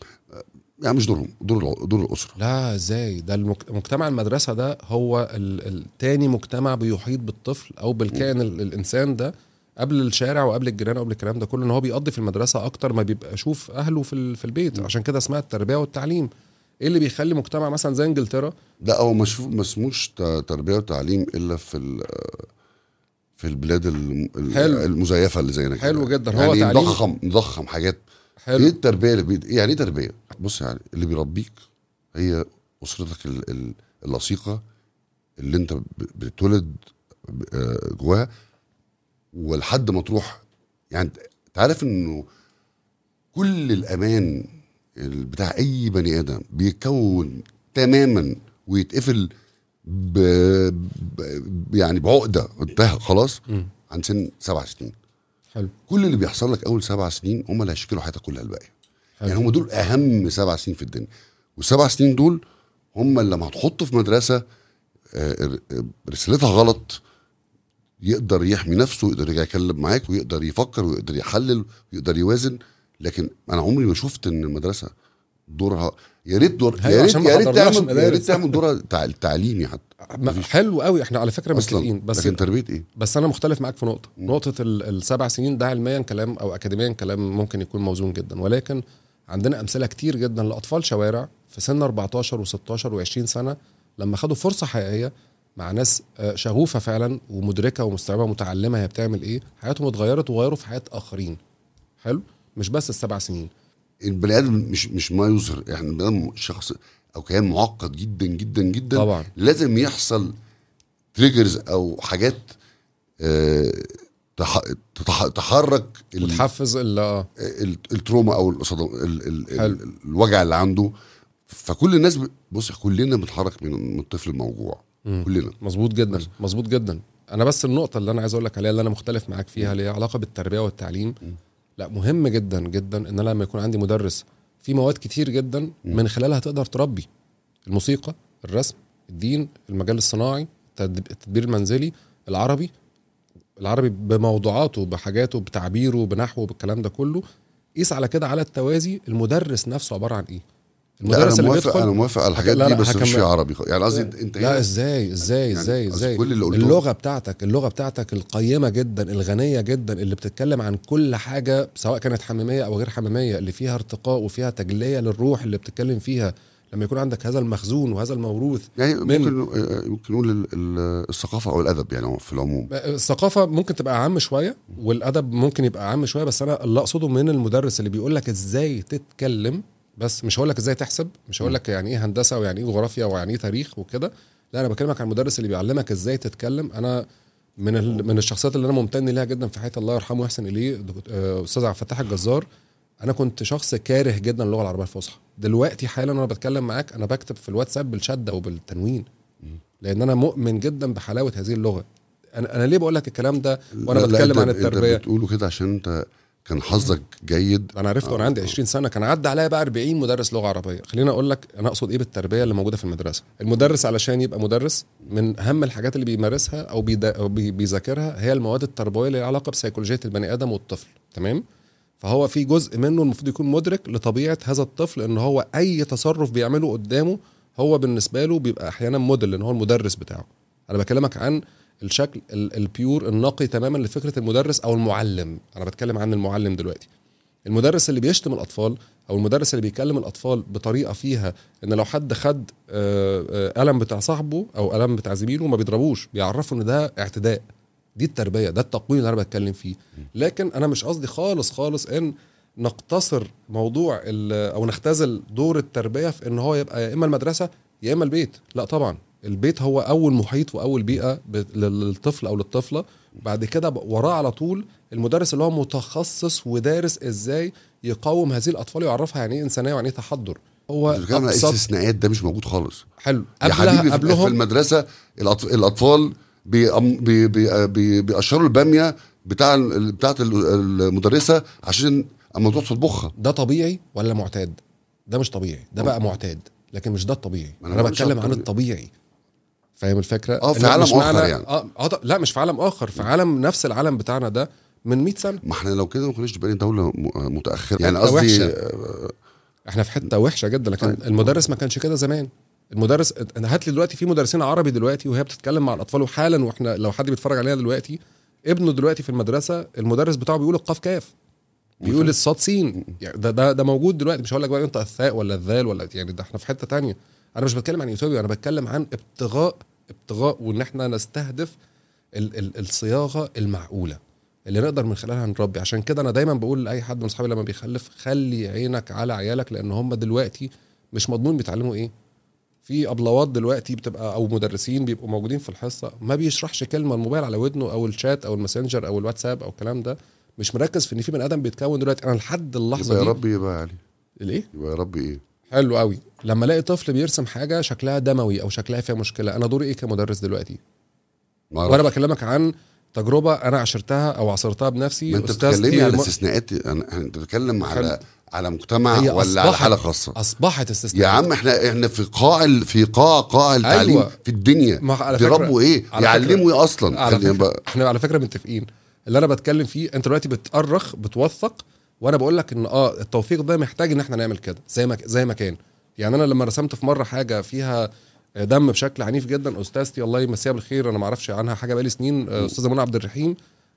S1: يعني مش دورهم دور الع- دور الاسره
S2: لا ازاي ده المك... مجتمع المدرسه ده هو ال... التاني مجتمع بيحيط بالطفل او بالكائن ال... الانسان ده قبل الشارع وقبل الجيران وقبل الكلام ده كله ان هو بيقضي في المدرسه اكتر ما بيبقى يشوف اهله في ال- في البيت
S1: م.
S2: عشان كده اسمها التربيه والتعليم ايه اللي بيخلي مجتمع مثلا زي انجلترا
S1: لا هو مش ما اسموش ت- تربيه وتعليم الا في ال- في البلاد الم- ال-
S2: حلو.
S1: المزيفه اللي زينا كده.
S2: حلو جدا. هو
S1: يعني
S2: تعليم-
S1: نضخم نضخم حاجات ايه
S2: حلو
S1: التربيه اللي بي... يعني ايه تربيه بص يعني اللي بيربيك هي اسرتك ال... ال... اللصيقه اللي انت ب- بتتولد ب- آه، جواها ولحد ما تروح يعني انت عارف انه كل الامان ال- بتاع اي بني ادم بيتكون تماما ويتقفل ب... ب... يعني بعقده انتهى خلاص
S2: مم.
S1: عن سن سبع سنين
S2: حلو
S1: كل اللي بيحصل لك اول سبع سنين هم اللي هيشكلوا حياتك كلها الباقيه
S2: حلو.
S1: يعني هم دول اهم سبع سنين في الدنيا والسبع سنين دول هم اللي لما هتحطه في مدرسه آه، آه، رسالتها غلط يقدر يحمي نفسه ويقدر يرجع يتكلم معاك ويقدر يفكر ويقدر يحلل ويقدر يوازن لكن انا عمري ما شفت ان المدرسه دورها يا ريت دور
S2: أيوة،
S1: يا ريت
S2: عشان ما
S1: يا ريت
S2: حضرناش
S1: تعمل يا ريت
S2: مدارس.
S1: تعمل دورها تع- تعليمي حتى
S2: ما-
S1: مفيش.
S2: حلو قوي احنا على فكره
S1: اصلا
S2: متفقين بس
S1: لكن تربيه ايه؟
S2: بس انا مختلف معاك في نقطه نقطه ال- السبع سنين ده علميا كلام او اكاديميا كلام ممكن يكون موزون جدا ولكن عندنا امثله كتير جدا لاطفال شوارع في سن 14 و16 و20 سنه لما خدوا فرصه حقيقيه مع ناس آه، شغوفه فعلا ومدركه ومستوعبه ومتعلمه هي بتعمل ايه حياتهم اتغيرت وغيروا في حياه اخرين حلو مش بس السبع سنين
S1: البني ادم مش مش ما يظهر يعني البني ادم شخص او كيان معقد جدا جدا جدا
S2: طبعا
S1: لازم يحصل تريجرز او حاجات آه، تح- تتح- تحرك ال-
S2: وتحفز ال- آه،
S1: ال- التروما او الصدم ال- ال-
S2: حلو.
S1: ال- الوجع اللي عنده فكل الناس ب- بص كلنا بنتحرك من من الطفل الموجوع
S2: مم.
S1: كلنا
S2: مظبوط جدا مظبوط جدا انا بس النقطه اللي انا عايز اقول لك عليها اللي انا مختلف معاك فيها اللي هي علاقه بالتربيه والتعليم
S1: م.
S2: لا مهم جدا جدا ان انا لما يكون عندي مدرس في مواد كتير جدا من خلالها تقدر تربي الموسيقى الرسم الدين المجال الصناعي التدب- التدبير المنزلي العربي العربي بموضوعاته بحاجاته بتعبيره بنحوه بالكلام ده كله قيس على كده على التوازي المدرس نفسه عباره عن ايه
S1: لا انا
S2: اللي
S1: موافق
S2: بيدخل
S1: انا موافق على الحاجات
S2: لا،
S1: دي
S2: لا،
S1: بس مش
S2: هكمل.
S1: في عربي خ- يعني قصدي انت
S2: لا
S1: هنا
S2: ازاي ازاي
S1: يعني
S2: ازاي
S1: قصدي
S2: ازاي
S1: كل اللي قلته
S2: اللغه بتاعتك اللغه بتاعتك القيمه جدا الغنيه جدا اللي بتتكلم عن كل حاجه سواء كانت حميميه او غير حميميه اللي فيها ارتقاء وفيها تجليه للروح اللي بتتكلم فيها لما يكون عندك هذا المخزون وهذا الموروث
S1: يعني
S2: من-
S1: ممكن آه، ممكن نقول ال- ال- الثقافه او الادب يعني في العموم
S2: الثقافه ممكن تبقى عام شويه والادب ممكن يبقى عام شويه بس انا اللي اقصده من المدرس اللي بيقول لك ازاي تتكلم بس مش هقول لك ازاي تحسب مش هقول لك يعني ايه هندسه ويعني ايه جغرافيا ويعني ايه تاريخ وكده لا انا بكلمك عن المدرس اللي بيعلمك ازاي تتكلم انا من ال... من الشخصيات اللي انا ممتن ليها جدا في حياتي الله يرحمه ويحسن اليه دكت- آه، استاذ عبد الفتاح الجزار انا كنت شخص كاره جدا اللغه العربيه الفصحى دلوقتي حالا وانا بتكلم معاك انا بكتب في الواتساب بالشده وبالتنوين لان انا مؤمن جدا بحلاوه هذه اللغه انا انا ليه بقول لك الكلام ده وانا
S1: لا- لا،
S2: بتكلم
S1: أنت-
S2: عن التربيه
S1: انت بتقوله كده عشان انت كان حظك جيد
S2: انا عرفت وانا
S1: آه،
S2: عندي
S1: آه.
S2: 20 سنه كان عدى عليا بقى 40 مدرس لغه عربيه خليني اقول لك انا اقصد ايه بالتربيه اللي موجوده في المدرسه المدرس علشان يبقى مدرس من اهم الحاجات اللي بيمارسها او, بيدا أو بي- بيذاكرها هي المواد التربويه اللي لها علاقه بسيكولوجيه البني ادم والطفل تمام فهو في جزء منه المفروض يكون مدرك لطبيعه هذا الطفل ان هو اي تصرف بيعمله قدامه هو بالنسبه له بيبقى احيانا موديل لان هو المدرس بتاعه انا بكلمك عن الشكل ال- البيور النقي تماما لفكره المدرس او المعلم انا بتكلم عن المعلم دلوقتي المدرس اللي بيشتم الاطفال او المدرس اللي بيكلم الاطفال بطريقه فيها ان لو حد خد آه، آه، قلم بتاع صاحبه او قلم بتاع زميله ما بيضربوش بيعرفوا ان ده اعتداء دي التربيه ده التقويم اللي انا بتكلم فيه لكن انا مش قصدي خالص خالص ان نقتصر موضوع ال- او نختزل دور التربيه في ان هو يبقى يا اما المدرسه يا اما البيت لا طبعا البيت هو اول محيط واول بيئه ب- للطفل او للطفله بعد كده ب- وراه على طول المدرس اللي هو متخصص ودارس ازاي يقوم هذه الاطفال ويعرفها يعني ايه انسانيه ويعني ايه تحضر هو
S1: انت بتتكلم عن
S2: أبسط-
S1: استثناءات ده مش موجود خالص
S2: حلو
S1: يا حبيبي
S2: قبلها
S1: في- في
S2: قبلهم
S1: المدرسه الأطف- الاطفال بيقم- بي بي بي بيقشروا الباميه بتاع ال- بتاعت ال- المدرسه عشان اما تروح تطبخها
S2: ده طبيعي ولا معتاد ده مش طبيعي ده بقى معتاد لكن مش ده الطبيعي
S1: ما أنا
S2: انا,
S1: بقولش
S2: بتكلم
S1: على
S2: عن
S1: الطبيعي.
S2: الطبيعي فاهم الفكره
S1: آه، في
S2: إن
S1: عالم
S2: مش
S1: آخر
S2: معنى-
S1: يعني.
S2: اه آه، لا مش في عالم اخر في عالم نفس العالم بتاعنا ده من 100 سنه
S1: ما احنا لو كده ما كناش بقينا دوله م- متاخره يعني
S2: حتة
S1: قصدي
S2: وحشة.
S1: آه،
S2: احنا في حته وحشه جدا لكن
S1: طيب.
S2: المدرس ما كانش كده زمان المدرس انا هات لي دلوقتي في مدرسين عربي دلوقتي وهي بتتكلم مع الاطفال وحالا واحنا لو حد بيتفرج علينا دلوقتي ابنه دلوقتي في المدرسه المدرس بتاعه بيقول القاف كاف بيقول الصاد سين يعني ده ده ده موجود دلوقتي مش هقول لك بقى انت الثاء ولا الذال ولا يعني ده احنا في حته تانية انا مش بتكلم عن يوتيوب انا بتكلم عن ابتغاء ابتغاء وان احنا نستهدف ال ال الصياغه المعقوله اللي نقدر من خلالها نربي عشان كده انا دايما بقول لاي حد من اصحابي لما بيخلف خلي عينك على عيالك لان هم دلوقتي مش مضمون بيتعلموا ايه في ابلوات دلوقتي بتبقى او مدرسين بيبقوا موجودين في الحصه ما بيشرحش كلمه الموبايل على ودنه او الشات او الماسنجر او الواتساب او الكلام ده مش مركز في ان في بني ادم بيتكون دلوقتي انا لحد اللحظه
S1: يبقى يا
S2: دي
S1: رب ايه بقى يا علي
S2: الايه
S1: يبقى يا رب ايه
S2: حلو قوي لما الاقي طفل بيرسم حاجه شكلها دموي او شكلها فيها مشكله انا دوري ايه كمدرس دلوقتي
S1: ما
S2: وانا
S1: أعرفش.
S2: بكلمك عن تجربه انا عشرتها او عصرتها بنفسي
S1: ما انت
S2: أستاذتي
S1: بتتكلمي على
S2: الم-
S1: استثناءات أنا- انت بتتكلم
S2: حلو.
S1: على على مجتمع
S2: هي
S1: ولا على
S2: أصبحت-
S1: حاله خاصه
S2: اصبحت استثناء
S1: يا عم احنا احنا في قاع ال- في قاع قاع التعليم
S2: أيوة.
S1: في الدنيا
S2: ما على فكرة-
S1: بيربوا ايه
S2: على
S1: يعلموا ايه اصلا
S2: على
S1: خلينا
S2: فكرة
S1: بقى
S2: احنا على فكره متفقين اللي انا بتكلم فيه انت دلوقتي بتأرخ بتوثق وانا بقول لك ان اه التوثيق ده محتاج ان احنا نعمل كده زي ما زي ما كان يعني انا لما رسمت في مره حاجه فيها دم بشكل عنيف جدا استاذتي الله يمسيها بالخير انا ما اعرفش عنها حاجه بقالي سنين آه، استاذه منى عبد الرحيم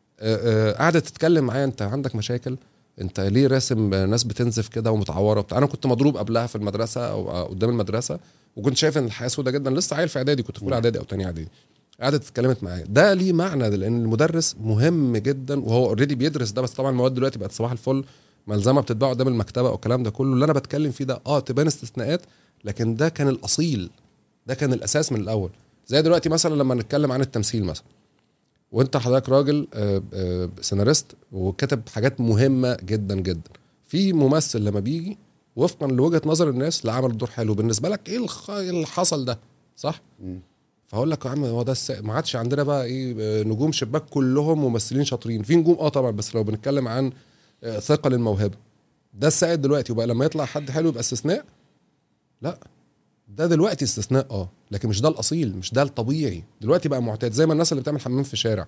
S2: آه، آه، قعدت تتكلم معايا انت عندك مشاكل انت ليه راسم آه، ناس بتنزف كده ومتعوره بتاع انا كنت مضروب قبلها في المدرسه او آه، قدام المدرسه وكنت شايف ان الحياه سودة جدا لسه عيل في اعدادي كنت في اولى اعدادي او تانية اعدادي قعدت اتكلمت معايا ده ليه معنى ده لان المدرس مهم جدا وهو اوريدي بيدرس ده بس طبعا المواد دلوقتي بقت صباح الفل ملزمه بتتباع قدام المكتبه او الكلام ده كله اللي انا بتكلم فيه ده اه تبان استثناءات لكن ده كان الاصيل ده كان الاساس من الاول زي دلوقتي مثلا لما نتكلم عن التمثيل مثلا وانت حضرتك راجل آه، آه، سيناريست وكتب حاجات مهمه جدا جدا في ممثل لما بيجي وفقا لوجهه نظر الناس لا عمل الدور حلو بالنسبه لك ايه الخ- اللي حصل ده صح
S1: مم.
S2: فهقول لك يا عم هو ده الس... ما عادش عندنا بقى ايه آه، نجوم شباك كلهم ممثلين شاطرين في نجوم اه طبعا بس لو بنتكلم عن آه، ثقل الموهبه ده السائد دلوقتي وبقى لما يطلع حد حلو يبقى استثناء لا ده دلوقتي استثناء اه لكن مش ده الاصيل مش ده الطبيعي دلوقتي بقى معتاد زي ما الناس اللي بتعمل حمام في شارع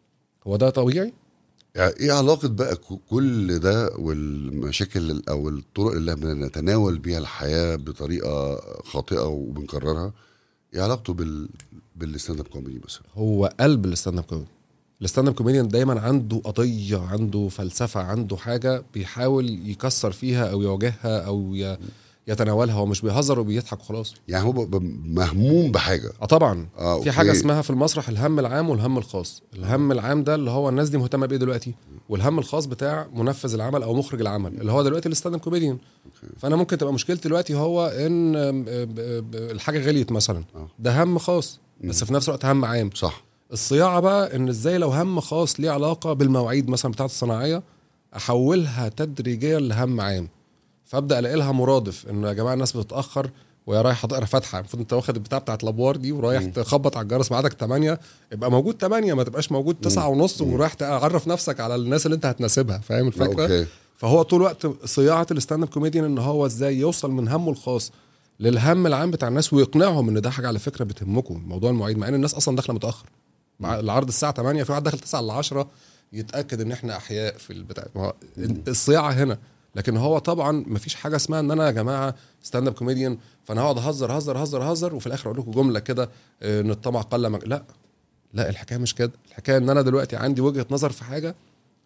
S2: هو ده طبيعي
S1: يعني ايه علاقه بقى ك- كل ده والمشاكل ال- او الطرق اللي بنتناول بيها الحياه بطريقه خاطئه وبنكررها ايه علاقته بال بالستاند اب كوميدي مثلا
S2: هو قلب الستاند اب كوميدي الستاند اب كوميديان دايما عنده قضيه عنده فلسفه عنده حاجه بيحاول يكسر فيها او يواجهها او ي... يتناولها هو مش بيهزر وبيضحك وخلاص
S1: يعني هو ب- ب- مهموم بحاجه
S2: اه طبعا
S1: اه
S2: في حاجه
S1: أوكي.
S2: اسمها في المسرح الهم العام والهم الخاص الهم العام ده اللي هو الناس دي مهتمه بايه دلوقتي والهم الخاص بتاع منفذ العمل او مخرج العمل اللي هو دلوقتي الستاند اب كوميديان فانا ممكن تبقى مشكلتي دلوقتي هو ان آم، آم، آم، الحاجه غليت مثلا
S1: آه.
S2: ده هم خاص بس في نفس الوقت هم عام
S1: صح
S2: الصياعه بقى ان ازاي لو هم خاص ليه علاقه بالمواعيد مثلا بتاعت الصناعيه احولها تدريجيا لهم عام فابدا الاقي لها مرادف انه يا جماعه الناس بتتاخر ويا رايح تقرا فاتحه المفروض انت واخد البتاع بتاعت الابوار دي ورايح تخبط على الجرس ميعادك 8 يبقى موجود 8 ما تبقاش موجود 9 ونص ورايح تعرف نفسك على الناس اللي انت هتناسبها فاهم الفكره؟
S1: اوكي
S2: فهو طول الوقت صياعه الستاند اب كوميديان ان هو ازاي يوصل من همه الخاص للهم العام بتاع الناس ويقنعهم ان ده حاجه على فكره بتهمكم موضوع المواعيد مع ان الناس اصلا داخله متاخر مع العرض الساعه 8 في واحد داخل 9 ل 10 يتاكد ان احنا احياء في البتاع ما هو الصياعه هنا لكن هو طبعا مفيش حاجه اسمها ان انا يا جماعه ستاند اب كوميديان فانا هقعد اهزر هزر هزر هزر وفي الاخر اقول لكم جمله كده آه، ان الطمع قل مج... لا لا الحكايه مش كده الحكايه ان انا دلوقتي عندي وجهه نظر في حاجه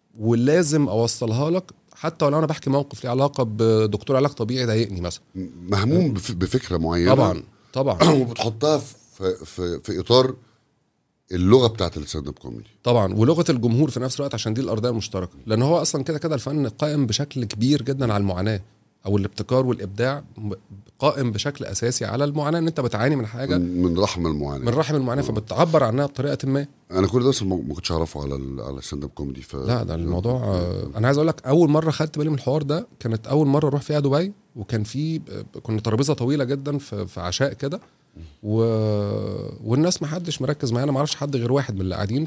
S2: ولازم اوصلها لك حتى ولو انا بحكي موقف ليه علاقه بدكتور علاج طبيعي ضايقني مثلا
S1: مهموم بف- بفكره معينه
S2: طبعا طبعا
S1: وبتحطها في في في اطار اللغه بتاعت الستاند اب كوميدي
S2: طبعا ولغه الجمهور في نفس الوقت عشان دي الارضيه المشتركه لان هو اصلا كده كده الفن قائم بشكل كبير جدا على المعاناه او الابتكار والابداع م- قائم بشكل اساسي على المعاناه ان انت بتعاني من حاجه
S1: من من رحم المعاناه
S2: من رحم المعاناه فبتعبر عنها بطريقه ما
S1: انا كل ده أصلاً ما ما كنتش اعرفه على ال- على الستاند اب كوميدي ف
S2: لا ده الموضوع آه، انا عايز اقول لك اول مره خدت بالي من الحوار ده كانت اول مره اروح فيها دبي وكان في آه، كنا ترابيزه طويله جدا في, في عشاء كده و... والناس ما حدش مركز معانا ما اعرفش حد غير واحد من اللي قاعدين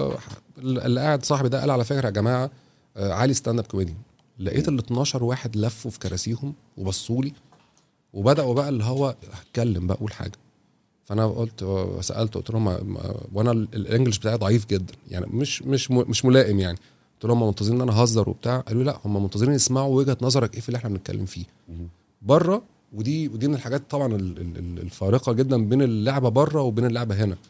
S2: فاللي قاعد صاحبي ده قال على فكره يا جماعه آه، علي ستاند اب كوميدي لقيت ال 12 واحد لفوا في كراسيهم وبصوا لي وبداوا بقى اللي هو هتكلم بقى اقول حاجه فانا قلت سالته قلت لهم ما- ما- وانا ال- الانجليش بتاعي ضعيف جدا يعني مش مش م- مش ملائم يعني قلت لهم هم منتظرين ان انا اهزر وبتاع قالوا لي لا هم منتظرين يسمعوا وجهه نظرك ايه في اللي احنا بنتكلم فيه بره ودي ودي من الحاجات طبعا ال- ال- ال- الفارقه جدا بين اللعبه بره وبين اللعبه هنا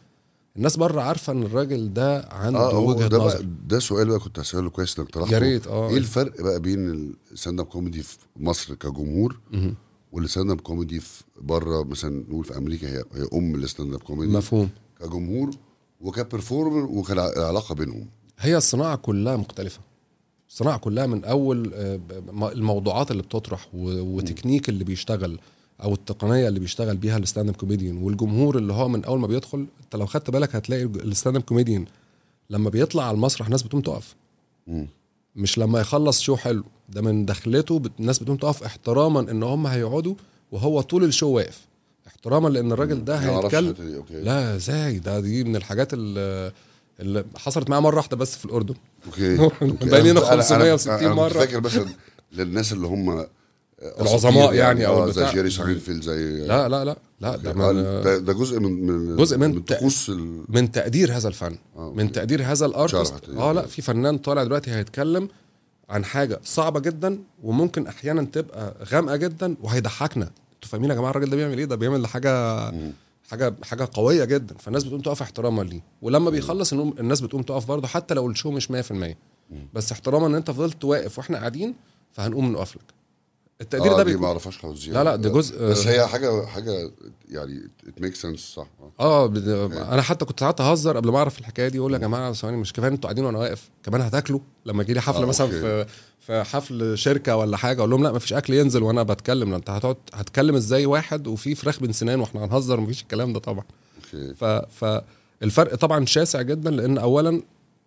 S2: الناس بره عارفه ان الراجل ده عنده
S1: اه هو
S2: وجهه
S1: ده بقى
S2: نظر
S1: ده سؤال بقى كنت هسأله كويس انك طرحته
S2: يا ريت اه
S1: ايه الفرق بقى بين الستاند اب كوميدي في مصر كجمهور
S2: مهم.
S1: والستاند اب كوميدي في بره مثلا نقول في امريكا هي هي ام الستاند اب كوميدي
S2: مفهوم
S1: كجمهور وكبرفورمر وكالعلاقه بينهم
S2: هي الصناعه كلها مختلفه الصناعه كلها من اول آه، ب- الموضوعات اللي بتطرح و- وتكنيك اللي بيشتغل او التقنيه اللي بيشتغل بيها الستاند اب كوميديان والجمهور اللي هو من اول ما بيدخل انت لو خدت بالك هتلاقي الستاند اب كوميديان لما بيطلع على المسرح الناس بتقوم تقف
S1: مم.
S2: مش لما يخلص شو حلو ده من دخلته بت- الناس بتقوم تقف احتراما ان هم هيقعدوا وهو طول الشو واقف احتراما لان الراجل ده
S1: ما أعرفش
S2: هيتكلم
S1: الحتة دي، اوكي
S2: لا ازاي ده دي من الحاجات اللي, اللي حصلت معايا مره واحده بس في الاردن
S1: اوكي أوكي.
S2: باينين
S1: أنا- أنا-
S2: 560
S1: أنا كنت
S2: مرة.
S1: فاكر مثلا للناس اللي هم
S2: العظماء
S1: أساطير
S2: يعني أو
S1: آه، زي
S2: البتاع.
S1: جيري ساينفيلد زي
S2: لا لا لا لا ده,
S1: آه،
S2: من
S1: ده, ده جزء من من
S2: جزء من
S1: من
S2: تق-
S1: طقوس ال...
S2: من تقدير هذا الفن
S1: آه،
S2: من تقدير هذا الارتست
S1: شرحت.
S2: اه لا في فنان طالع دلوقتي هيتكلم عن حاجه صعبه جدا وممكن احيانا تبقى غامقه جدا وهيضحكنا انتوا فاهمين يا جماعه الراجل ده بيعمل ايه ده بيعمل حاجه
S1: مم.
S2: حاجه حاجه قويه جدا فالناس بتقوم تقف احتراما ليه ولما بيخلص إنهم- الناس بتقوم تقف برضه حتى لو الشو مش 100% بس احتراما ان انت فضلت واقف واحنا قاعدين فهنقوم نقف لك التقدير
S1: آه
S2: ده
S1: دي
S2: بيكون
S1: ما اعرفش خالص دي.
S2: لا لا ده جزء
S1: بس هي حاجه حاجه يعني ات ميك سنس صح آه.
S2: اه بد... انا حتى كنت ساعات اهزر قبل ما اعرف الحكايه دي اقول يا جماعه ثواني مش كفايه انتوا قاعدين وانا واقف كمان هتاكلوا لما يجي لي حفله
S1: آه،
S2: مثلا
S1: أوكي.
S2: في في حفل شركه ولا حاجه اقول لهم لا مفيش اكل ينزل وانا بتكلم لا انت هتقعد هتكلم ازاي واحد وفي فراخ بين سنان واحنا هنهزر مفيش الكلام ده طبعا
S1: اوكي
S2: ف فالفرق طبعا شاسع جدا لان اولا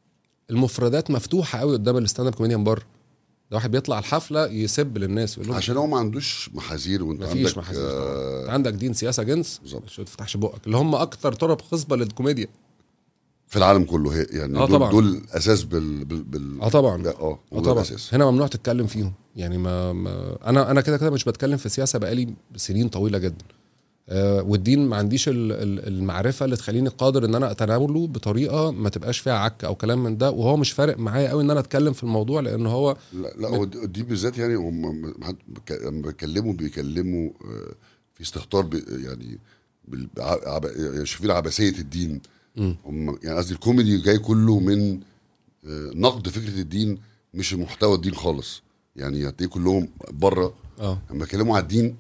S2: المفردات مفتوحه قوي قدام الستاند اب كوميديان بره ده واحد بيطلع الحفله يسب للناس يقول لهم
S1: عشان هو ما عندوش محاذير وانت
S2: مفيش
S1: عندك
S2: محاذير
S1: آه
S2: انت عندك دين سياسه جنس
S1: بالظبط.
S2: مش تفتحش بقك اللي هم اكتر طرق خصبه للكوميديا
S1: في العالم كله هي يعني
S2: آه
S1: دول,
S2: طبعا.
S1: دول اساس بال بال, بال
S2: اه طبعا
S1: لا، اه
S2: اه
S1: هو ده
S2: طبعا
S1: الاساس
S2: هنا ممنوع تتكلم فيهم يعني ما, ما انا انا كده كده مش بتكلم في سياسه بقالي سنين طويله جدا آه والدين ما عنديش ال- ال- المعرفه اللي تخليني قادر ان انا اتناوله بطريقه ما تبقاش فيها عك او كلام من ده وهو مش فارق معايا قوي ان انا اتكلم في الموضوع لان هو
S1: لا لا هو دي دي بالذات يعني هم حد- بك- لما بيتكلموا بيكلموا آه، في استهتار ب- يعني بال- ع- عب- يعني شايفين عبثيه الدين
S2: مم.
S1: هم يعني قصدي الكوميدي جاي كله من آه، نقد فكره الدين مش محتوى الدين خالص يعني هتلاقي كلهم بره
S2: اه
S1: لما يتكلموا على الدين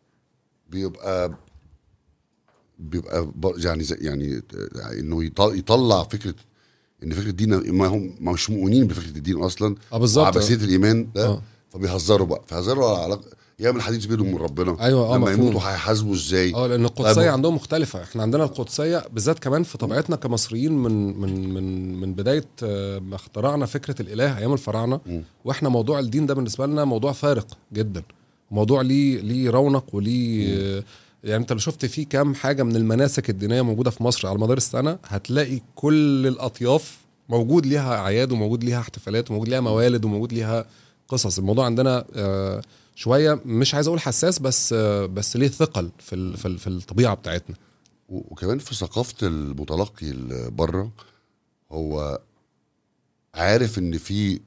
S1: بيبقى بيبقى ب- يعني زي يعني انه يط- يطلع فكره ان فكره الدين ما هم مش مؤمنين بفكره الدين اصلا
S2: اه بالظبط
S1: وعبثيه الايمان ده
S2: اه
S1: فبيهزروا بقى فهزروا على علاقه يعمل حديث بينهم من ربنا
S2: ايوه اه
S1: لما
S2: مفهوم
S1: يموتوا هيحاسبوا ازاي
S2: اه لان القدسيه
S1: طيب.
S2: عندهم مختلفه احنا عندنا القدسيه بالذات كمان في طبيعتنا كمصريين من من من من بدايه آه، ما اخترعنا فكره الاله ايام الفراعنه
S1: مم.
S2: واحنا موضوع الدين ده بالنسبه لنا موضوع فارق جدا موضوع ليه ليه رونق وليه آه، يعني انت لو شفت فيه كام حاجه من المناسك الدينيه موجوده في مصر على مدار السنه هتلاقي كل الاطياف موجود ليها اعياد وموجود ليها احتفالات وموجود ليها موالد وموجود ليها قصص الموضوع عندنا آه، شويه مش عايز اقول حساس بس آه، بس ليه ثقل في ال- في ال- في الطبيعه بتاعتنا
S1: و- وكمان في ثقافه المتلقي اللي بره هو عارف ان في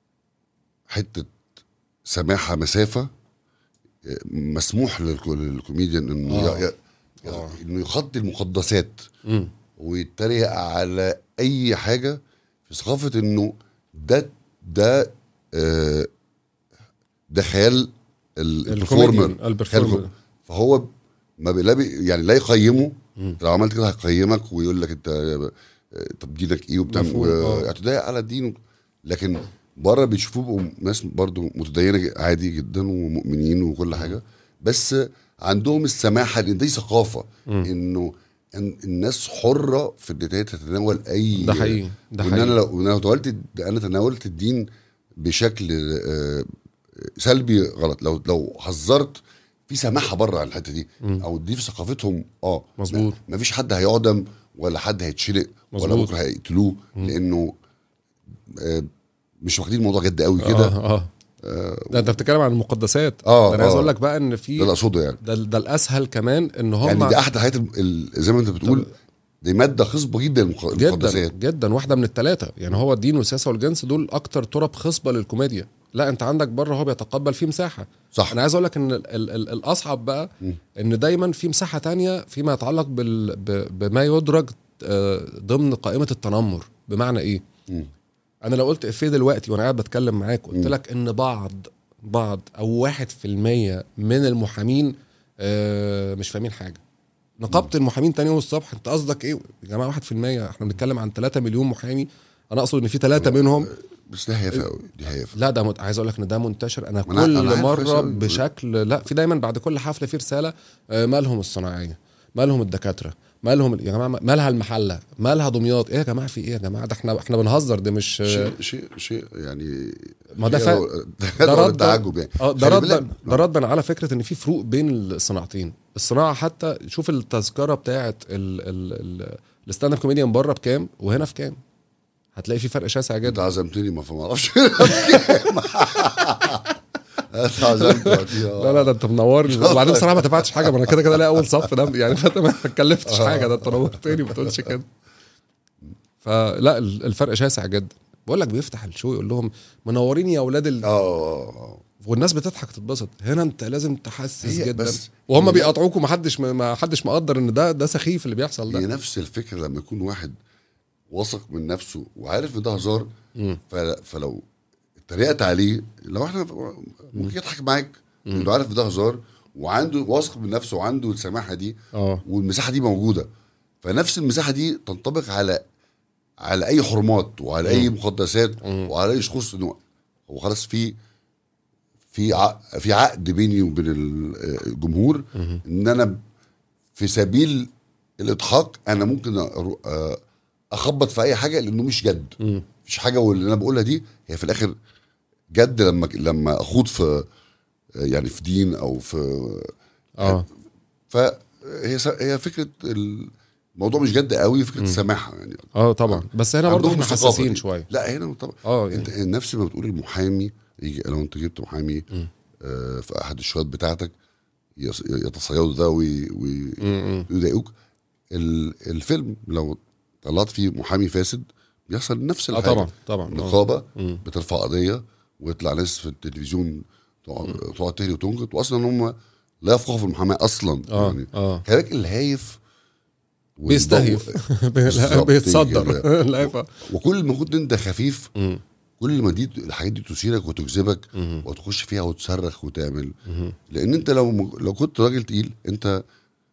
S1: حته سماحه مسافه آه، مسموح للكو- للكوميديان انه
S2: آه.
S1: ي- ي-
S2: آه.
S1: انه يخطي المقدسات
S2: مم.
S1: ويتريق على اي حاجه في ثقافه انه ده ده آه، ده خيال ال- البرفورمر
S2: الكوميديان البرفورمر
S1: فهو ما بي لا بي يعني لا يقيمه
S2: مم.
S1: لو عملت كده هيقيمك ويقول لك انت آه، طب دينك ايه وبتاع
S2: مفهوم، آه.
S1: اعتداء على الدين لكن بره بيشوفوه بقوا ناس برضو متدينه عادي جدا ومؤمنين وكل حاجه بس عندهم السماحه لان دي ثقافه
S2: مم.
S1: انه إن الناس حره في ان هي تتناول اي
S2: ده حقيقي ده
S1: وان انا
S2: حقيقي
S1: لو انا تناولت انا تناولت الدين بشكل آه، سلبي غلط لو لو حذرت في سماحه بره عن الحته دي
S2: مم.
S1: او دي في ثقافتهم اه
S2: مظبوط.
S1: ما فيش حد هيعدم ولا حد هيتشلق ولا
S2: مظبوط.
S1: بكره هيقتلوه
S2: مم.
S1: لانه آه، مش واخدين الموضوع جد قوي
S2: اه
S1: كده
S2: اه ده انت بتتكلم عن المقدسات
S1: آه،
S2: ده انا عايز
S1: آه.
S2: اقول لك بقى ان
S1: ده
S2: في
S1: اللي اقصده يعني
S2: ده, ده الاسهل كمان ان هم
S1: يعني دي احد الحاجات ال- ال- زي ما انت بتقول دي ماده خصبه جدا المق-
S2: جدا
S1: المقدسات
S2: جدا واحده من الثلاثه يعني هو الدين والسياسه والجنس دول اكتر تراب خصبه للكوميديا لا انت عندك بره هو بيتقبل فيه مساحه
S1: صح
S2: انا عايز اقول لك ان ال ال ال الاصعب بقى
S1: مم.
S2: ان دايما في مساحه تانية فيما يتعلق بال ب بما يدرج آه، ضمن قائمه التنمر بمعنى ايه
S1: مم.
S2: انا لو قلت افيه دلوقتي وانا قاعد بتكلم معاك قلت
S1: مم.
S2: لك ان بعض بعض او واحد في المية من المحامين آه، مش فاهمين حاجه نقابه المحامين تاني يوم الصبح انت قصدك ايه يا جماعه واحد في المية احنا بنتكلم عن 3 مليون محامي انا اقصد ان في ثلاثة منهم
S1: بس دي هيافه قوي دي هيافه
S2: لا ده مت... عايز اقول لك ان ده منتشر انا
S1: ما أنا-
S2: كل
S1: أنا عارف
S2: مره
S1: بس-
S2: بشكل لا في دايما بعد كل حفله في رساله آه، مالهم الصناعيه مالهم الدكاتره مالهم ال- يا جماعه مالها المحله مالها دمياط ايه يا جماعه في ايه يا جماعه ده احنا احنا بنهزر ده مش
S1: شيء شيء شيء يعني
S2: ما ده
S1: شيء
S2: فا-
S1: رو-
S2: ده
S1: ده
S2: رد-
S1: تعجب يعني
S2: اه ده
S1: خلي بالك-
S2: ردا ده ردا على فكره ان في فروق بين الصناعتين الصناعه حتى شوف التذكره بتاعه ال ال ال الستاند اب كوميديان بره بكام وهنا في كام هتلاقي في فرق شاسع
S1: انت
S2: جدا
S1: عزمتني ما فما اعرفش انت عزمت وقتها.
S2: لا لا ده انت منورني وبعدين بصراحه ما دفعتش حاجه ما انا كده كده لاقي اول صف ده يعني فانت ما اتكلفتش حاجه ده انت نورتني ما تقولش كده فلا ال- الفرق شاسع جدا بقول لك بيفتح الشو يقول لهم منورين يا اولاد ال...
S1: اه
S2: والناس بتضحك تتبسط هنا انت لازم تحسس
S1: هي
S2: جدا
S1: بس-
S2: وهم
S1: هي-
S2: بيقاطعوك ومحدش ما حدش مقدر ان ده ده سخيف اللي بيحصل
S1: هي
S2: ده
S1: نفس الفكره لما يكون واحد واثق من نفسه وعارف ان ده هزار ف- فلو اتريقت عليه لو احنا ممكن يضحك معاك انه عارف ان ده هزار وعنده واثق من نفسه وعنده السماحه دي
S2: اه
S1: والمساحه دي موجوده فنفس المساحه دي تنطبق على على اي حرمات وعلى اي مقدسات وعلى اي شخوص انه هو خلاص في في ع- في عقد بيني وبين ال- الجمهور ان انا في سبيل الاضحاك انا ممكن أرو- آه، اخبط في اي حاجه لانه مش جد
S2: مم.
S1: مفيش حاجه واللي انا بقولها دي هي في الاخر جد لما لما اخوض في يعني في دين او في
S2: اه
S1: فهي س- هي فكره الموضوع مش جد قوي فكره السماحه يعني
S2: اه طبعا بس هنا برضه
S1: عندهم
S2: احنا
S1: الثقافة
S2: حساسين
S1: دي.
S2: شويه
S1: لا هنا طبعا
S2: اه يعني
S1: انت نفس ما بتقول المحامي يجي لو انت جبت محامي آه في احد الشهات بتاعتك يص- يتصيدوا ده وي- وي-
S2: م- م.
S1: ويضايقوك ال- الفيلم لو طلعت فيه محامي فاسد بيحصل نفس
S2: اه
S1: الحاجه
S2: طبعا طبعا آه.
S1: نقابه
S2: مم.
S1: بترفع قضيه ويطلع ناس في التلفزيون تقعد تقعد تهري وتنقد واصلا هم لا يفقهوا في المحاماه اصلا
S2: اه
S1: يعني
S2: اه
S1: كذلك الهايف والضوء-
S2: بيستهيف
S1: بالظبط
S2: بيتصدر
S1: كده.
S2: لا يفهم.
S1: وكل ما كنت انت خفيف
S2: مم.
S1: كل ما دي الحاجات دي تثيرك وتجذبك
S2: مم.
S1: وتخش فيها وتصرخ وتعمل
S2: مم.
S1: لان انت لو لو كنت راجل تقيل انت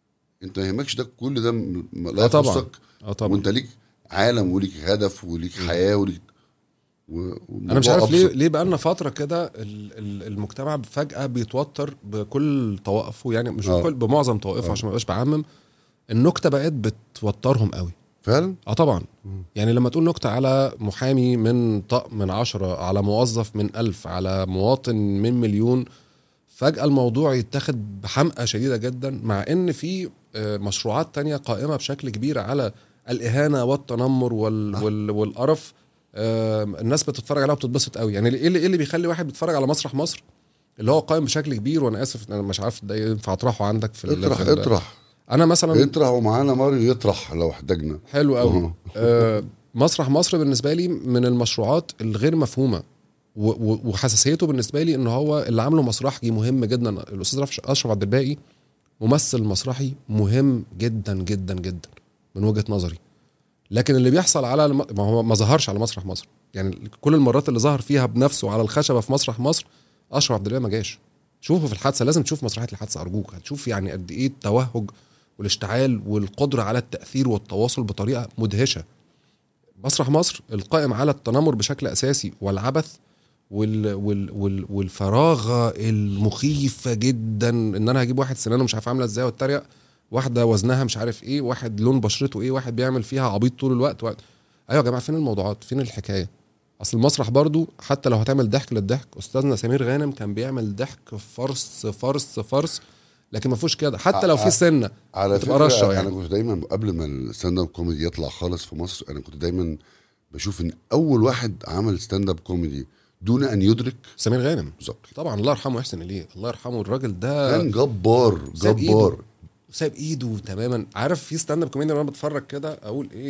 S1: انت ما يهمكش ده كل ده م- لا
S2: آه طبعا.
S1: يخصك
S2: اه طبعا
S1: وانت ليك عالم وليك هدف وليك حياه وليك و...
S2: انا مش عارف ليه
S1: أبسط.
S2: ليه بقالنا فتره كده ال- ال- المجتمع فجاه بيتوتر بكل طوائفه يعني مش
S1: آه.
S2: بكل بمعظم طوائفه عشان ما ابقاش بعمم النكته بقت بتوترهم قوي
S1: فعلا
S2: اه طبعا يعني لما تقول نكته على محامي من طقم من عشرة على موظف من ألف على مواطن من مليون فجأة الموضوع يتاخد بحمقى شديدة جدا مع ان في آه، مشروعات تانية قائمة بشكل كبير على الإهانة والتنمر وال وال والقرف آه، الناس بتتفرج عليها وبتتبسط قوي يعني ايه اللي, إيه اللي بيخلي واحد بيتفرج على مسرح مصر اللي هو قائم بشكل كبير وانا اسف انا مش عارف ده ينفع اطرحه عندك في ال-
S1: اطرح
S2: في ال-
S1: اطرح
S2: انا مثلا
S1: اطرح ومعانا ماريو يطرح لو احتاجنا
S2: حلو قوي
S1: أهو.
S2: آه مسرح مصر بالنسبه لي من المشروعات الغير مفهومه و- و- وحساسيته بالنسبه لي ان هو اللي عامله مسرحي مهم جدا الاستاذ رفش- اشرف عبد الباقي ممثل مسرحي مهم جدا جدا جدا من وجهه نظري لكن اللي بيحصل على الم... ما هو ما ظهرش على مسرح مصر يعني كل المرات اللي ظهر فيها بنفسه على الخشبه في مسرح مصر اشرف عبد الباقي ما جاش شوفوا في الحادثه لازم تشوف مسرحيه الحادثه ارجوك هتشوف يعني قد ايه التوهج والاشتعال والقدره على التاثير والتواصل بطريقه مدهشه مسرح مصر القائم على التنمر بشكل اساسي والعبث وال وال وال والفراغه المخيفه جدا ان انا هجيب واحد سنانه مش عارف عامله ازاي واتريق واحده وزنها مش عارف ايه واحد لون بشرته ايه واحد بيعمل فيها عبيط طول الوقت و... ايوه يا جماعه فين الموضوعات فين الحكايه اصل المسرح برضو حتى لو هتعمل ضحك للضحك استاذنا سمير غانم كان بيعمل ضحك فرص فرص فرص لكن ما فيهوش كده حتى لو في سنه
S1: على
S2: بتبقى
S1: فكره
S2: رشة يعني.
S1: انا كنت دايما قبل ما الستاند اب كوميدي يطلع خالص في مصر انا كنت دايما بشوف ان اول واحد عمل ستاند اب كوميدي دون ان يدرك
S2: سمير غانم
S1: بالظبط
S2: طبعا الله يرحمه يحسن اليه الله يرحمه الراجل ده
S1: كان جبار
S2: ساب
S1: جبار
S2: إيده. ساب ايده تماما عارف في ستاند اب كوميدي وانا بتفرج كده اقول ايه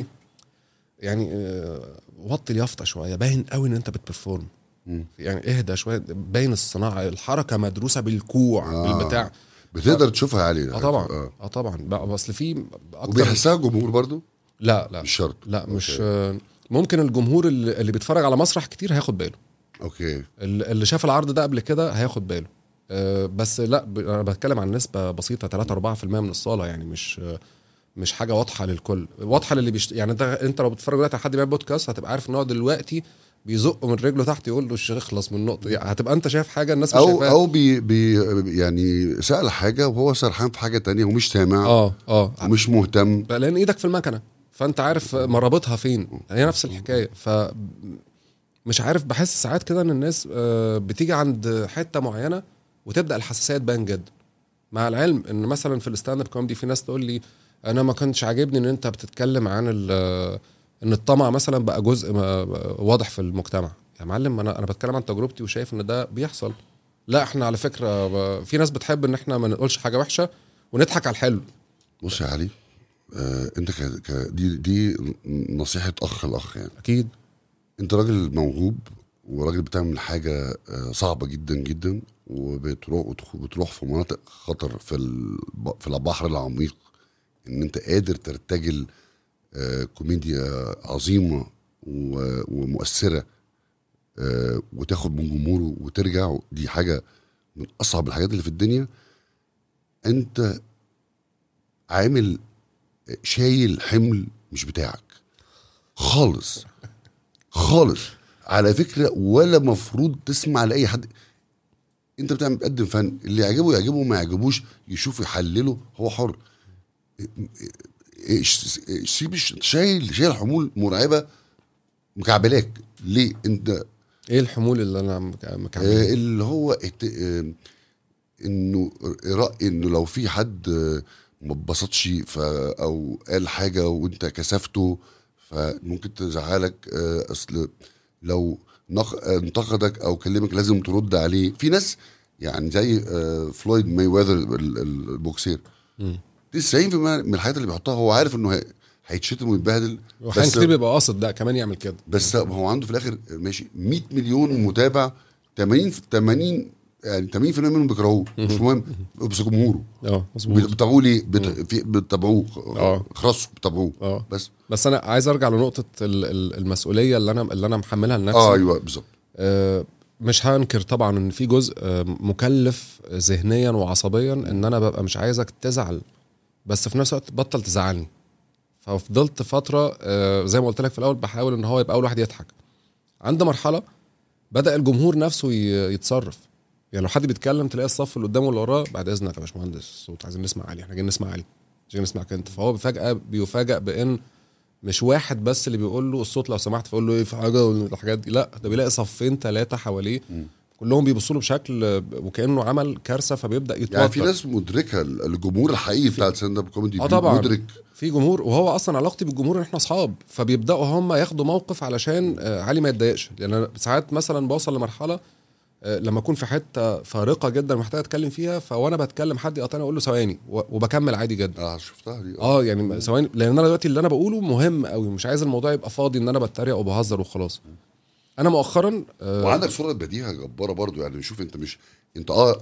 S2: يعني آه، وطي اليافطه شويه باين قوي ان انت بتبرفورم
S1: مم.
S2: يعني اهدى شويه باين الصناعه الحركه مدروسه بالكوع
S1: آه.
S2: آه. بالبتاع
S1: بتقدر تشوفها عليه
S2: اه طبعا
S1: آه.
S2: اه طبعا بقى اصل في اكتر
S1: وبيحسها الجمهور برضو
S2: لا لا
S1: مش شرط
S2: لا مش
S1: أوكي.
S2: آه، ممكن الجمهور اللي اللي بيتفرج على مسرح كتير هياخد باله
S1: اوكي
S2: ال- اللي شاف العرض ده قبل كده هياخد باله آه، بس لا ب- انا بتكلم عن نسبه بسيطه 3 4% من الصاله يعني مش آه، مش حاجه واضحه للكل واضحه للي بيشت... يعني انت انت لو بتتفرج دلوقتي على حد بيعمل بودكاست هتبقى عارف ان هو دلوقتي بيزقه من رجله تحت يقول له الشيخ اخلص من النقطه دي هتبقى انت شايف حاجه الناس مش
S1: او
S2: شايفاها
S1: او بي بي يعني سال حاجه وهو سرحان في حاجه تانية ومش سامع
S2: اه اه
S1: ومش مهتم
S2: لان ايدك في المكنه فانت عارف مرابطها فين هي نفس الحكايه ف مش عارف بحس ساعات كده ان الناس آه، بتيجي عند حته معينه وتبدا الحساسيه تبان جدا مع العلم ان مثلا في الستاند اب كوميدي في ناس تقول لي انا ما كنتش عاجبني ان انت بتتكلم عن ال- ان الطمع مثلا بقى جزء ما- واضح في المجتمع يا معلم انا انا بتكلم عن تجربتي وشايف ان ده بيحصل لا احنا على فكره ب- في ناس بتحب ان احنا ما نقولش حاجه وحشه ونضحك على الحلو
S1: بص يا علي آه انت ك... ك... دي دي نصيحه اخ الاخ يعني
S2: اكيد
S1: انت راجل موهوب وراجل بتعمل حاجه آه، صعبه جدا جدا وبتروح بتروح في مناطق خطر في الب... في البحر العميق ان انت قادر ترتجل آه، كوميديا عظيمه و... ومؤثره آه، وتاخد من جمهوره وترجع دي حاجه من اصعب الحاجات اللي في الدنيا انت عامل شايل حمل مش بتاعك خالص خالص على فكره ولا مفروض تسمع لاي حد انت بتعمل بتقدم فن اللي يعجبه يعجبه ما يعجبوش يشوف يحلله هو حر إيش- سيب الش- شايل شايل حمول مرعبه مكعبلاك ليه انت
S2: ايه الحمول اللي انا مك- مكعبل
S1: آه اللي هو ات- آه انه راي انه لو في حد آه، ما اتبسطش ف- او قال حاجه وانت كسفته فممكن تزعلك آه، اصل لو نق- آه، انتقدك او كلمك لازم ترد عليه في ناس يعني زي آه، فلويد ماي ويذر ال- ال- البوكسير
S2: مم.
S1: 90% من الحاجات اللي بيحطها هو عارف انه هي- هيتشتم ويتبهدل
S2: واحيانا
S1: بس-
S2: كتير بيبقى قاصد ده كمان يعمل كده
S1: بس هو عنده في الاخر ماشي 100 مليون متابع 80 في 80 يعني 80% منهم بيكرهوه مش مهم بس جمهوره
S2: اه مظبوط
S1: بتابعوه ليه؟ بت... في- بتابعوه
S2: آه.
S1: خلاص بتابعوه
S2: اه
S1: بس
S2: بس انا عايز ارجع لنقطه ال- ال- المسؤوليه اللي انا اللي انا محملها لنفسي
S1: اه ايوه بالظبط
S2: آه، مش هنكر طبعا ان في جزء آه، مكلف ذهنيا وعصبيا ان انا ببقى مش عايزك تزعل بس في نفس الوقت بطل تزعلني ففضلت فتره آه، زي ما قلت لك في الاول بحاول ان هو يبقى اول واحد يضحك عند مرحله بدا الجمهور نفسه ي- يتصرف يعني لو حد بيتكلم تلاقي الصف اللي قدامه واللي وراه بعد اذنك يا باشمهندس الصوت عايزين نسمع علي احنا جايين نسمع علي مش جايين نسمعك انت فهو فجاه بيفاجئ بان مش واحد بس اللي بيقول له الصوت لو سمحت فيقول له ايه في حاجه والحاجات دي لا ده بيلاقي صفين ثلاثه حواليه كلهم بيبصوا له بشكل وكانه عمل كارثه فبيبدا يتوتر
S1: يعني في ناس مدركه الجمهور الحقيقي بتاع الستاند اب كوميدي
S2: اه طبعا
S1: مدرك
S2: في جمهور وهو اصلا علاقتي بالجمهور ان احنا اصحاب فبيبداوا هم ياخدوا موقف علشان آه، علي ما يتضايقش لان أنا ساعات مثلا بوصل لمرحله آه، لما اكون في حته فارقه جدا محتاج اتكلم فيها فوانا بتكلم حد يقاطعني اقول له ثواني و- وبكمل عادي جدا
S1: اه شفتها دي
S2: اه يعني ثواني لان انا دلوقتي اللي انا بقوله مهم قوي مش عايز الموضوع يبقى فاضي ان انا بتريق وبهزر وخلاص انا مؤخرا آه،
S1: وعندك صوره بديهه جباره برضو يعني شوف انت مش انت اه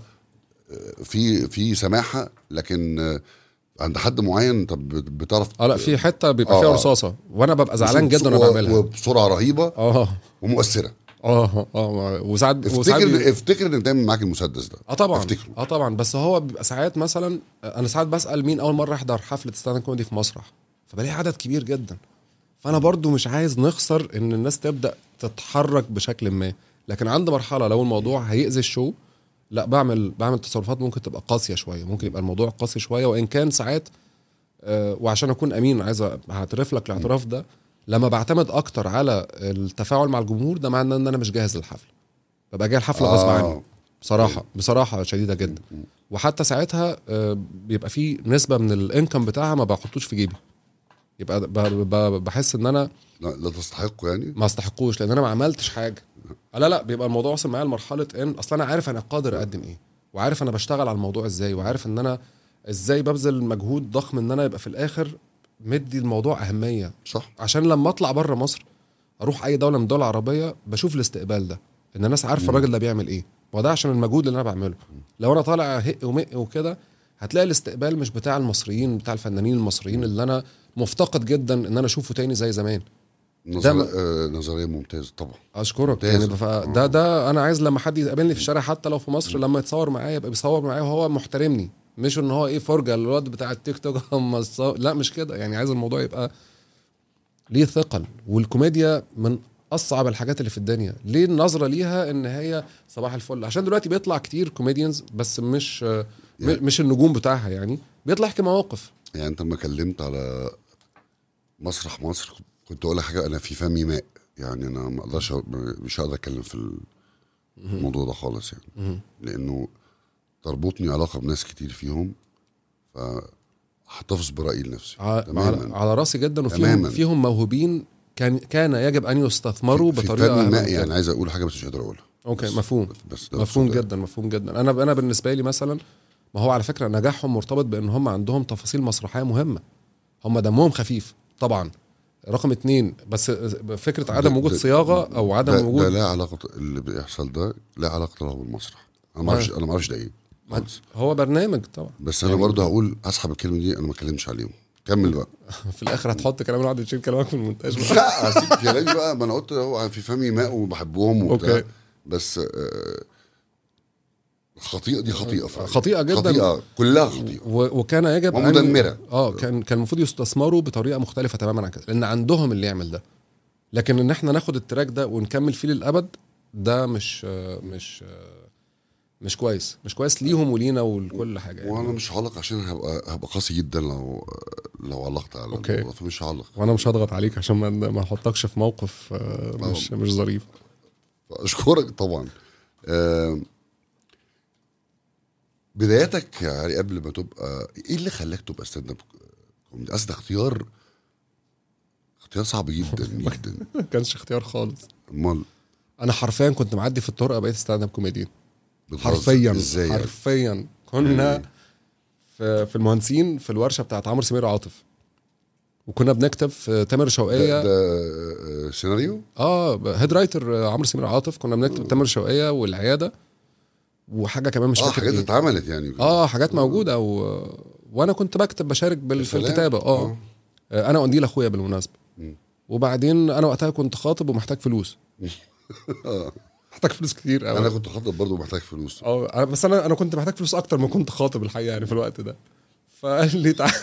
S1: في في سماحه لكن آه، عند حد معين انت بت- بتعرف
S2: اه لا في حته بيبقى
S1: آه،
S2: فيها
S1: آه.
S2: رصاصه وانا ببقى زعلان
S1: وص-
S2: جدا وانا
S1: و-
S2: بعملها
S1: وبسرعه رهيبه
S2: اه
S1: ومؤثره
S2: اه اه وساعات وساعات بي-
S1: افتكر افتكر انك تعمل معاك المسدس ده
S2: اه طبعا
S1: افتكره.
S2: اه طبعا بس هو بيبقى ساعات مثلا انا ساعات بسال مين اول مره يحضر حفله ستاند كوميدي في مسرح فبلاقي عدد كبير جدا فانا برضو مش عايز نخسر ان الناس تبدا تتحرك بشكل ما لكن عند مرحله لو الموضوع هيأذي الشو لا بعمل بعمل تصرفات ممكن تبقى قاسيه شويه ممكن يبقى الموضوع قاسي شويه وان كان ساعات آه، وعشان اكون امين عايز أ- هعترف لك الاعتراف ده لما بعتمد اكتر على التفاعل مع الجمهور ده معناه ان انا مش جاهز للحفله ببقى جاي الحفله غصب
S1: آه.
S2: عني بصراحه بصراحه شديده جدا وحتى ساعتها آه، بيبقى في نسبه من الانكم بتاعها ما بحطوش في جيبي يبقى ب- ب- بحس ان انا
S1: لا, لا تستحقه يعني
S2: ما استحقوش لان انا ما عملتش حاجه آه، لا لا بيبقى الموضوع وصل معايا لمرحله ان اصلا انا عارف انا قادر اقدم ايه وعارف انا بشتغل على الموضوع ازاي وعارف ان انا ازاي ببذل مجهود ضخم ان انا يبقى في الاخر مدي الموضوع اهميه
S1: صح
S2: عشان لما اطلع بره مصر اروح اي دوله من الدول العربيه بشوف الاستقبال ده ان الناس عارفه الراجل ده بيعمل ايه وده عشان المجهود اللي انا بعمله لو انا طالع هق ومق وكده هتلاقي الاستقبال مش بتاع المصريين بتاع الفنانين المصريين اللي انا مفتقد جدا ان انا اشوفه تاني زي زمان
S1: نظر...
S2: ما-
S1: آه نظريه ممتازه طبعا
S2: اشكرك
S1: ممتاز.
S2: يعني بف- ده ده انا عايز لما حد يقابلني في الشارع حتى لو في مصر لما يتصور معايا يبقى بيصور معايا وهو محترمني مش ان هو ايه فرجه الواد بتاع التيك توك هم الصو- لا مش كده يعني عايز الموضوع يبقى ليه ثقل والكوميديا من اصعب الحاجات اللي في الدنيا ليه النظره ليها ان هي صباح الفل عشان دلوقتي بيطلع كتير كوميديانز بس مش م-
S1: يعني-
S2: مش النجوم بتاعها يعني بيطلع يحكي مواقف
S1: يعني انت لما كلمت على مسرح مصر كنت اقول لك حاجه انا في فمي ماء يعني انا ما اقدرش مش هقدر اتكلم في الموضوع ده خالص يعني لانه تربطني علاقه بناس كتير فيهم فاحتفظ برايي لنفسي
S2: ع- على,
S1: تماما
S2: على راسي جدا وفيهم
S1: تماماً.
S2: فيهم موهوبين كان كان يجب ان يستثمروا
S1: في
S2: بطريقه
S1: فمي
S2: أهم
S1: ماء
S2: من
S1: يعني
S2: كده.
S1: عايز اقول حاجه بس مش قادر اقولها
S2: اوكي
S1: بس-
S2: مفهوم
S1: بس ده
S2: مفهوم
S1: بس ده-
S2: جدا مفهوم جدا انا انا بالنسبه لي مثلا ما هو على فكره نجاحهم مرتبط بان هم عندهم تفاصيل مسرحيه مهمه هم دمهم خفيف طبعا رقم اتنين بس فكره عدم
S1: ده-
S2: وجود
S1: ده-
S2: صياغه او عدم
S1: ده, ده
S2: وجود
S1: لا علاقه اللي بيحصل ده لا علاقه له بالمسرح انا ما اعرفش انا ما اعرفش ده ايه خالص.
S2: هو برنامج طبعا
S1: بس انا
S2: يعني-
S1: برضه هقول اسحب الكلمه دي انا ما اتكلمش عليهم كمل بقى
S2: في الاخر هتحط كلام الواحد يشيل كلامك في المونتاج بقى.
S1: لا هسيب كلامي بقى ما انا قلت هو في فمي ماء وبحبهم وبتاع
S2: أوكي.
S1: بس آه، الخطيئه دي خطيئه فعلا
S2: خطيئة جدا.
S1: خطيئه كلها خطيئه
S2: و- وكان يجب أن-
S1: ومدمرة.
S2: اه كان كان المفروض يستثمروا بطريقه مختلفه تماما عن كده لان عندهم اللي يعمل ده لكن ان احنا ناخد التراك ده ونكمل فيه للابد ده مش آه، مش آه، مش كويس مش كويس ليهم ولينا ولكل حاجه يعني.
S1: وانا مش هعلق عشان هبقى هبقى قاسي جدا لو لو علقت على
S2: أوكي.
S1: الموضوع فمش هعلق
S2: وانا مش هضغط عليك عشان ما ما احطكش في موقف آه، مش مش ظريف
S1: اشكرك طبعا آه، بداياتك يعني قبل ما تبقى ايه اللي خلاك تبقى ستاند اب كوميدي اصل ده اختيار اختيار صعب جدا جدا
S2: ما كانش اختيار خالص
S1: امال
S2: انا حرفيا كنت معدي في الطرقه بقيت ستاند اب كوميديان
S1: بتهزر.
S2: حرفيا
S1: ازاي يعني؟
S2: حرفيا كنا في في المهندسين في الورشه بتاعت عمرو سمير عاطف وكنا بنكتب في تامر
S1: ده,
S2: شوقيه
S1: ده آه، سيناريو
S2: اه هيد رايتر آه، عمرو سمير عاطف كنا بنكتب تامر شوقيه والعياده وحاجه كمان مش
S1: اه
S2: فاكر
S1: حاجات
S2: إيه.
S1: اتعملت يعني
S2: اه حاجات موجوده و... وانا كنت بكتب بشارك بال... في
S1: سلام.
S2: الكتابه اه آه، انا قنديل اخويا بالمناسبه
S1: مم.
S2: وبعدين انا وقتها كنت خاطب ومحتاج فلوس
S1: آه.
S2: محتاج فلوس كتير قوي
S1: انا كنت خاطب برضه محتاج فلوس
S2: اه أنا- بس انا انا كنت محتاج فلوس اكتر ما كنت خاطب الحقيقه يعني في الوقت ده فقال لي تعال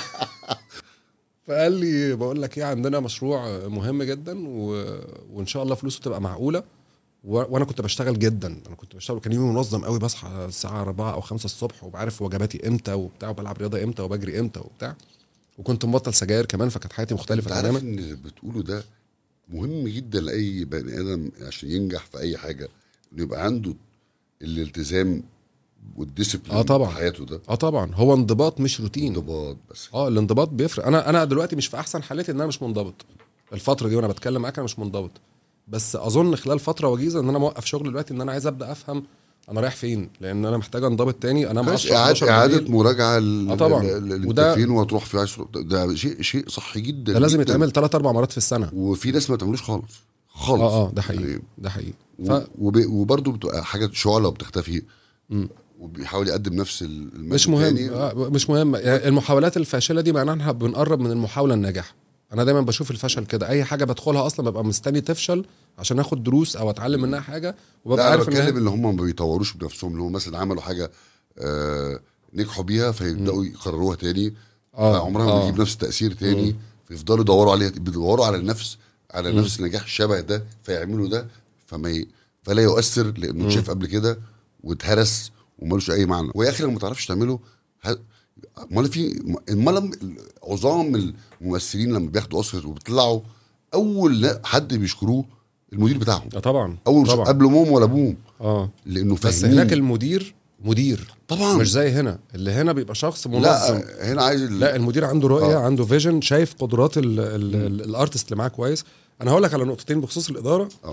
S2: فقال لي بقول لك ايه عندنا مشروع مهم جدا و... وان شاء الله فلوسه تبقى معقوله و... وانا كنت بشتغل جدا انا كنت بشتغل كان يومي منظم قوي بصحى الساعه 4 او 5 الصبح وبعرف وجباتي امتى وبتاع وبلعب رياضه امتى وبجري امتى وبتاع وكنت مبطل سجاير كمان فكانت حياتي
S1: انت
S2: مختلفه
S1: عارف
S2: تماما
S1: ان اللي بتقوله ده مهم جدا لاي بني ادم عشان ينجح في اي حاجه انه يبقى عنده الالتزام والديسيبلين
S2: آه طبعاً.
S1: في حياته ده
S2: اه طبعا هو انضباط مش روتين
S1: انضباط بس
S2: اه الانضباط بيفرق انا انا دلوقتي مش في احسن حالاتي ان انا مش منضبط الفتره دي وانا بتكلم معاك انا مش منضبط بس اظن خلال فتره وجيزه ان انا موقف شغل دلوقتي ان انا عايز ابدا افهم انا رايح فين لان انا محتاج انضبط تاني انا
S1: ماشي
S2: معاش
S1: اعاده اعاده مراجعه
S2: آه طبعاً.
S1: وده
S2: وده-
S1: فين وهتروح في عشر ده شيء شيء صحي جدا
S2: ده لازم
S1: جداً.
S2: يتعمل ثلاث اربع مرات في السنه
S1: وفي ناس ما تعملوش خالص خالص
S2: اه اه ده حقيقي
S1: يعني
S2: ده حقيقي ف...
S1: و- وب- وبرضه بتبقى حاجه شعله وبتختفي وبيحاول يقدم نفس المجد
S2: مش مهم
S1: تاني.
S2: آه مش مهم يعني المحاولات الفاشله دي معناها إنها بنقرب من المحاوله الناجحه انا دايما بشوف الفشل كده اي حاجه بدخلها اصلا ببقى مستني تفشل عشان اخد دروس او اتعلم منها حاجه
S1: لا
S2: وببقى
S1: انا
S2: عارف ان
S1: بتكلم
S2: هي-
S1: اللي هم ما بيطوروش بنفسهم اللي هم مثلا عملوا حاجه آه نجحوا بيها فيبداوا يكرروها تاني
S2: آه،
S1: عمرها ما
S2: آه.
S1: بتجيب نفس التاثير تاني فيفضلوا يدوروا عليها بيدوروا على نفس على نفس نجاح شبه ده فيعملوا ده فما ي... فلا يؤثر لانه اتشاف قبل كده واتهرس ومالوش اي معنى ويا اخي لو ما تعرفش تعمله ه- امال في امال لما- عظام الممثلين لما بياخدوا اوسكار وبيطلعوا اول لا- حد بيشكروه المدير بتاعهم
S2: اه طبعا
S1: اول
S2: طبعا
S1: قبل امهم ولا ابوهم
S2: اه
S1: لانه
S2: بس
S1: فاهمين
S2: هناك المدير مدير
S1: طبعا
S2: مش زي هنا اللي هنا بيبقى شخص منظم
S1: لا هنا عايز ال-
S2: لا المدير عنده رؤيه
S1: آه.
S2: عنده فيجن شايف قدرات ال- ال- ال- الارتست اللي معاه كويس انا هقول لك على نقطتين بخصوص الاداره
S1: اه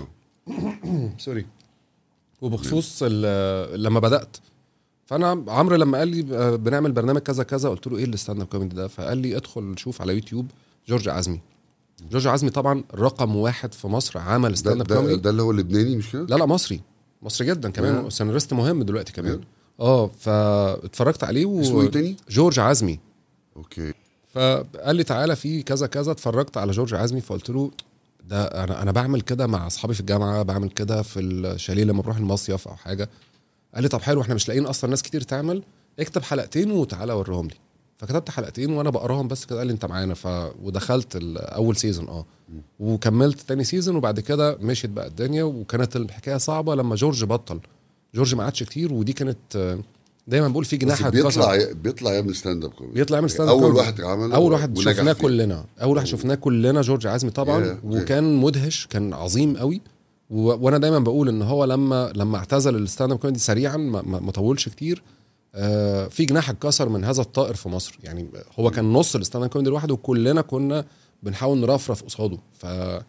S2: سوري وبخصوص ال- لما بدات فانا عمرو لما قال لي آه، بنعمل برنامج كذا كذا قلت له ايه الستاند اب كوميدي ده فقال لي ادخل شوف على يوتيوب جورج عزمي جورج عزمي طبعا رقم واحد في مصر عمل
S1: ده,
S2: ستاند اب
S1: ده,
S2: كوميدي
S1: ده اللي هو اللبناني مش كده؟
S2: لا لا مصري مصري جدا كمان
S1: آه.
S2: سيناريست مهم دلوقتي كمان اه فاتفرجت عليه و...
S1: اسمه ايه تاني؟
S2: جورج عزمي
S1: اوكي
S2: فقال لي تعالى في كذا كذا اتفرجت على جورج عزمي فقلت له ده انا انا بعمل كده مع اصحابي في الجامعه بعمل كده في الشاليه لما بروح المصيف او حاجه قال لي طب حلو احنا مش لاقيين اصلا ناس كتير تعمل اكتب حلقتين وتعالى وريهم لي فكتبت حلقتين وانا بقراهم بس كده قال لي انت معانا ف ودخلت ال- اول سيزون اه وكملت تاني سيزون وبعد كده مشيت بقى الدنيا وكانت الحكايه صعبه لما جورج بطل جورج ما عادش كتير ودي كانت آه، دايما بقول في
S1: بس
S2: جناح
S1: بيطلع
S2: اتكسر
S1: بيطلع يعمل ستاند اب كوميدي
S2: بيطلع يعمل ستاند
S1: اول
S2: كوميدي.
S1: واحد عمل
S2: اول واحد
S1: ونجح
S2: شفناه
S1: فيه.
S2: كلنا اول واحد شفناه كلنا جورج عزمي طبعا
S1: Yeah, okay.
S2: وكان مدهش كان عظيم قوي و... وانا دايما بقول ان هو لما لما اعتزل الستاند اب كوميدي سريعا ما, ما ما طولش كتير آه في جناح اتكسر من هذا الطائر في مصر يعني هو كان نص الستاند اب كوميدي لوحده وكلنا كنا بنحاول نرفرف قصاده ف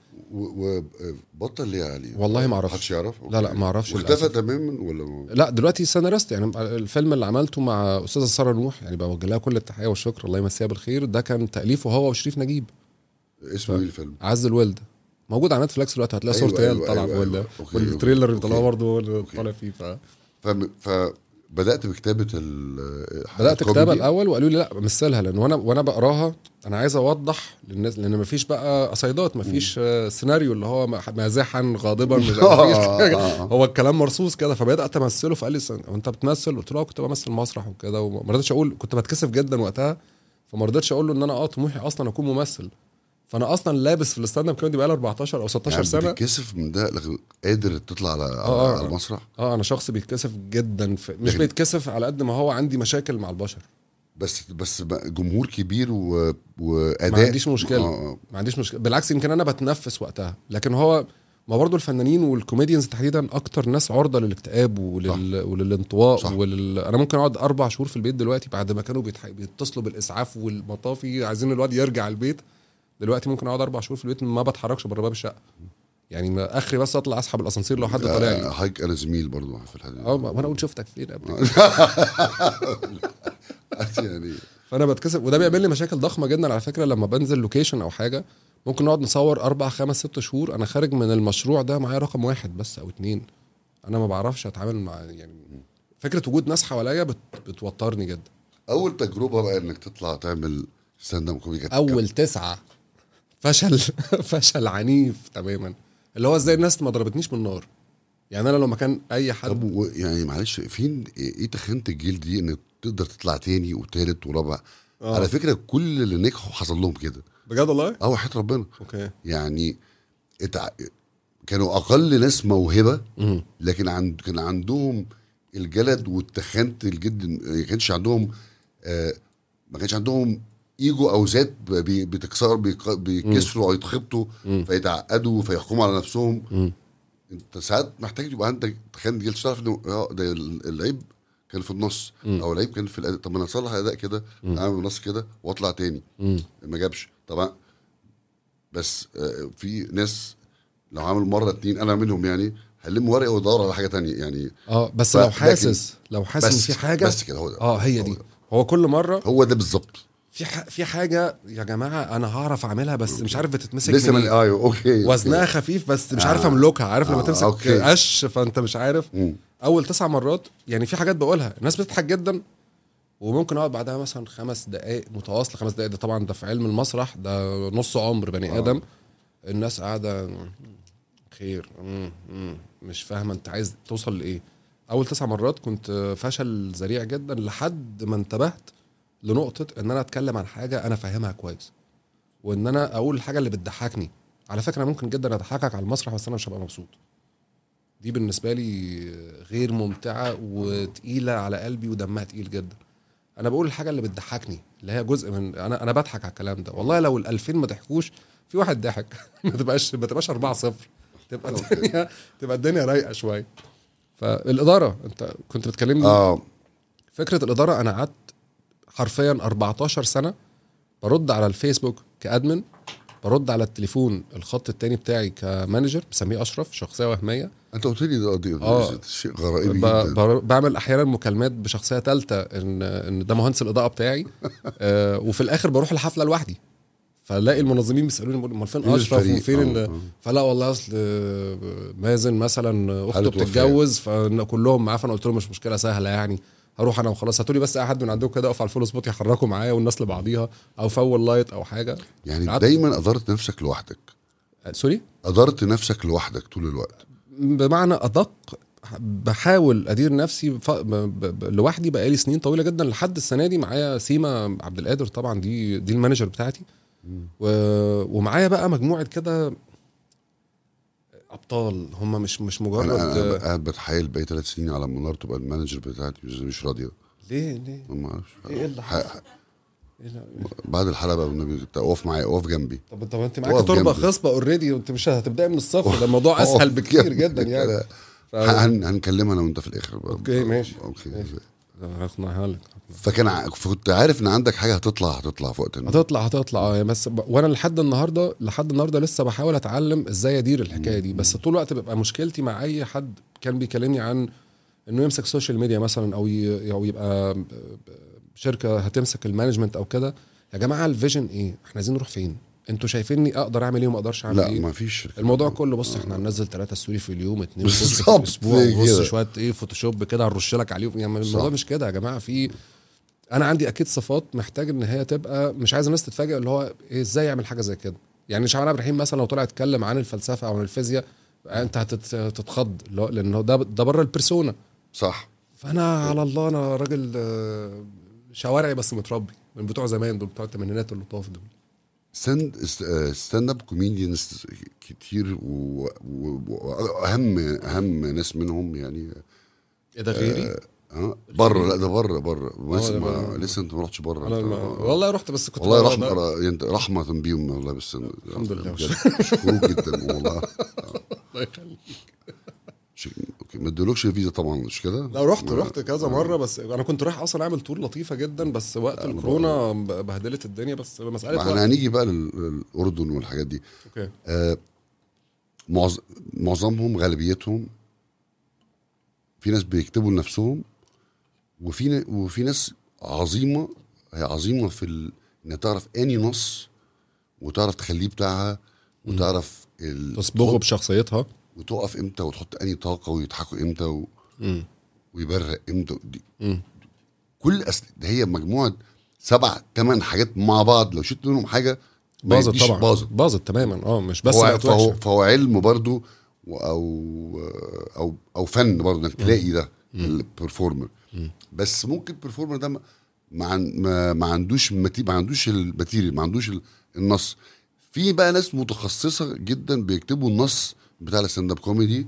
S1: وبطل ليه يا علي؟
S2: والله ما أعرفش.
S1: محدش يعرف؟
S2: لا لا
S1: أوكي.
S2: ما اعرفش
S1: واختفى
S2: للأسف.
S1: تماما ولا ما-
S2: لا دلوقتي سيناريست يعني الفيلم اللي عملته مع استاذه ساره نوح يعني بوجه لها كل التحيه والشكر الله يمسيها بالخير ده كان تاليفه هو وشريف نجيب
S1: اسمه ايه الفيلم؟
S2: عز الولد موجود على نتفليكس دلوقتي هتلاقي
S1: أيوة،
S2: صورته هي
S1: أيوة،
S2: اللي طالعه
S1: أيوة،
S2: وال-
S1: أيوة. أوكي،
S2: والتريلر اللي
S1: أوكي.
S2: طالعه برضه هو اللي طالع فيه ف
S1: فم- فبدات بكتابه ال
S2: بدات
S1: الكوميدي.
S2: كتابه الاول وقالوا لي لا مثلها لان وانا وانا بقراها انا عايز اوضح للناس لان مفيش بقى قصيدات مفيش آه، سيناريو اللي هو م- مازحا غاضبا مش مفيش حاجة.
S1: آه، آه.
S2: هو الكلام مرصوص كده فبدات امثله فقال لي "سن- وانت بتمثل قلت له آه، كنت بمثل مسرح وكده وما رضيتش اقول كنت بتكسف جدا وقتها فما رضيتش اقول له ان انا اه طموحي اصلا اكون ممثل فانا اصلا لابس في الستاند اب كوميدي بقالي 14 او 16
S1: يعني
S2: سنه
S1: بتتكسف من ده لكن قادر تطلع على
S2: آه،
S1: على
S2: آه.
S1: المسرح
S2: اه انا شخص بيتكسف جدا في مش
S1: لكن-
S2: بيتكسف على قد ما هو عندي مشاكل مع البشر
S1: بس بس بقى جمهور كبير و... واداء
S2: ما عنديش مشكله
S1: آه، آه.
S2: ما عنديش مشكله بالعكس يمكن انا بتنفس وقتها لكن هو ما برضه الفنانين والكوميديانز تحديدا اكتر ناس عرضه للاكتئاب ولل... وللانطواء
S1: صح.
S2: ولل... انا ممكن اقعد اربع شهور في البيت دلوقتي بعد ما كانوا بيتح... بيتصلوا بالاسعاف والمطافي عايزين الواد يرجع البيت دلوقتي ممكن اقعد اربع شهور في البيت ما بتحركش بره باب الشقه يعني ما اخري بس اطلع اسحب الاسانسير لو حد طالع لي
S1: آه، هايك انا زميل برضه في الحديث
S2: اه ما- وانا اقول شفتك فين قبل
S1: يعني
S2: فانا بتكسب وده بيعمل لي مشاكل ضخمه جدا على فكره لما بنزل لوكيشن او حاجه ممكن نقعد نصور اربع خمس ست شهور انا خارج من المشروع ده معايا رقم واحد بس او اتنين انا ما بعرفش اتعامل مع يعني فكره وجود ناس حواليا بت... بتوترني جدا
S1: اول تجربه بقى انك تطلع تعمل ستاند اب كوميدي كانت-
S2: اول تسعه فشل فشل عنيف تماما اللي هو ازاي الناس ما ضربتنيش من النار يعني انا لو مكان اي حد
S1: طب و- يعني معلش فين ايه تخانه الجيل دي انك تقدر تطلع تاني وتالت ورابع
S2: آه.
S1: على فكره كل اللي نجحوا حصل لهم كده
S2: بجد والله
S1: اه وحياه ربنا
S2: اوكي
S1: يعني اتع... كانوا اقل ناس موهبه
S2: مم.
S1: لكن عند... كان عندهم الجلد والتخانه الجد ما كانش عندهم آه ما كانش عندهم ايجو او ذات بي... بتكسر بيك... بيكسروا او يتخبطوا
S2: مم.
S1: فيتعقدوا فيحكموا على نفسهم
S2: مم.
S1: انت ساعات محتاج يبقى عندك تخانه جلد عشان تعرف انه اه ده العيب كان في النص
S2: مم.
S1: او العيب كان في الاداء طب ما انا اصلح اداء كده اعمل النص كده واطلع تاني
S2: مم.
S1: ما جابش طبعا بس آه، في ناس لو عمل مره اتنين انا منهم يعني هلم ورقه وادور على حاجه تانية يعني
S2: اه بس
S1: ف-
S2: لو
S1: لكن-
S2: حاسس لو حاسس ان
S1: بس
S2: في حاجه
S1: بس كده هو ده
S2: اه هي
S1: هو
S2: دي
S1: ده.
S2: هو كل مره
S1: هو ده بالظبط
S2: في ح... في حاجه يا جماعه انا هعرف اعملها بس مش عارف بتتمسك
S1: لسه من
S2: منين
S1: ايوه اوكي
S2: وزنها خفيف بس مش عارف
S1: آه.
S2: املكها عارف لما
S1: آه،
S2: تمسك
S1: أوكي.
S2: قش فانت مش عارف
S1: مم.
S2: اول تسع مرات يعني في حاجات بقولها الناس بتضحك جدا وممكن اقعد بعدها مثلا خمس دقائق متواصله خمس دقائق ده طبعا ده في علم المسرح ده نص عمر بني
S1: آه.
S2: ادم الناس قاعده خير مم، مم، مش فاهمه انت عايز توصل لايه اول تسع مرات كنت فشل ذريع جدا لحد ما انتبهت لنقطه ان انا اتكلم عن حاجه انا فاهمها كويس وان انا اقول الحاجه اللي بتضحكني على فكره ممكن جدا اضحكك على المسرح بس انا مش هبقى مبسوط دي بالنسبه لي غير ممتعه وتقيله على قلبي ودمها تقيل جدا انا بقول الحاجه اللي بتضحكني اللي هي جزء من انا انا بضحك على الكلام ده والله لو ال2000 ما ضحكوش في واحد ضحك ما تبقاش ما تبقاش 4 0 تبقى الدنيا تبقى الدنيا رايقه شويه فالاداره انت كنت بتكلمني
S1: اه
S2: فكره الاداره انا قعدت حرفيا 14 سنه برد على الفيسبوك كادمن برد على التليفون الخط التاني بتاعي كمانجر بسميه اشرف شخصيه وهميه
S1: انت قلت لي ده دي
S2: آه.
S1: ده شيء غرائبي
S2: ب-
S1: جدا
S2: ب- بعمل احيانا مكالمات بشخصيه ثالثه ان ان ده مهندس الاضاءه بتاعي آه وفي الاخر بروح الحفله لوحدي فلاقي المنظمين بيسالوني بيقولوا امال فين
S1: مين
S2: اشرف
S1: الفريق؟
S2: وفين
S1: آه،
S2: ال-
S1: آه.
S2: فلا والله اصل آه، مازن مثلا اخته
S1: حالة وفاة.
S2: بتتجوز فكلهم معاه فانا قلت لهم مش مشكله سهله يعني هروح انا وخلاص هاتولي بس اي حد من عندكم كده اقف على الفول سبوت يحركوا معايا والناس لبعضيها او فول لايت او حاجه
S1: يعني
S2: ساعات-
S1: دايما ادرت نفسك لوحدك
S2: آه، سوري
S1: ادرت نفسك لوحدك طول الوقت
S2: بمعنى ادق بحاول ادير نفسي ف... ب... ب... لوحدي بقالي سنين طويله جدا لحد السنه دي معايا سيما عبد القادر طبعا دي دي المانجر بتاعتي و... ومعايا بقى مجموعه كده ابطال هم مش مش مجرد
S1: انا انا قاعد بتحايل بقالي ثلاث سنين على منار تبقى المانجر بتاعتي مش, مش راضيه
S2: ليه ليه
S1: ما اعرفش
S2: ايه اللي
S1: ح-
S2: حصل؟ إيه اللي-
S1: بعد الحلقه بقى والنبي اقف معايا اقف جنبي
S2: طب طب انت معاك
S1: واقف
S2: تربه
S1: جنبي.
S2: خصبه اوريدي وانت مش هتبداي من الصفر ده الموضوع اسهل
S1: أقف
S2: بكتير
S1: جنبي
S2: جدا يعني
S1: كده.
S2: ف...
S1: هن هنكلمها انا وانت في الاخر بقى
S2: اوكي ماشي
S1: اوكي
S2: ماشي. هقنعها لك
S1: فكان ع- فكنت عارف ان عندك حاجه هتطلع هتطلع في وقت ما.
S2: هتطلع هتطلع اه بس ب... وانا لحد النهارده لحد النهارده لسه بحاول اتعلم ازاي ادير الحكايه دي بس طول الوقت بيبقى مشكلتي مع اي حد كان بيكلمني عن انه يمسك سوشيال ميديا مثلا او ي... او يبقى ب- ب- شركه هتمسك المانجمنت او كده يا جماعه الفيجن ايه احنا عايزين نروح فين انتوا شايفيني اقدر اعمل ايه وما اقدرش اعمل
S1: لا
S2: ايه
S1: ما فيش
S2: الموضوع كله بص احنا هننزل ثلاثة ستوري في اليوم اتنين بوست في
S1: بالظبط
S2: الاسبوع
S1: زي
S2: بص
S1: كده.
S2: شويه ايه فوتوشوب كده هنرش لك عليهم يعني الموضوع
S1: صح.
S2: مش كده يا جماعه في انا عندي اكيد صفات محتاج ان هي تبقى مش عايز الناس تتفاجئ اللي هو إيه ازاي يعمل حاجه زي كده يعني شعبان عبد الرحيم مثلا لو طلع يتكلم عن الفلسفه او عن الفيزياء انت هتتخض لان ده ده بره البرسونا
S1: صح
S2: فانا على الله انا راجل آه، شوارعي بس متربي من بتوع زمان دول بتوع الثمانينات اللطاف دول
S1: ستاند ستاند اب كوميديانز كتير و- و- واهم اهم ناس منهم يعني
S2: ايه ده غيري؟
S1: اه بره لا ده بره بره بس
S2: ده
S1: ما
S2: بقى-
S1: لسه انت ما رحتش بره
S2: انا
S1: أنت-
S2: ما والله رحت بس كنت
S1: والله
S2: بره
S1: رحمة
S2: ده.
S1: را- انت رحمة بيهم والله بس
S2: الحمد لله.
S1: بجد مشكوروك جدا والله
S2: الله يخليك
S1: ش- اوكي ما ادولكش فيزا طبعا مش كده؟
S2: لا رحت رحت كذا مره بس انا كنت رايح اصلا اعمل تور لطيفه جدا بس وقت الكورونا ب- بهدلت الدنيا بس مساله
S1: ما احنا
S2: وقت
S1: هنيجي بقى لل- للاردن والحاجات دي
S2: اوكي
S1: آه معظ- معظمهم غالبيتهم في ناس بيكتبوا لنفسهم وفي ن- وفي ناس عظيمه هي عظيمه في ال... انها تعرف اني نص وتعرف تخليه بتاعها وتعرف ال...
S2: تصبغه بشخصيتها
S1: وتقف امتى وتحط اني طاقه ويضحكوا امتى و...
S2: مم.
S1: ويبرق امتى دي.
S2: مم.
S1: كل أس... ده هي مجموعه سبع ثمان حاجات مع بعض لو شلت منهم حاجه ما
S2: باظت
S1: يديش-
S2: طبعا
S1: باظت
S2: باظت تماما اه مش بس
S1: فهو
S2: بقت
S1: فهو,
S2: وحشه
S1: فهو علم برضو و- او او او فن برضو انك تلاقي ده البرفورمر بس ممكن البرفورمر ده ما ما, عن- ما, ما عندوش ماتي- ما عندوش الماتيريال ما عندوش ال- النص في بقى ناس متخصصه جدا بيكتبوا النص بتاع الستاند اب كوميدي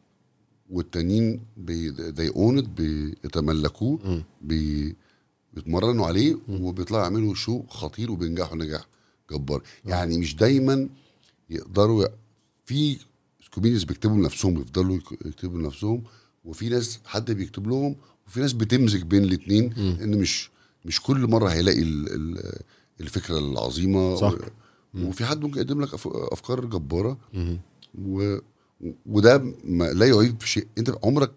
S1: والتانيين they own it بيتملكوه بي بيتمرنوا عليه وبيطلعوا يعملوا شو خطير وبينجحوا نجاح جبار يعني مش دايما يقدروا ي- في كوميديانز بيكتبوا لنفسهم يفضلوا يك- يكتبوا لنفسهم وفي ناس حد بيكتب لهم وفي ناس بتمزج بين الاثنين ان مش مش كل مره هيلاقي ال- ال- الفكره العظيمه
S2: صح.
S1: و- وفي حد ممكن يقدم لك أف- افكار جباره و... وده ما لا يعيب في شيء انت عمرك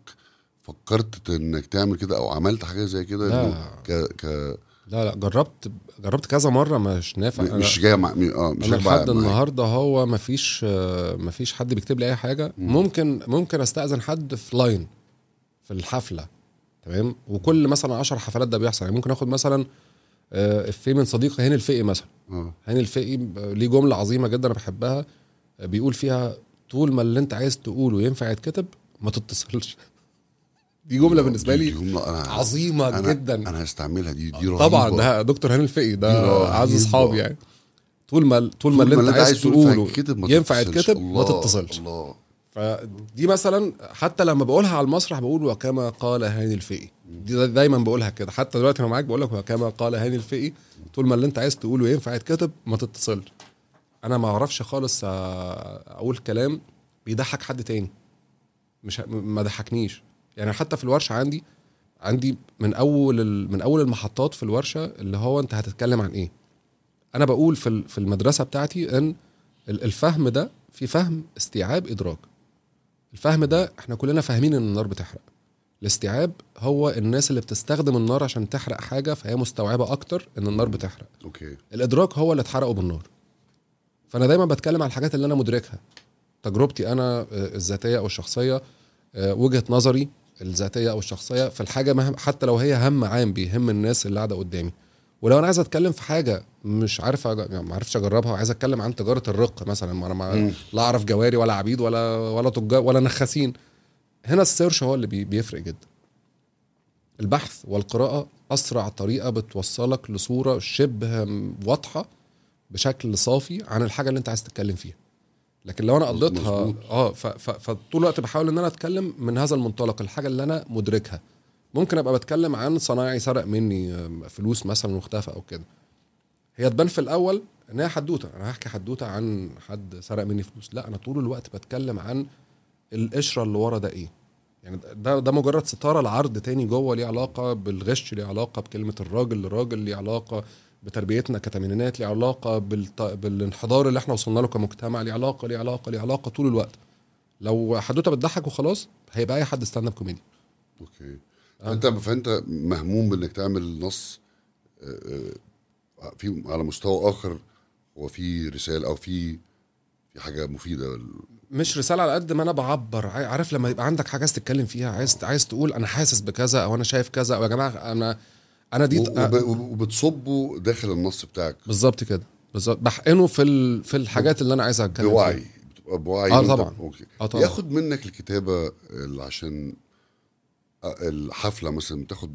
S1: فكرت انك تعمل كده او عملت حاجه زي كده
S2: لا.
S1: إنه ك... ك...
S2: لا لا جربت جربت كذا مره مش نافع
S1: م- مش جايه مع م- اه مش
S2: انا
S1: راكبة
S2: لحد
S1: معاك.
S2: النهارده هو مفيش آه، مفيش حد بيكتب لي اي حاجه ممكن ممكن استاذن حد في لاين في الحفله تمام وكل مثلا 10 حفلات ده بيحصل يعني ممكن اخد مثلا آه، افيه من صديق هاني الفقي مثلا
S1: اه
S2: هاني الفقي آه، ليه جمله عظيمه جدا انا بحبها آه، بيقول فيها طول ما اللي انت عايز تقوله ينفع يتكتب ما تتصلش دي جمله بالنسبه
S1: دي-
S2: لي
S1: دي جملة أنا
S2: عظيمه
S1: أنا
S2: جدا
S1: انا هستعملها دي دي رهيبه
S2: طبعا ده دكتور هاني الفقي
S1: دي
S2: ده
S1: رهيبة.
S2: اعز اصحابي يعني طول ما طول ما اللي انت عايز تقوله
S1: يتكتب ما
S2: ينفع
S1: تتصلش.
S2: يتكتب ما
S1: الله،
S2: تتصلش
S1: الله
S2: فدي مثلا حتى لما بقولها على المسرح بقول وكما قال هاني الفقي دي دا- دايما بقولها كده حتى دلوقتي انا معاك بقول لك وكما قال هاني الفقي طول ما اللي انت عايز تقوله ينفع يتكتب ما تتصلش انا ما اعرفش خالص آه، اقول كلام بيضحك حد تاني مش ه- ما ضحكنيش يعني حتى في الورشه عندي عندي من اول ال- من اول المحطات في الورشه اللي هو انت هتتكلم عن ايه انا بقول في ال- في المدرسه بتاعتي ان ال- الفهم ده في فهم استيعاب ادراك الفهم ده احنا كلنا فاهمين ان النار بتحرق الاستيعاب هو الناس اللي بتستخدم النار عشان تحرق حاجه فهي مستوعبه اكتر ان النار بتحرق
S1: اوكي
S2: الادراك هو اللي اتحرقوا بالنار فانا دايما بتكلم على الحاجات اللي انا مدركها تجربتي انا آه، الذاتيه او الشخصيه آه، وجهه نظري الذاتيه او الشخصيه في الحاجه مهم حتى لو هي هم عام بيهم الناس اللي قاعده قدامي ولو انا عايز اتكلم في حاجه مش عارف أج... يعني ما عرفتش اجربها وعايز اتكلم عن تجاره الرق مثلا ما انا ما
S1: مم.
S2: لا اعرف جواري ولا عبيد ولا ولا تجار ولا نخاسين هنا السيرش هو اللي بي... بيفرق جدا البحث والقراءه اسرع طريقه بتوصلك لصوره شبه واضحه بشكل صافي عن الحاجه اللي انت عايز تتكلم فيها لكن لو انا قضيتها
S1: مظبوط.
S2: اه ف... ف... فطول الوقت بحاول ان انا اتكلم من هذا المنطلق الحاجه اللي انا مدركها ممكن ابقى بتكلم عن صنايعي سرق مني آم، فلوس مثلا واختفى او كده هي تبان في الاول ان هي حدوته انا هحكي حدوته عن حد سرق مني فلوس لا انا طول الوقت بتكلم عن القشره اللي ورا ده ايه يعني ده ده مجرد ستاره لعرض تاني جوه ليه علاقه بالغش ليه علاقه بكلمه الراجل لراجل ليه علاقه بتربيتنا كتمانينات ليه علاقه بالت... بالانحدار اللي احنا وصلنا له كمجتمع ليه علاقه ليه علاقه ليه علاقه طول الوقت لو حدوته بتضحك وخلاص هيبقى اي حد ستاند اب كوميدي
S1: اوكي
S2: آه.
S1: انت فانت مهموم بانك تعمل نص آه، آه، في على مستوى اخر هو في رساله او في في حاجه مفيده
S2: مش رساله على قد ما انا بعبر عا- عارف لما يبقى عندك حاجه عايز تتكلم فيها عايز عايز تقول انا حاسس بكذا او انا شايف كذا او يا جماعه انا انا دي
S1: وب- وب- وبتصبه داخل النص بتاعك
S2: بالظبط كده بالظبط بحقنه في ال... في الحاجات اللي انا عايز اتكلم
S1: بوعي
S2: فيها
S1: بتبقى بوعي
S2: آه
S1: وأنت-
S2: طبعاً.
S1: اوكي
S2: اه طبعا
S1: ياخد منك الكتابه اللي عشان آه، الحفله مثلا بتاخد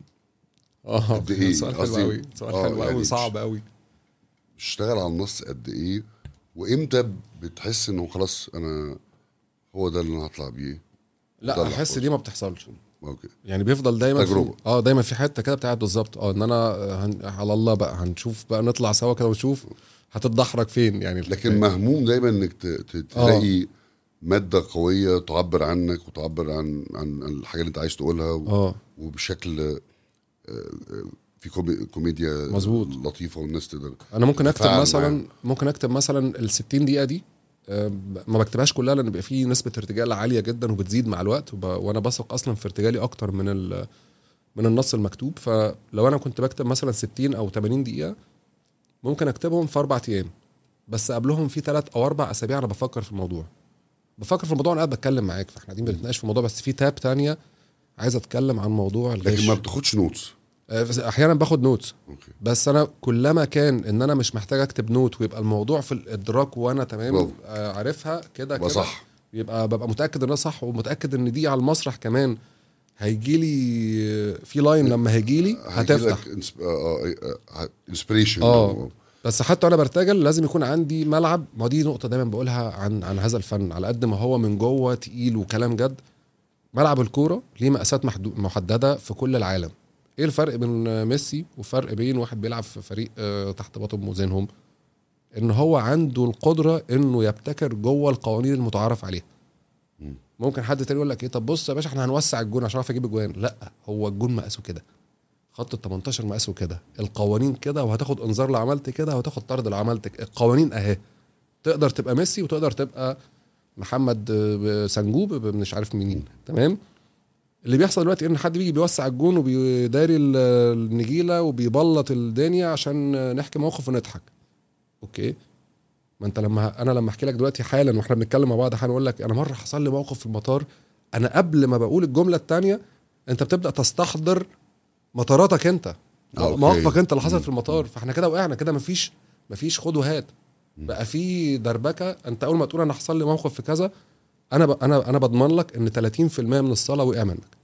S2: اه
S1: قد إيه؟
S2: سؤال حلو
S1: قصدي-
S2: قوي سؤال
S1: آه،
S2: حلو قوي
S1: يعني
S2: وصعب قوي
S1: تشتغل على النص قد ايه وامتى بتحس انه خلاص انا هو ده اللي انا هطلع بيه
S2: لا
S1: طلع
S2: احس
S1: خالص.
S2: دي ما بتحصلش
S1: اوكي
S2: يعني بيفضل دايما
S1: تجربة.
S2: في اه دايما في حته كده بتاعت بالظبط اه ان انا آه، هن... على الله بقى هنشوف بقى نطلع سوا كده ونشوف هتتدحرج فين يعني
S1: لكن مهموم دايما انك ت- ت- تلاقي ماده قويه تعبر عنك وتعبر عن عن عن الحاجه اللي انت عايز تقولها و-
S2: اه
S1: وبشكل آه، آه، في كومي- كوميديا
S2: مظبوط.
S1: لطيفه والناس تقدر
S2: انا ممكن اكتب
S1: تتفاعل
S2: مثلا
S1: معاه.
S2: ممكن اكتب مثلا ال 60 دقيقه دي آه، ما بكتبهاش كلها لان بيبقى في نسبه ارتجال عاليه جدا وبتزيد مع الوقت وب... وانا بثق اصلا في ارتجالي اكتر من ال... من النص المكتوب فلو انا كنت بكتب مثلا 60 او 80 دقيقه ممكن اكتبهم في اربع ايام بس قبلهم في ثلاث او اربع اسابيع انا بفكر في الموضوع بفكر في الموضوع وانا قاعد بتكلم معاك فاحنا قاعدين بنتناقش في الموضوع بس في تاب تانية عايز اتكلم عن موضوع
S1: لكن
S2: الغش
S1: ما بتاخدش نوتس
S2: آه، بس احيانا باخد نوتس
S1: اوكي
S2: بس انا كلما كان ان انا مش محتاج اكتب نوت ويبقى الموضوع في الادراك وانا تمام
S1: برافو.
S2: آه، عارفها كده
S1: يبقى
S2: كده
S1: صح
S2: يبقى ببقى متاكد ان ده صح ومتاكد ان دي على المسرح كمان هيجي لي في لاين لما هيجي لي هتفتح
S1: انسبريشن
S2: آه. بس حتى وانا برتجل لازم يكون عندي ملعب ما دي نقطه دايما بقولها عن عن هذا الفن على قد ما هو من جوه تقيل وكلام جد ملعب الكوره ليه مقاسات محدو- محدده في كل العالم ايه الفرق بين ميسي وفرق بين واحد بيلعب في فريق آه، تحت بطن موزينهم ان هو عنده القدره انه يبتكر جوه القوانين المتعارف عليها
S1: مم.
S2: ممكن حد تاني يقول لك ايه طب بص يا باشا احنا هنوسع الجون عشان اعرف اجيب اجوان لا هو الجون مقاسه كده خط ال 18 مقاسه كده القوانين كده وهتاخد انذار لو عملت كده وهتاخد طرد لو عملت كده. القوانين اهي تقدر تبقى ميسي وتقدر تبقى محمد آه، سنجوب ب- مش عارف مين تمام اللي بيحصل دلوقتي ان حد بيجي بيوسع الجون وبيداري ال- النجيله وبيبلط الدنيا عشان نحكي موقف ونضحك اوكي ما انت لما انا لما احكي لك دلوقتي حالا واحنا بنتكلم مع بعض هنقول لك انا مره حصل لي موقف في المطار انا قبل ما بقول الجمله الثانيه انت بتبدا تستحضر مطاراتك انت
S1: آه، أوكي.
S2: مواقفك انت اللي حصلت
S1: مم.
S2: في المطار فاحنا كده وقعنا كده مفيش مفيش خد وهات بقى في دربكه انت اول ما تقول انا حصل لي موقف في كذا انا ب... انا انا بضمن لك ان 30% من الصلاه وقع منك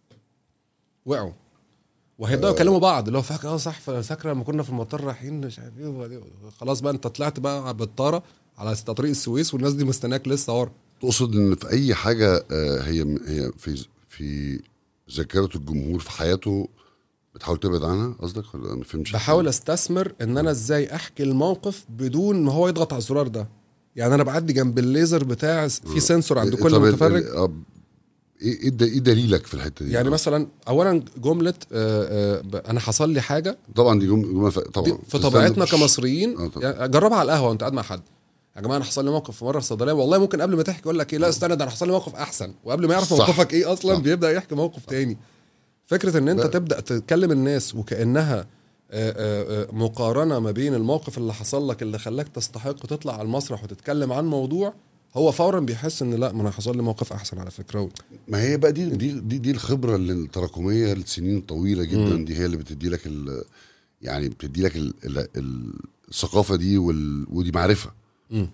S2: وقعوا وهيبداوا يكلموا بعض اللي هو فاكر اه صح فاكر لما كنا في المطار رايحين مش عارف ايه وبعدين- خلاص بقى انت طلعت بقى بالطاره على طريق السويس والناس دي مستناك لسه ورا
S1: تقصد ان في اي حاجه آه، هي هي في في ذاكره الجمهور في حياته بتحاول تبعد عنها قصدك ولا انا فهمتش
S2: بحاول استثمر ان انا ازاي احكي الموقف بدون ما هو يضغط على الزرار ده يعني انا بعدي جنب الليزر بتاع في سنسور عند كل
S1: طب ال-
S2: متفرج
S1: ال- آه، ايه ايه د- إيه دليلك في الحته دي
S2: يعني مثلا اولا جمله آه، آه، ب- انا حصل لي حاجه
S1: طبعا دي جمله جمله ف-
S2: دي
S1: طبعا
S2: في طبيعتنا
S1: تستند-
S2: كمصريين
S1: آه، طبعا.
S2: يعني جربها على القهوه وانت قاعد مع حد يا جماعه انا حصل لي موقف في مره في صيدليه والله ممكن قبل ما تحكي يقول لك ايه لا استنى ده انا حصل لي موقف احسن وقبل ما يعرف
S1: صح.
S2: موقفك ايه اصلا
S1: صح.
S2: بيبدا يحكي موقف تاني فكره ان انت
S1: لا.
S2: تبدا تتكلم الناس وكانها آه، آه، آه، مقارنه ما بين الموقف اللي حصل لك اللي خلاك تستحق تطلع على المسرح وتتكلم عن موضوع هو فورا بيحس ان لا ما انا حصل لي موقف احسن على فكره و...
S1: ما هي بقى دي دي دي, دي الخبره اللي التراكميه السنين الطويله جدا
S2: مم.
S1: دي هي اللي بتدي لك ال يعني بتدي لك ال ال الثقافه دي وال ودي معرفه
S2: مم.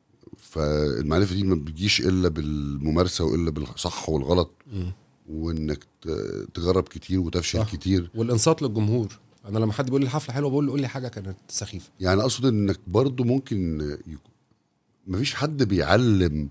S1: فالمعرفه دي ما بتجيش الا بالممارسه والا بالصح والغلط
S2: مم.
S1: وانك ت- تجرب كتير وتفشل
S2: صح.
S1: كتير
S2: والانصات للجمهور انا لما حد بيقول لي الحفله حلوه بقول له قول لي حاجه كانت سخيفه
S1: يعني اقصد انك برضو ممكن يكون مفيش حد بيعلم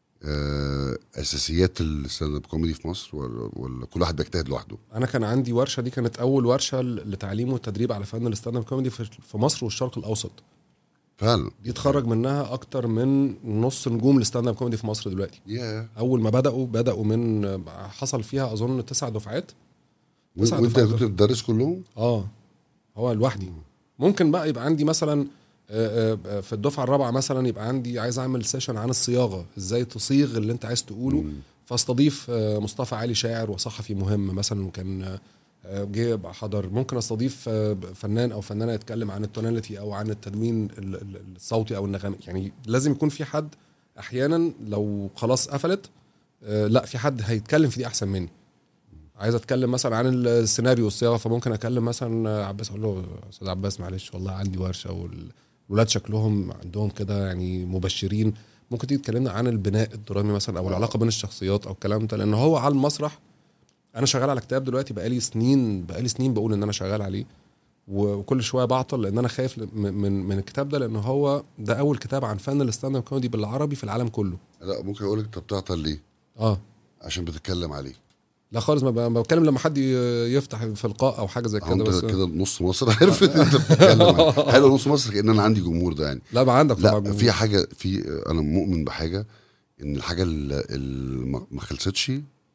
S1: آه، اساسيات الستاند اب كوميدي في مصر ولا, ولا كل واحد بيجتهد لوحده
S2: انا كان عندي ورشه دي كانت اول ورشه لتعليم والتدريب على فن الستاند اب كوميدي في في مصر والشرق الاوسط
S1: فعلا
S2: دي اتخرج منها اكتر من نص نجوم الستاند اب كوميدي في مصر دلوقتي
S1: يا
S2: اول ما بداوا بداوا من حصل فيها اظن تسع دفعات تسع
S1: وانت
S2: دفعات.
S1: كنت بتدرس كلهم
S2: اه هو لوحدي ممكن بقى يبقى عندي مثلا آه، آه، في الدفعه الرابعه مثلا يبقى عندي عايز اعمل سيشن عن الصياغه ازاي تصيغ اللي انت عايز تقوله فاستضيف آه، مصطفى علي شاعر وصحفي مهم مثلا وكان آه، جه يبقى حضر ممكن استضيف آه، فنان او فنانه يتكلم عن التوناليتي او عن التدوين ال- ال- الصوتي او النغمي يعني لازم يكون في حد احيانا لو خلاص قفلت آه، لا في حد هيتكلم في دي احسن مني عايز اتكلم مثلا عن السيناريو والصياغه فممكن اكلم مثلا عباس اقول له استاذ عباس معلش والله عندي ورشه والولاد شكلهم عندهم كده يعني مبشرين ممكن تيجي تكلمنا عن البناء الدرامي مثلا او العلاقه بين الشخصيات او الكلام ده لان هو على المسرح انا شغال على كتاب دلوقتي بقالي سنين بقالي سنين بقول ان انا شغال عليه و- وكل شويه بعطل لان انا خايف ل- من من, من الكتاب ده لان هو ده اول كتاب عن فن الستاند اب كوميدي بالعربي في العالم كله
S1: لا ممكن اقول لك انت بتعطل ليه
S2: اه
S1: عشان بتتكلم عليه
S2: لا خالص ما ب- ما بتكلم لما حد ي- يفتح في لقاء او حاجه زي
S1: هو
S2: كده
S1: انت
S2: بس
S1: كده نص مصر عرفت انت بتتكلم عليه. حلو نص مصر كان انا عندي جمهور ده يعني
S2: لا ما عندك طبعا
S1: لا
S2: جمهور.
S1: في حاجه في انا مؤمن بحاجه ان الحاجه اللي اللي ما ما خلصتش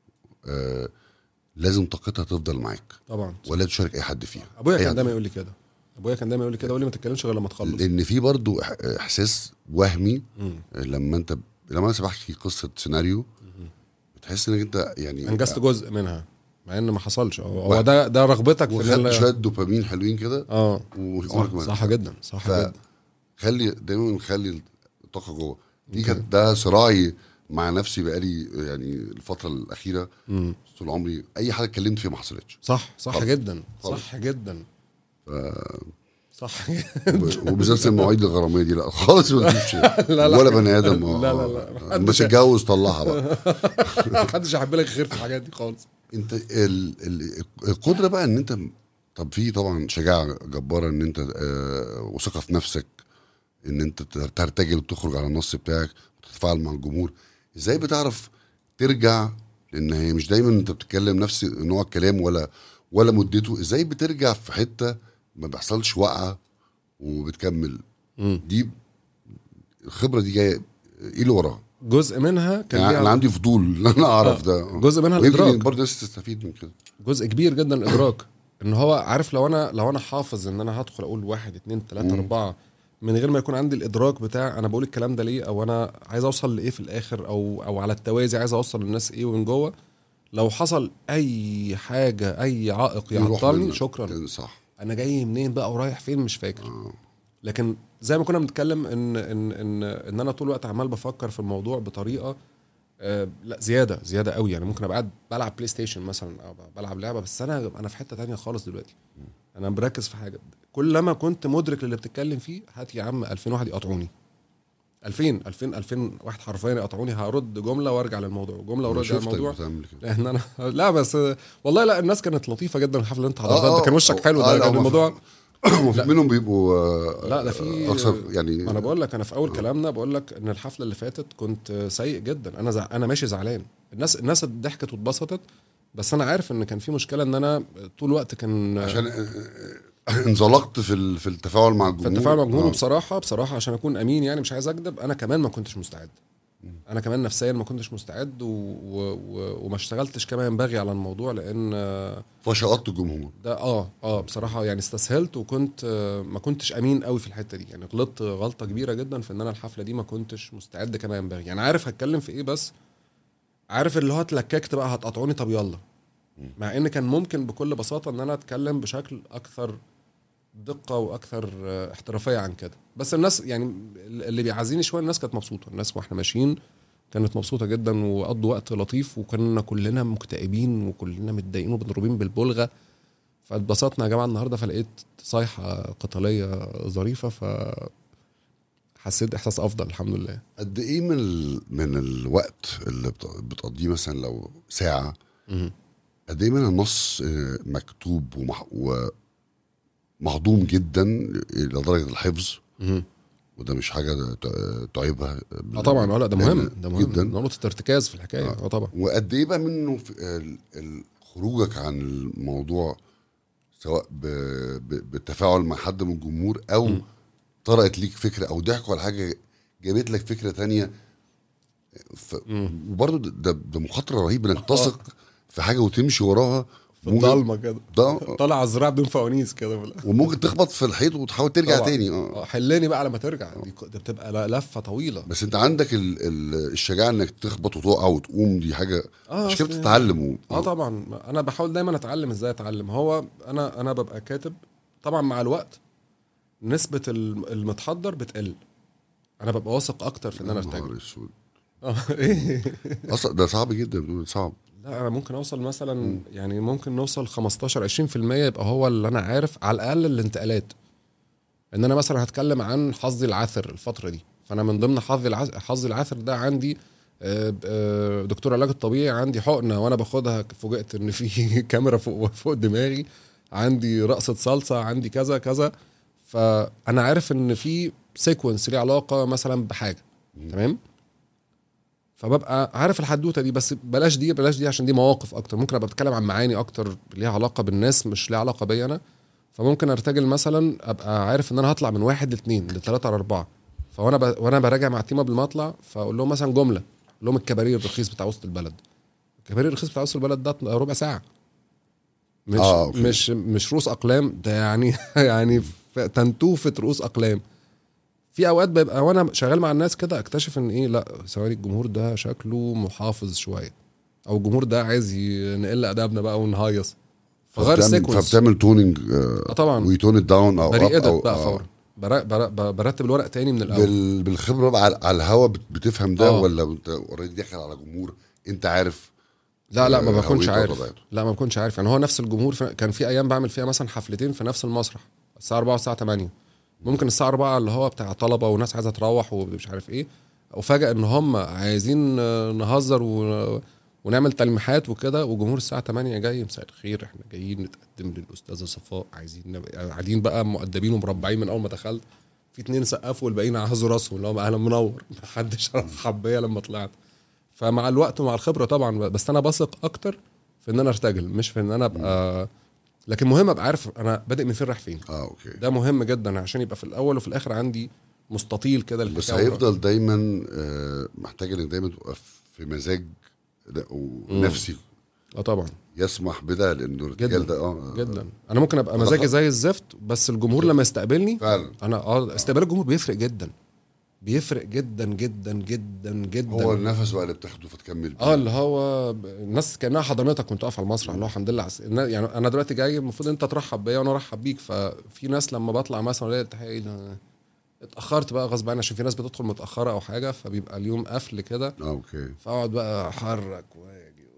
S1: آه لازم طاقتها تفضل معاك
S2: طبعا
S1: ولا تشارك اي حد فيها
S2: ابويا
S1: أي
S2: كان
S1: حد.
S2: دايما يقول لي كده ابويا كان دايما يقول لي كده يقول لي ما تتكلمش غير لما تخلص
S1: لان في برضو إح- احساس وهمي
S2: مم.
S1: لما انت لما انا بحكي قصه سيناريو بتحس انك انت يعني
S2: انجزت جزء منها مع ان ما حصلش هو هو
S1: واحد.
S2: ده ده رغبتك في
S1: وخدت
S2: ال-
S1: شويه دوبامين حلوين كده
S2: اه
S1: وعمرك
S2: صح,
S1: ما
S2: صح جدا صح
S1: ف-
S2: جدا
S1: خلي دايما نخلي الطاقه جوه دي
S2: أوكي.
S1: كانت ده صراعي مع نفسي بقالي يعني الفتره الاخيره
S2: مم.
S1: طول عمري اي حاجه اتكلمت فيها ما حصلتش
S2: صح صح
S1: خالص.
S2: جدا
S1: خالص.
S2: صح جدا صح
S1: وب- وبالذات المواعيد الغراميه دي لا خالص ما تجيبش
S2: لا لا
S1: ولا بني ادم آه،
S2: لا لا لا
S1: آه.
S2: محدش-
S1: بس اتجوز طلعها بقى
S2: محدش هيحب لك خير في الحاجات دي خالص
S1: انت ال ال القدره بقى ان انت طب في طبعا شجاعه جباره ان انت آه وثقه في نفسك ان انت تر- ترتجل وتخرج على النص بتاعك وتتفاعل مع الجمهور ازاي بتعرف ترجع لان هي مش دايما انت بتتكلم نفس نوع الكلام ولا ولا مدته ازاي بترجع في حته ما بيحصلش وقعه وبتكمل
S2: مم.
S1: دي الخبره دي جايه ايه اللي وراها؟
S2: جزء منها كان
S1: يعني انا
S2: ليها
S1: عندي فضول ان انا اعرف ده
S2: جزء منها
S1: ويمكن
S2: الادراك
S1: برضه الناس تستفيد من كده
S2: جزء كبير جدا الادراك ان هو عارف لو انا لو انا حافظ ان انا هدخل اقول واحد اتنين تلاته
S1: مم.
S2: اربعه من غير ما يكون عندي الادراك بتاع انا بقول الكلام ده ليه او انا عايز اوصل لايه في الاخر او او على التوازي عايز اوصل للناس ايه ومن جوه لو حصل اي حاجه اي عائق
S1: يروح
S2: يعطلني
S1: منك.
S2: شكرا
S1: صح
S2: انا جاي منين بقى ورايح فين مش فاكر
S1: آه.
S2: لكن زي ما كنا بنتكلم ان ان ان ان انا طول الوقت عمال بفكر في الموضوع بطريقه آه لا زياده زياده قوي يعني ممكن ابقى قاعد بلعب بلاي ستيشن مثلا او بلعب لعبه بس انا انا في حته تانية خالص دلوقتي انا مركز في حاجه كلما كنت مدرك للي بتتكلم فيه هات يا عم 2000 واحد يقطعوني 2000 2000 2000 واحد حرفيا يقطعوني هرد جمله وارجع للموضوع جمله وارجع
S1: شفتك
S2: للموضوع
S1: بتعمل كده
S2: لان انا لا بس والله لا الناس كانت لطيفه جدا الحفله اللي انت حضرتها
S1: آه،
S2: انت كان
S1: آه،
S2: وشك حلو
S1: آه،
S2: ده
S1: لا،
S2: كان
S1: ما-
S2: الموضوع
S1: وفي منهم بيبقوا آه،
S2: لا، ده في-
S1: اكثر يعني
S2: ما انا بقول لك انا في اول كلامنا بقول لك ان الحفله اللي فاتت كنت سيء جدا انا زع... انا ماشي زعلان الناس الناس ضحكت واتبسطت بس انا عارف ان كان في مشكله ان انا طول الوقت كان
S1: عشان آه، آه، انزلقت في ال- في التفاعل مع
S2: في
S1: الجمهور
S2: التفاعل مع الجمهور
S1: آه.
S2: وبصراحه بصراحه عشان اكون امين يعني مش عايز اكذب انا كمان ما كنتش مستعد انا كمان نفسيا ما كنتش مستعد و... و... و... وما اشتغلتش كما ينبغي على الموضوع لان آه،
S1: فشقطت الجمهور
S2: ده اه اه بصراحه يعني استسهلت وكنت آه، ما كنتش امين قوي في الحته دي يعني غلطت غلطه كبيره جدا في ان انا الحفله دي ما كنتش مستعد كما ينبغي يعني عارف هتكلم في ايه بس عارف اللي هو اتلككت بقى هتقطعوني طب يلا مع ان كان ممكن بكل بساطه ان انا اتكلم بشكل اكثر دقه واكثر آه، احترافيه عن كده بس الناس يعني اللي بيعزيني شويه الناس كانت مبسوطه الناس واحنا ماشيين كانت مبسوطه جدا وقضوا وقت لطيف وكنا كلنا مكتئبين وكلنا متضايقين ومضروبين بالبلغه فاتبسطنا يا جماعه النهارده فلقيت صيحه قتاليه ظريفه ف حسيت احساس افضل الحمد لله
S1: قد ايه من ال... من الوقت اللي بت- بتقضيه مثلا لو ساعه
S2: مهم.
S1: قد ايه من النص آه، مكتوب ومح... ومهضوم جدا الى درجه الحفظ
S2: مهم.
S1: وده مش حاجه ت- تعيبها
S2: اه طبعا اه لا ده مهم
S1: لأن-
S2: ده مهم
S1: جدا.
S2: نقطه ارتكاز في الحكايه اه طبعا
S1: وقد ايه بقى منه في ال- ال- خروجك عن الموضوع سواء ب... ب... بالتفاعل مع حد من الجمهور او
S2: م.
S1: طرقت ليك فكره او ضحكوا على حاجه جابت لك فكره تانية ف...
S2: مم.
S1: وبرضه ده, ده مخاطره رهيبه انك تثق في حاجه وتمشي وراها
S2: في
S1: ممكن-
S2: الضلمه كده
S1: ده
S2: طالع على الزراعه بدون فوانيس كده في الآخر.
S1: وممكن تخبط في الحيط وتحاول ترجع
S2: طبعاً.
S1: تاني اه
S2: اه حلاني بقى لما ترجع دي ك- ده بتبقى ل- لفه طويله
S1: بس انت عندك ال... ال... الشجاعه انك تخبط وتقع وتقوم دي حاجه
S2: اه
S1: مش كده
S2: أصل-
S1: بتتعلم و...
S2: اه طبعا انا بحاول دايما اتعلم ازاي اتعلم هو انا انا ببقى كاتب طبعا مع الوقت نسبه الم- المتحضر بتقل انا ببقى واثق اكتر في ان انا ارتجل
S1: نهار اسود
S2: اه ايه
S1: اصلا ده صعب جدا بتقول صعب
S2: لا انا ممكن اوصل مثلا يعني ممكن نوصل 15 20% يبقى هو اللي انا عارف على الاقل الانتقالات ان انا مثلا هتكلم عن حظي العاثر الفتره دي فانا من ضمن حظي العاثر حظي العاثر ده عندي آه، آه، دكتور علاج الطبيعي عندي حقنه وانا باخدها فوجئت ان في كاميرا فوق فوق دماغي عندي رقصه صلصه عندي كذا كذا فانا عارف ان في سيكونس ليه علاقه مثلا بحاجه تمام فببقى عارف الحدوته دي بس بلاش دي بلاش دي عشان دي مواقف اكتر ممكن ابقى بتكلم عن معاني اكتر ليها علاقه بالناس مش ليها علاقه بيا انا فممكن ارتجل مثلا ابقى عارف ان انا هطلع من واحد لاثنين لثلاثه لاربعه فوانا ب... وانا براجع مع التيم قبل ما اطلع فاقول لهم مثلا جمله اقول لهم الكباريه الرخيص بتاع وسط البلد الكباريه الرخيص بتاع وسط البلد ده ربع ساعه مش
S1: آه،
S2: آه
S1: أوكي.
S2: مش مش رؤوس اقلام ده يعني يعني ف- تنتوفه رؤوس اقلام في اوقات بيبقى وانا شغال مع الناس كده اكتشف ان ايه لا ثواني الجمهور ده شكله محافظ شويه او الجمهور ده عايز ي- نقل ادابنا بقى ونهيص فغير
S1: فبتعمل-
S2: السيكونس
S1: فبتعمل تونينج آه
S2: اه طبعا
S1: ويتون داون او
S2: بري
S1: up
S2: اديت
S1: أو
S2: بقى
S1: آه.
S2: فورا بر- بر- بر- برتب الورق تاني من الاول
S1: بال... بالخبره بقى على, على الهوا بت- بتفهم ده
S2: آه.
S1: ولا انت اوريدي داخل على جمهور انت عارف
S2: لا لا ما
S1: آه،
S2: بكونش
S1: هويته
S2: عارف
S1: وطبيعته.
S2: لا ما بكونش عارف يعني هو نفس الجمهور ف- كان في ايام بعمل فيها مثلا حفلتين في نفس المسرح الساعه 4 والساعه 8 ممكن الساعه 4 اللي هو بتاع طلبه وناس عايزه تروح ومش عارف ايه وفجأة ان هم عايزين آه، نهزر و... ونعمل تلميحات وكده وجمهور الساعه 8 جاي مساء الخير احنا جايين نتقدم للاستاذه صفاء عايزين نبقى قاعدين بقى مؤدبين ومربعين من اول ما دخلت في اتنين سقفوا والباقيين عهزوا راسهم اللي هم اهلا منور محدش رحب بيا لما طلعت فمع الوقت ومع الخبره طبعا بس انا بثق اكتر في ان انا ارتجل مش في ان انا ابقى لكن مهم ابقى عارف انا بادئ من فين رايح فين
S1: اه اوكي
S2: ده مهم جدا عشان يبقى في الاول وفي الاخر عندي مستطيل كده
S1: بس
S2: للحكاية.
S1: هيفضل دايما آه محتاج انك دايما تبقى في مزاج ده- ونفسي
S2: اه طبعا
S1: يسمح بده لانه
S2: جدا.
S1: الرجال ده اه
S2: جدا انا ممكن ابقى مزاجي زي الزفت بس الجمهور لما يستقبلني
S1: فعلا
S2: انا اه استقبال الجمهور بيفرق جدا بيفرق جدا جدا جدا جدا
S1: هو النفس بقى اللي بتاخده فتكمل بيه.
S2: اه اللي هو ب- الناس كانها حضانتك وانت واقف على المسرح اللي هو الحمد لله عس... النا- يعني انا دلوقتي جاي المفروض انت ترحب بيا وانا ارحب بيك ففي ناس لما بطلع مثلا الاقي التحيه ايه ده؟ اتاخرت بقى غصب عني عشان في ناس بتدخل متاخره او حاجه فبيبقى اليوم قفل كده
S1: اه اوكي
S2: فاقعد بقى احرك واجي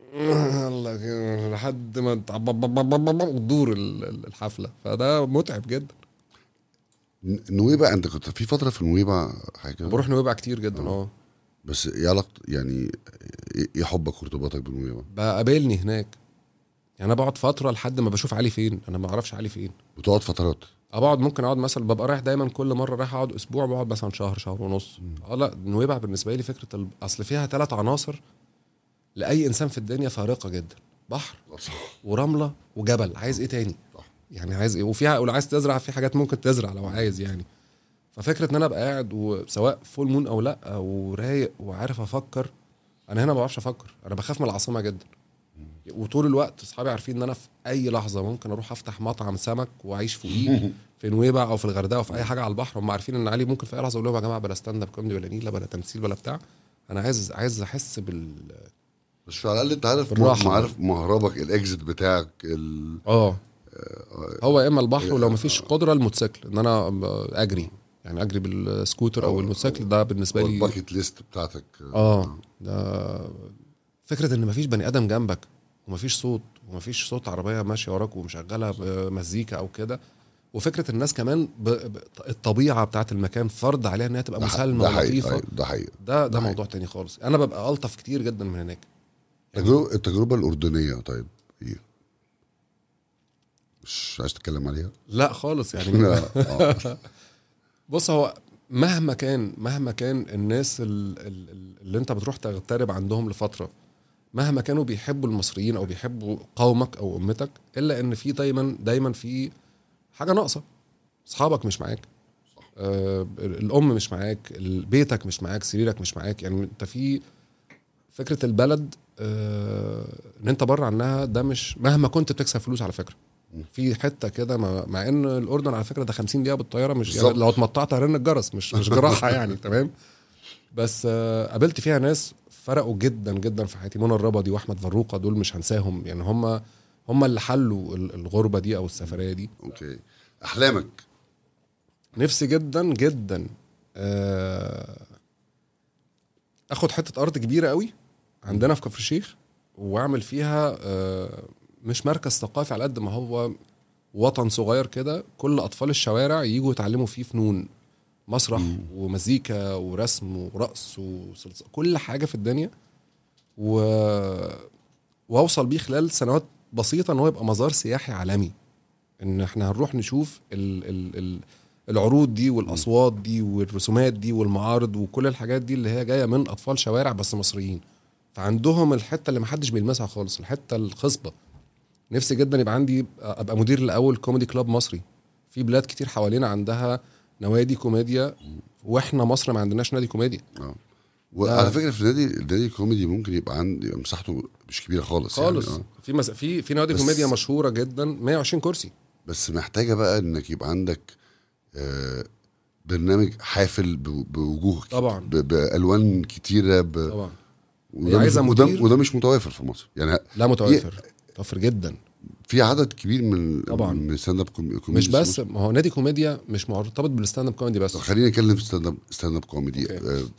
S2: الله كده لحد ما تع- تدور ال- ال- الحفله فده متعب جدا
S1: ن- نويبع انت كنت في فتره في نويبع حاجه
S2: بروح نويبع كتير جدا اه
S1: بس ايه علاقه يعني ايه إيه حبك وارتباطك بنويبع؟
S2: بقابلني هناك يعني انا بقعد فتره لحد ما بشوف علي فين انا ما اعرفش علي فين
S1: بتقعد فترات
S2: بقعد ممكن اقعد مثلا ببقى رايح دايما كل مره رايح اقعد اسبوع بقعد مثلا شهر شهر ونص اه لا نويبع بالنسبه لي فكره ال... اصل فيها ثلاث عناصر لاي انسان في الدنيا فارقه جدا بحر
S1: صح
S2: ورمله وجبل عايز ايه تاني
S1: صح.
S2: يعني عايز ايه وفيها ولو عايز تزرع في حاجات ممكن تزرع لو عايز يعني ففكره ان انا ابقى قاعد وسواء فول مون او لا ورايق وعارف افكر انا هنا ما بعرفش افكر انا بخاف من العاصمه جدا وطول الوقت اصحابي عارفين ان انا في اي لحظه ممكن اروح افتح مطعم سمك واعيش فوقيه في نويبع او في الغردقه او في اي حاجه على البحر هم عارفين ان علي ممكن في اي لحظه اقول لهم يا جماعه بلا ستاند اب كوميدي ولا نيله بلا تمثيل ولا بتاع انا عايز عايز احس بال
S1: بس على الاقل انت عارف
S2: بالراحة.
S1: م- عارف مهربك الاكزit بتاعك ال...
S2: اه هو يا اما البحر ولو مفيش قدره الموتوسيكل ان انا اجري يعني اجري بالسكوتر او
S1: أو-
S2: الموتوسيكل ده بالنسبه لي
S1: الباكيت ليست بتاعتك
S2: اه ده فكره ان مفيش بني ادم جنبك ومفيش صوت ومفيش صوت عربيه ماشيه وراك ومشغله مزيكا او كده وفكره الناس كمان ب... ب... الطبيعه بتاعت المكان فرض عليها انها تبقى
S1: ده ح-
S2: مسالمه
S1: ده حقيقي
S2: ولطيفه
S1: أيوة، ده حقيقي
S2: ده ده
S1: ده
S2: موضوع تاني خالص انا ببقى الطف كتير جدا من هناك
S1: التجربة, التجربة الأردنية طيب ايه مش عايز تتكلم عليها؟
S2: لا خالص يعني
S1: لا آه.
S2: بص هو مهما كان مهما كان الناس ال- ال- ال- اللي انت بتروح تغترب عندهم لفتره مهما كانوا بيحبوا المصريين او بيحبوا قومك او امتك الا ان في دايما دايما في حاجه ناقصه اصحابك مش معاك آه الام مش معاك ال- بيتك مش معاك سريرك مش معاك يعني انت في فكره البلد آه ان انت بره عنها ده مش مهما كنت بتكسب فلوس على فكره في حته كده مع, مع ان الاردن على فكره ده 50 دقيقه بالطياره مش يعني
S1: بالظبط.
S2: لو اتمطعت هرن الجرس مش مش جراحه يعني تمام بس آه قابلت فيها ناس فرقوا جدا جدا في حياتي منى الربدي واحمد فروقه دول مش هنساهم يعني هم هم اللي حلوا ال- الغربه دي او السفريه دي
S1: اوكي احلامك
S2: نفسي جدا جدا آه، اخد حته ارض كبيره قوي عندنا في كفر الشيخ واعمل فيها آه، مش مركز ثقافي على قد ما هو وطن صغير كده كل اطفال الشوارع يجوا يتعلموا فيه فنون مسرح ومزيكا ورسم ورقص وصلصة كل حاجه في الدنيا و... واوصل بيه خلال سنوات بسيطه ان هو يبقى مزار سياحي عالمي ان احنا هنروح نشوف ال... ال... ال... العروض دي والاصوات دي والرسومات دي والمعارض وكل الحاجات دي اللي هي جايه من اطفال شوارع بس مصريين فعندهم الحته اللي محدش بيلمسها خالص الحته الخصبه نفسي جدا يبقى عندي ابقى مدير لاول كوميدي كلاب مصري في بلاد كتير حوالينا عندها نوادي كوميديا واحنا مصر ما عندناش نادي كوميديا
S1: اه وعلى فكره في النادي النادي الكوميدي ممكن يبقى عندي يبقى مساحته مش كبيره خالص
S2: خالص
S1: يعني آه.
S2: في مس... في في نوادي
S1: بس-
S2: كوميديا مشهوره جدا 120 كرسي
S1: بس محتاجه بقى انك يبقى عندك آه برنامج حافل ب- بوجوه كت-
S2: طبعا.
S1: ب- بالوان كتيره ب...
S2: طبعا
S1: وده مش-
S2: عايزة
S1: وده,
S2: مدير.
S1: وده مش متوافر في مصر يعني
S2: لا متوفر متوفر جدا
S1: في عدد كبير من
S2: طبعا.
S1: من ستاند اب كوميدي
S2: مش بس ما هو نادي كوميديا مش مرتبط بالستاند اب كوميدي بس
S1: طب خلينا نتكلم في ستاند اب ستاند اب كوميدي
S2: أوكي.
S1: آه،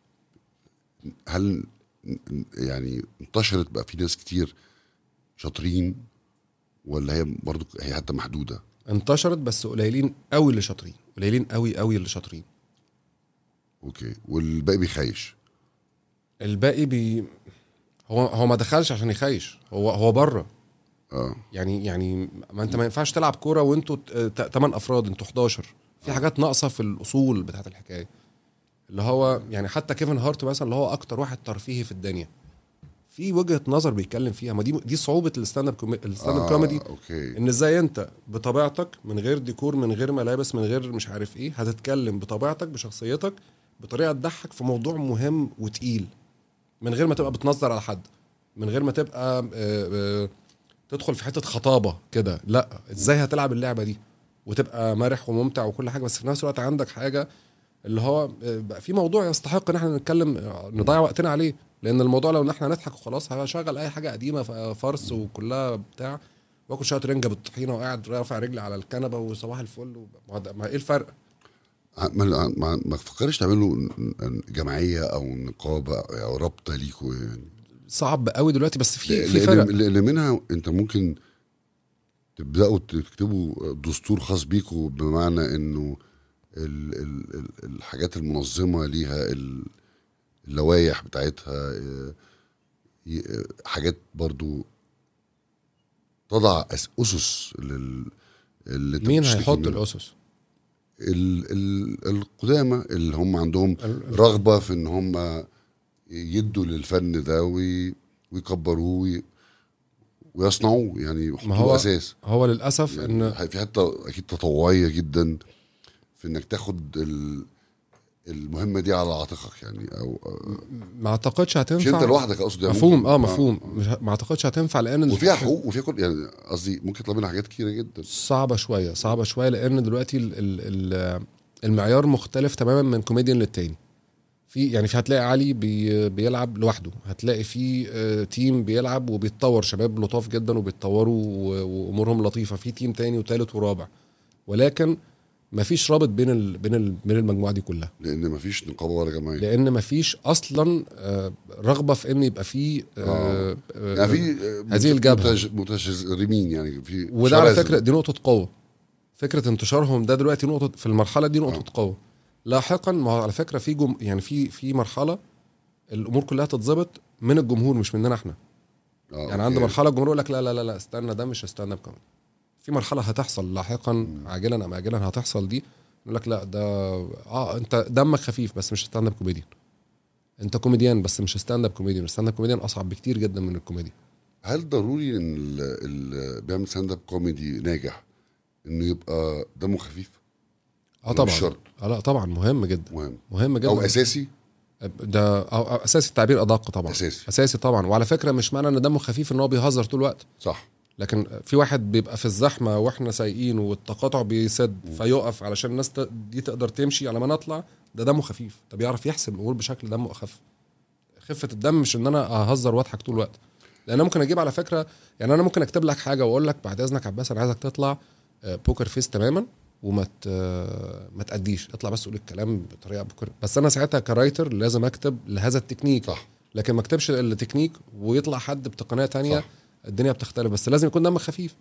S1: هل ن- يعني انتشرت بقى في ناس كتير شاطرين ولا هي برضو هي حتى محدوده
S2: انتشرت بس قليلين قوي اللي شاطرين قليلين قوي قوي اللي شاطرين
S1: اوكي والباقي بيخيش
S2: الباقي بي هو هو ما دخلش عشان يخيش هو هو بره
S1: اه
S2: يعني يعني ما انت ما ينفعش تلعب كوره وانتوا 8 افراد انتوا 11 في حاجات ناقصه في الاصول بتاعت الحكايه اللي هو يعني حتى كيفن هارت مثلا اللي هو اكتر واحد ترفيهي في الدنيا في وجهه نظر بيتكلم فيها ما دي دي صعوبه الستاند اب كومي... الستاند اب كوميدي
S1: اوكي
S2: ان ازاي انت بطبيعتك من غير ديكور من غير ملابس من غير مش عارف ايه هتتكلم بطبيعتك بشخصيتك بطريقه تضحك في موضوع مهم وتقيل من غير ما تبقى بتنظر على حد من غير ما تبقى آه، آه، تدخل في حته خطابه كده لا ازاي هتلعب اللعبه دي وتبقى مرح وممتع وكل حاجه بس في نفس الوقت عندك حاجه اللي هو آه، بقى في موضوع يستحق ان احنا نتكلم آه، نضيع وقتنا عليه لان الموضوع لو ان احنا نضحك وخلاص هشغل اي حاجه قديمه ف- فرس وكلها بتاع واكل شويه رنجه بالطحينه وقاعد رافع رجلي على الكنبه وصباح الفل و- ما هو ده- ما ايه الفرق؟
S1: ما ما, ما فكرش تعملوا ن- ن- جمعيه او نقابه او رابطه ليكوا يعني
S2: صعب قوي دلوقتي بس في في
S1: لأن-
S2: فرق
S1: لان منها انت ممكن تبداوا تكتبوا دستور خاص بيكوا بمعنى انه ال ال ال الحاجات المنظمه ليها ال- اللوائح بتاعتها آه، ي- آه، حاجات برضو تضع أس- اسس لل اللي أنت
S2: مين
S1: بتشتكي
S2: هيحط
S1: منه.
S2: الاسس؟
S1: ال ال القدامى اللي هم عندهم
S2: ال-
S1: رغبه في ان هم يدوا للفن ده وي ويكبروه وي ويصنعوه يعني
S2: ما
S1: يحطوه
S2: هو
S1: اساس
S2: هو للاسف
S1: يعني
S2: ان
S1: في حته اكيد تطوعيه جدا في انك تاخد ال المهمه دي على عاتقك يعني او
S2: ما اعتقدش
S1: مش انت
S2: هتنفع
S1: لوحدك اقصد يعني
S2: مفهوم
S1: ممكن-
S2: اه مفهوم مش ه- ما اعتقدش هتنفع لان
S1: وفيها حقوق وفيها كل يعني قصدي ممكن يطلع منها حاجات كتيره جدا
S2: صعبه شويه صعبه شويه لان دلوقتي ال ال ال المعيار مختلف تماما من كوميديان للتاني في يعني في هتلاقي علي بي بيلعب لوحده هتلاقي في آه، تيم بيلعب وبيتطور شباب لطاف جدا وبيتطوروا و- وامورهم لطيفه في تيم تاني وتالت ورابع ولكن مفيش رابط بين ال بين ال بين المجموعه دي كلها
S1: لان مفيش نقابه ولا جمعيه
S2: لان مفيش اصلا آه، رغبه في ان يبقى في آه، آه،
S1: يعني في آه،
S2: هذه الجبهة.
S1: متج- متجرمين يعني في
S2: وده على
S1: شرذم.
S2: فكره دي نقطه قوه فكره انتشارهم ده دلوقتي نقطه في المرحله دي نقطه
S1: آه.
S2: قوه لاحقا ما هو على فكره في جم يعني في في مرحله الامور كلها تتظبط من الجمهور مش مننا احنا
S1: آه،
S2: يعني عند
S1: أوكي.
S2: مرحله الجمهور يقول لك لا لا لا لا استنى ده مش ستاند اب كوميدي في مرحله هتحصل لاحقا عاجلا ام اجلا هتحصل دي يقول لك لا ده اه انت دمك خفيف بس مش ستاند اب كوميديان انت كوميديان بس مش ستاند اب كوميديان الستاند اب كوميديان اصعب بكتير جدا من الكوميديا
S1: هل ضروري ان اللي بيعمل ستاند اب كوميدي ناجح انه يبقى دمه خفيف
S2: اه
S1: مش
S2: طبعا
S1: شرط.
S2: اه لا طبعا مهم جدا
S1: مهم
S2: مهم جدا
S1: او اساسي
S2: ده أو أو اساسي التعبير ادق طبعا
S1: اساسي
S2: اساسي طبعا وعلى فكره مش معنى ان دمه خفيف ان هو بيهزر طول الوقت
S1: صح
S2: لكن في واحد بيبقى في الزحمه واحنا سايقين والتقاطع بيسد فيقف علشان الناس ت- دي تقدر تمشي على ما نطلع ده دمه خفيف ده بيعرف يحسب الامور بشكل دمه اخف خفه الدم مش ان انا اهزر واضحك طول الوقت لان انا ممكن اجيب على فكره يعني انا ممكن اكتب لك حاجه واقول لك بعد اذنك عباس انا عايزك تطلع آه، بوكر فيس تماما وما ت- آه، ما تأديش اطلع بس قول الكلام بطريقه بوكر بس انا ساعتها كرايتر لازم اكتب لهذا التكنيك
S1: صح
S2: لكن ما اكتبش التكنيك ويطلع حد بتقنيه تانية
S1: صح.
S2: الدنيا بتختلف بس لازم يكون دمك خفيف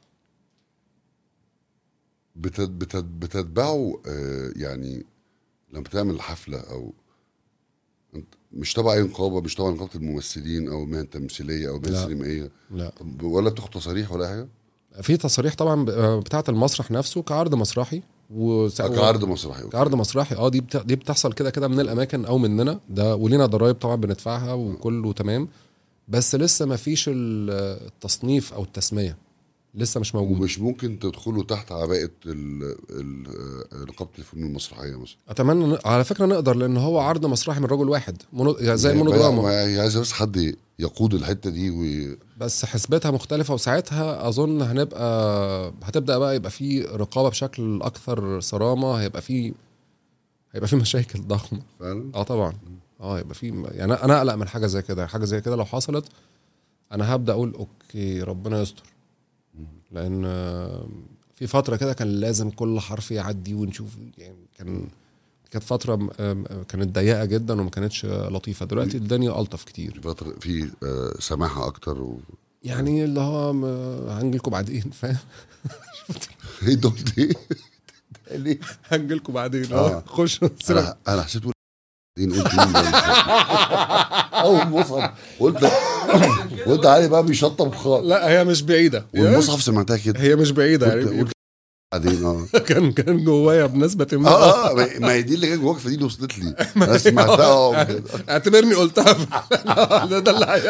S1: بتت بتت بتتبعوا آه يعني لما بتعمل حفله او انت مش تبع اي نقابه مش تبع نقابه الممثلين او مهن تمثيليه او مهن
S2: لا.
S1: سينمائيه
S2: لا
S1: طب ولا بتاخد تصاريح ولا أي حاجه؟
S2: في تصاريح طبعا ب- آه، بتاعه المسرح نفسه كعرض مسرحي و...
S1: آه، كعرض مسرحي أوكي.
S2: كعرض مسرحي اه دي بت... دي بتحصل كده كده من الاماكن او مننا ده ولينا ضرائب طبعا بندفعها وكله تمام بس لسه ما فيش ال- التصنيف او التسميه لسه مش موجود
S1: ومش ممكن تدخلوا تحت عباءه ال- ال- آه، نقابه الفنون المسرحيه مثلا
S2: اتمنى ن... على فكره نقدر لان هو عرض مسرحي من رجل واحد مونو... يعني زي المونودراما
S1: ما- هي عايزه بس حد يقود الحته دي و...
S2: بس حسبتها مختلفة وساعتها أظن هنبقى هتبدأ بقى يبقى في رقابة بشكل أكثر صرامة هيبقى في هيبقى في مشاكل ضخمة
S1: فعلا
S2: اه طبعا اه يبقى في يعني أنا- انا اقلق من حاجه زي كده حاجه زي كده لو حصلت انا هبدا اقول اوكي ربنا يستر لان آه، في فتره كده كان لازم كل حرف يعدي ونشوف يعني كان كانت فتره م- آم، كانت ضيقه جدا وما كانتش لطيفه دلوقتي الدنيا الطف كتير
S1: في فتره في آه، سماحه اكتر و...
S2: يعني اللي هو م- هنجي لكم بعدين فاهم
S1: ايه دول ايه؟ ليه؟
S2: هنجي لكم بعدين
S1: آه.
S2: اه خش
S1: انا انا حسيت قلت مين قلت مين ده؟ اول مصحف قلت قلت علي بقى بيشطب خالص
S2: لا هي مش بعيده
S1: والمصحف سمعتها كده
S2: هي مش بعيده
S1: قلت-
S2: يعني
S1: قلت بعدين اه
S2: كان كان جوايا بنسبه ما
S1: اه اه ما- ما هي دي اللي كانت جواك فدي اللي وصلت لي انا سمعتها اه بجد.
S2: اعتبرني قلتها فعلا ده ده اللي هيحصل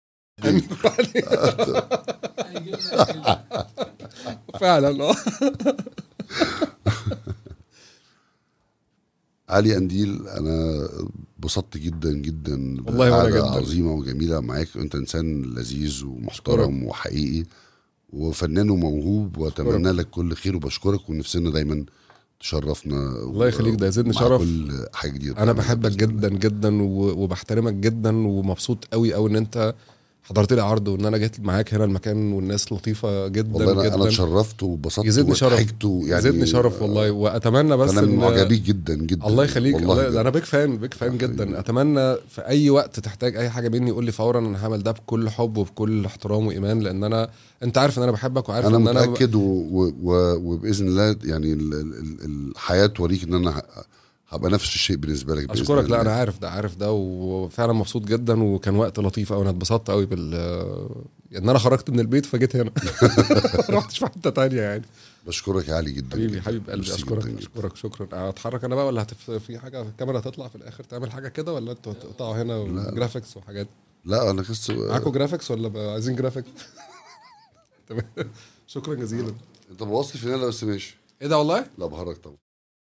S2: فعلا اه
S1: علي قنديل انا انبسطت جدا جدا
S2: والله وأنا
S1: بقعدة
S2: جدا.
S1: عظيمه وجميله معاك انت انسان لذيذ ومحترم وحقيقي وفنان وموهوب واتمنى لك كل خير وبشكرك ونفسنا دايما تشرفنا
S2: الله يخليك ده يزيدني
S1: مع
S2: شرف
S1: كل حاجه جديده
S2: انا
S1: بتعملها
S2: بحبك
S1: بإذن الله.
S2: جدا جدا و- وبحترمك جدا ومبسوط قوي قوي ان انت حضرت لي عرض وان انا جيت معاك هنا المكان والناس لطيفه جدا
S1: والله انا انا
S2: جدا
S1: اتشرفت واتبسطت
S2: يزيدني شرف.
S1: وضحكت يعني
S2: يزيدني شرف والله واتمنى بس
S1: انا من
S2: إن-
S1: معجبيك جدا جدا
S2: الله يخليك
S1: والله
S2: الله
S1: بجد.
S2: انا بيك فان بيك فان جدا اتمنى في اي وقت تحتاج اي حاجه مني قول لي فورا انا هعمل ده بكل حب وبكل احترام وايمان لان انا انت عارف ان انا بحبك وعارف
S1: انا
S2: ان انا
S1: متاكد و... و... و... وباذن الله يعني ال... ال... ال- الحياه توريك ان انا ه- هبقى نفس الشيء بالنسبه لك بإذن
S2: اشكرك لا
S1: الله.
S2: انا عارف ده عارف ده وفعلا مبسوط جدا وكان وقت لطيف قوي انا اتبسطت قوي بال ان انا خرجت من البيت فجيت هنا ما رحتش في حته تانية يعني
S1: بشكرك يا علي جدا
S2: حبيبي
S1: جداً.
S2: حبيب قلبي
S1: ميرسي
S2: اشكرك
S1: جداً جداً.
S2: اشكرك شكرا اتحرك انا بقى ولا هتف... في حاجه في الكاميرا هتطلع في الاخر تعمل حاجه كده ولا انتوا هتقطعوا هنا جرافيكس وحاجات
S1: لا انا لسه
S2: معاكم جرافيكس ولا بقى عايزين جرافيكس تمام شكرا جزيلا
S1: انت بوظت في نالا بس ماشي
S2: ايه ده والله
S1: لا بهرج طبعا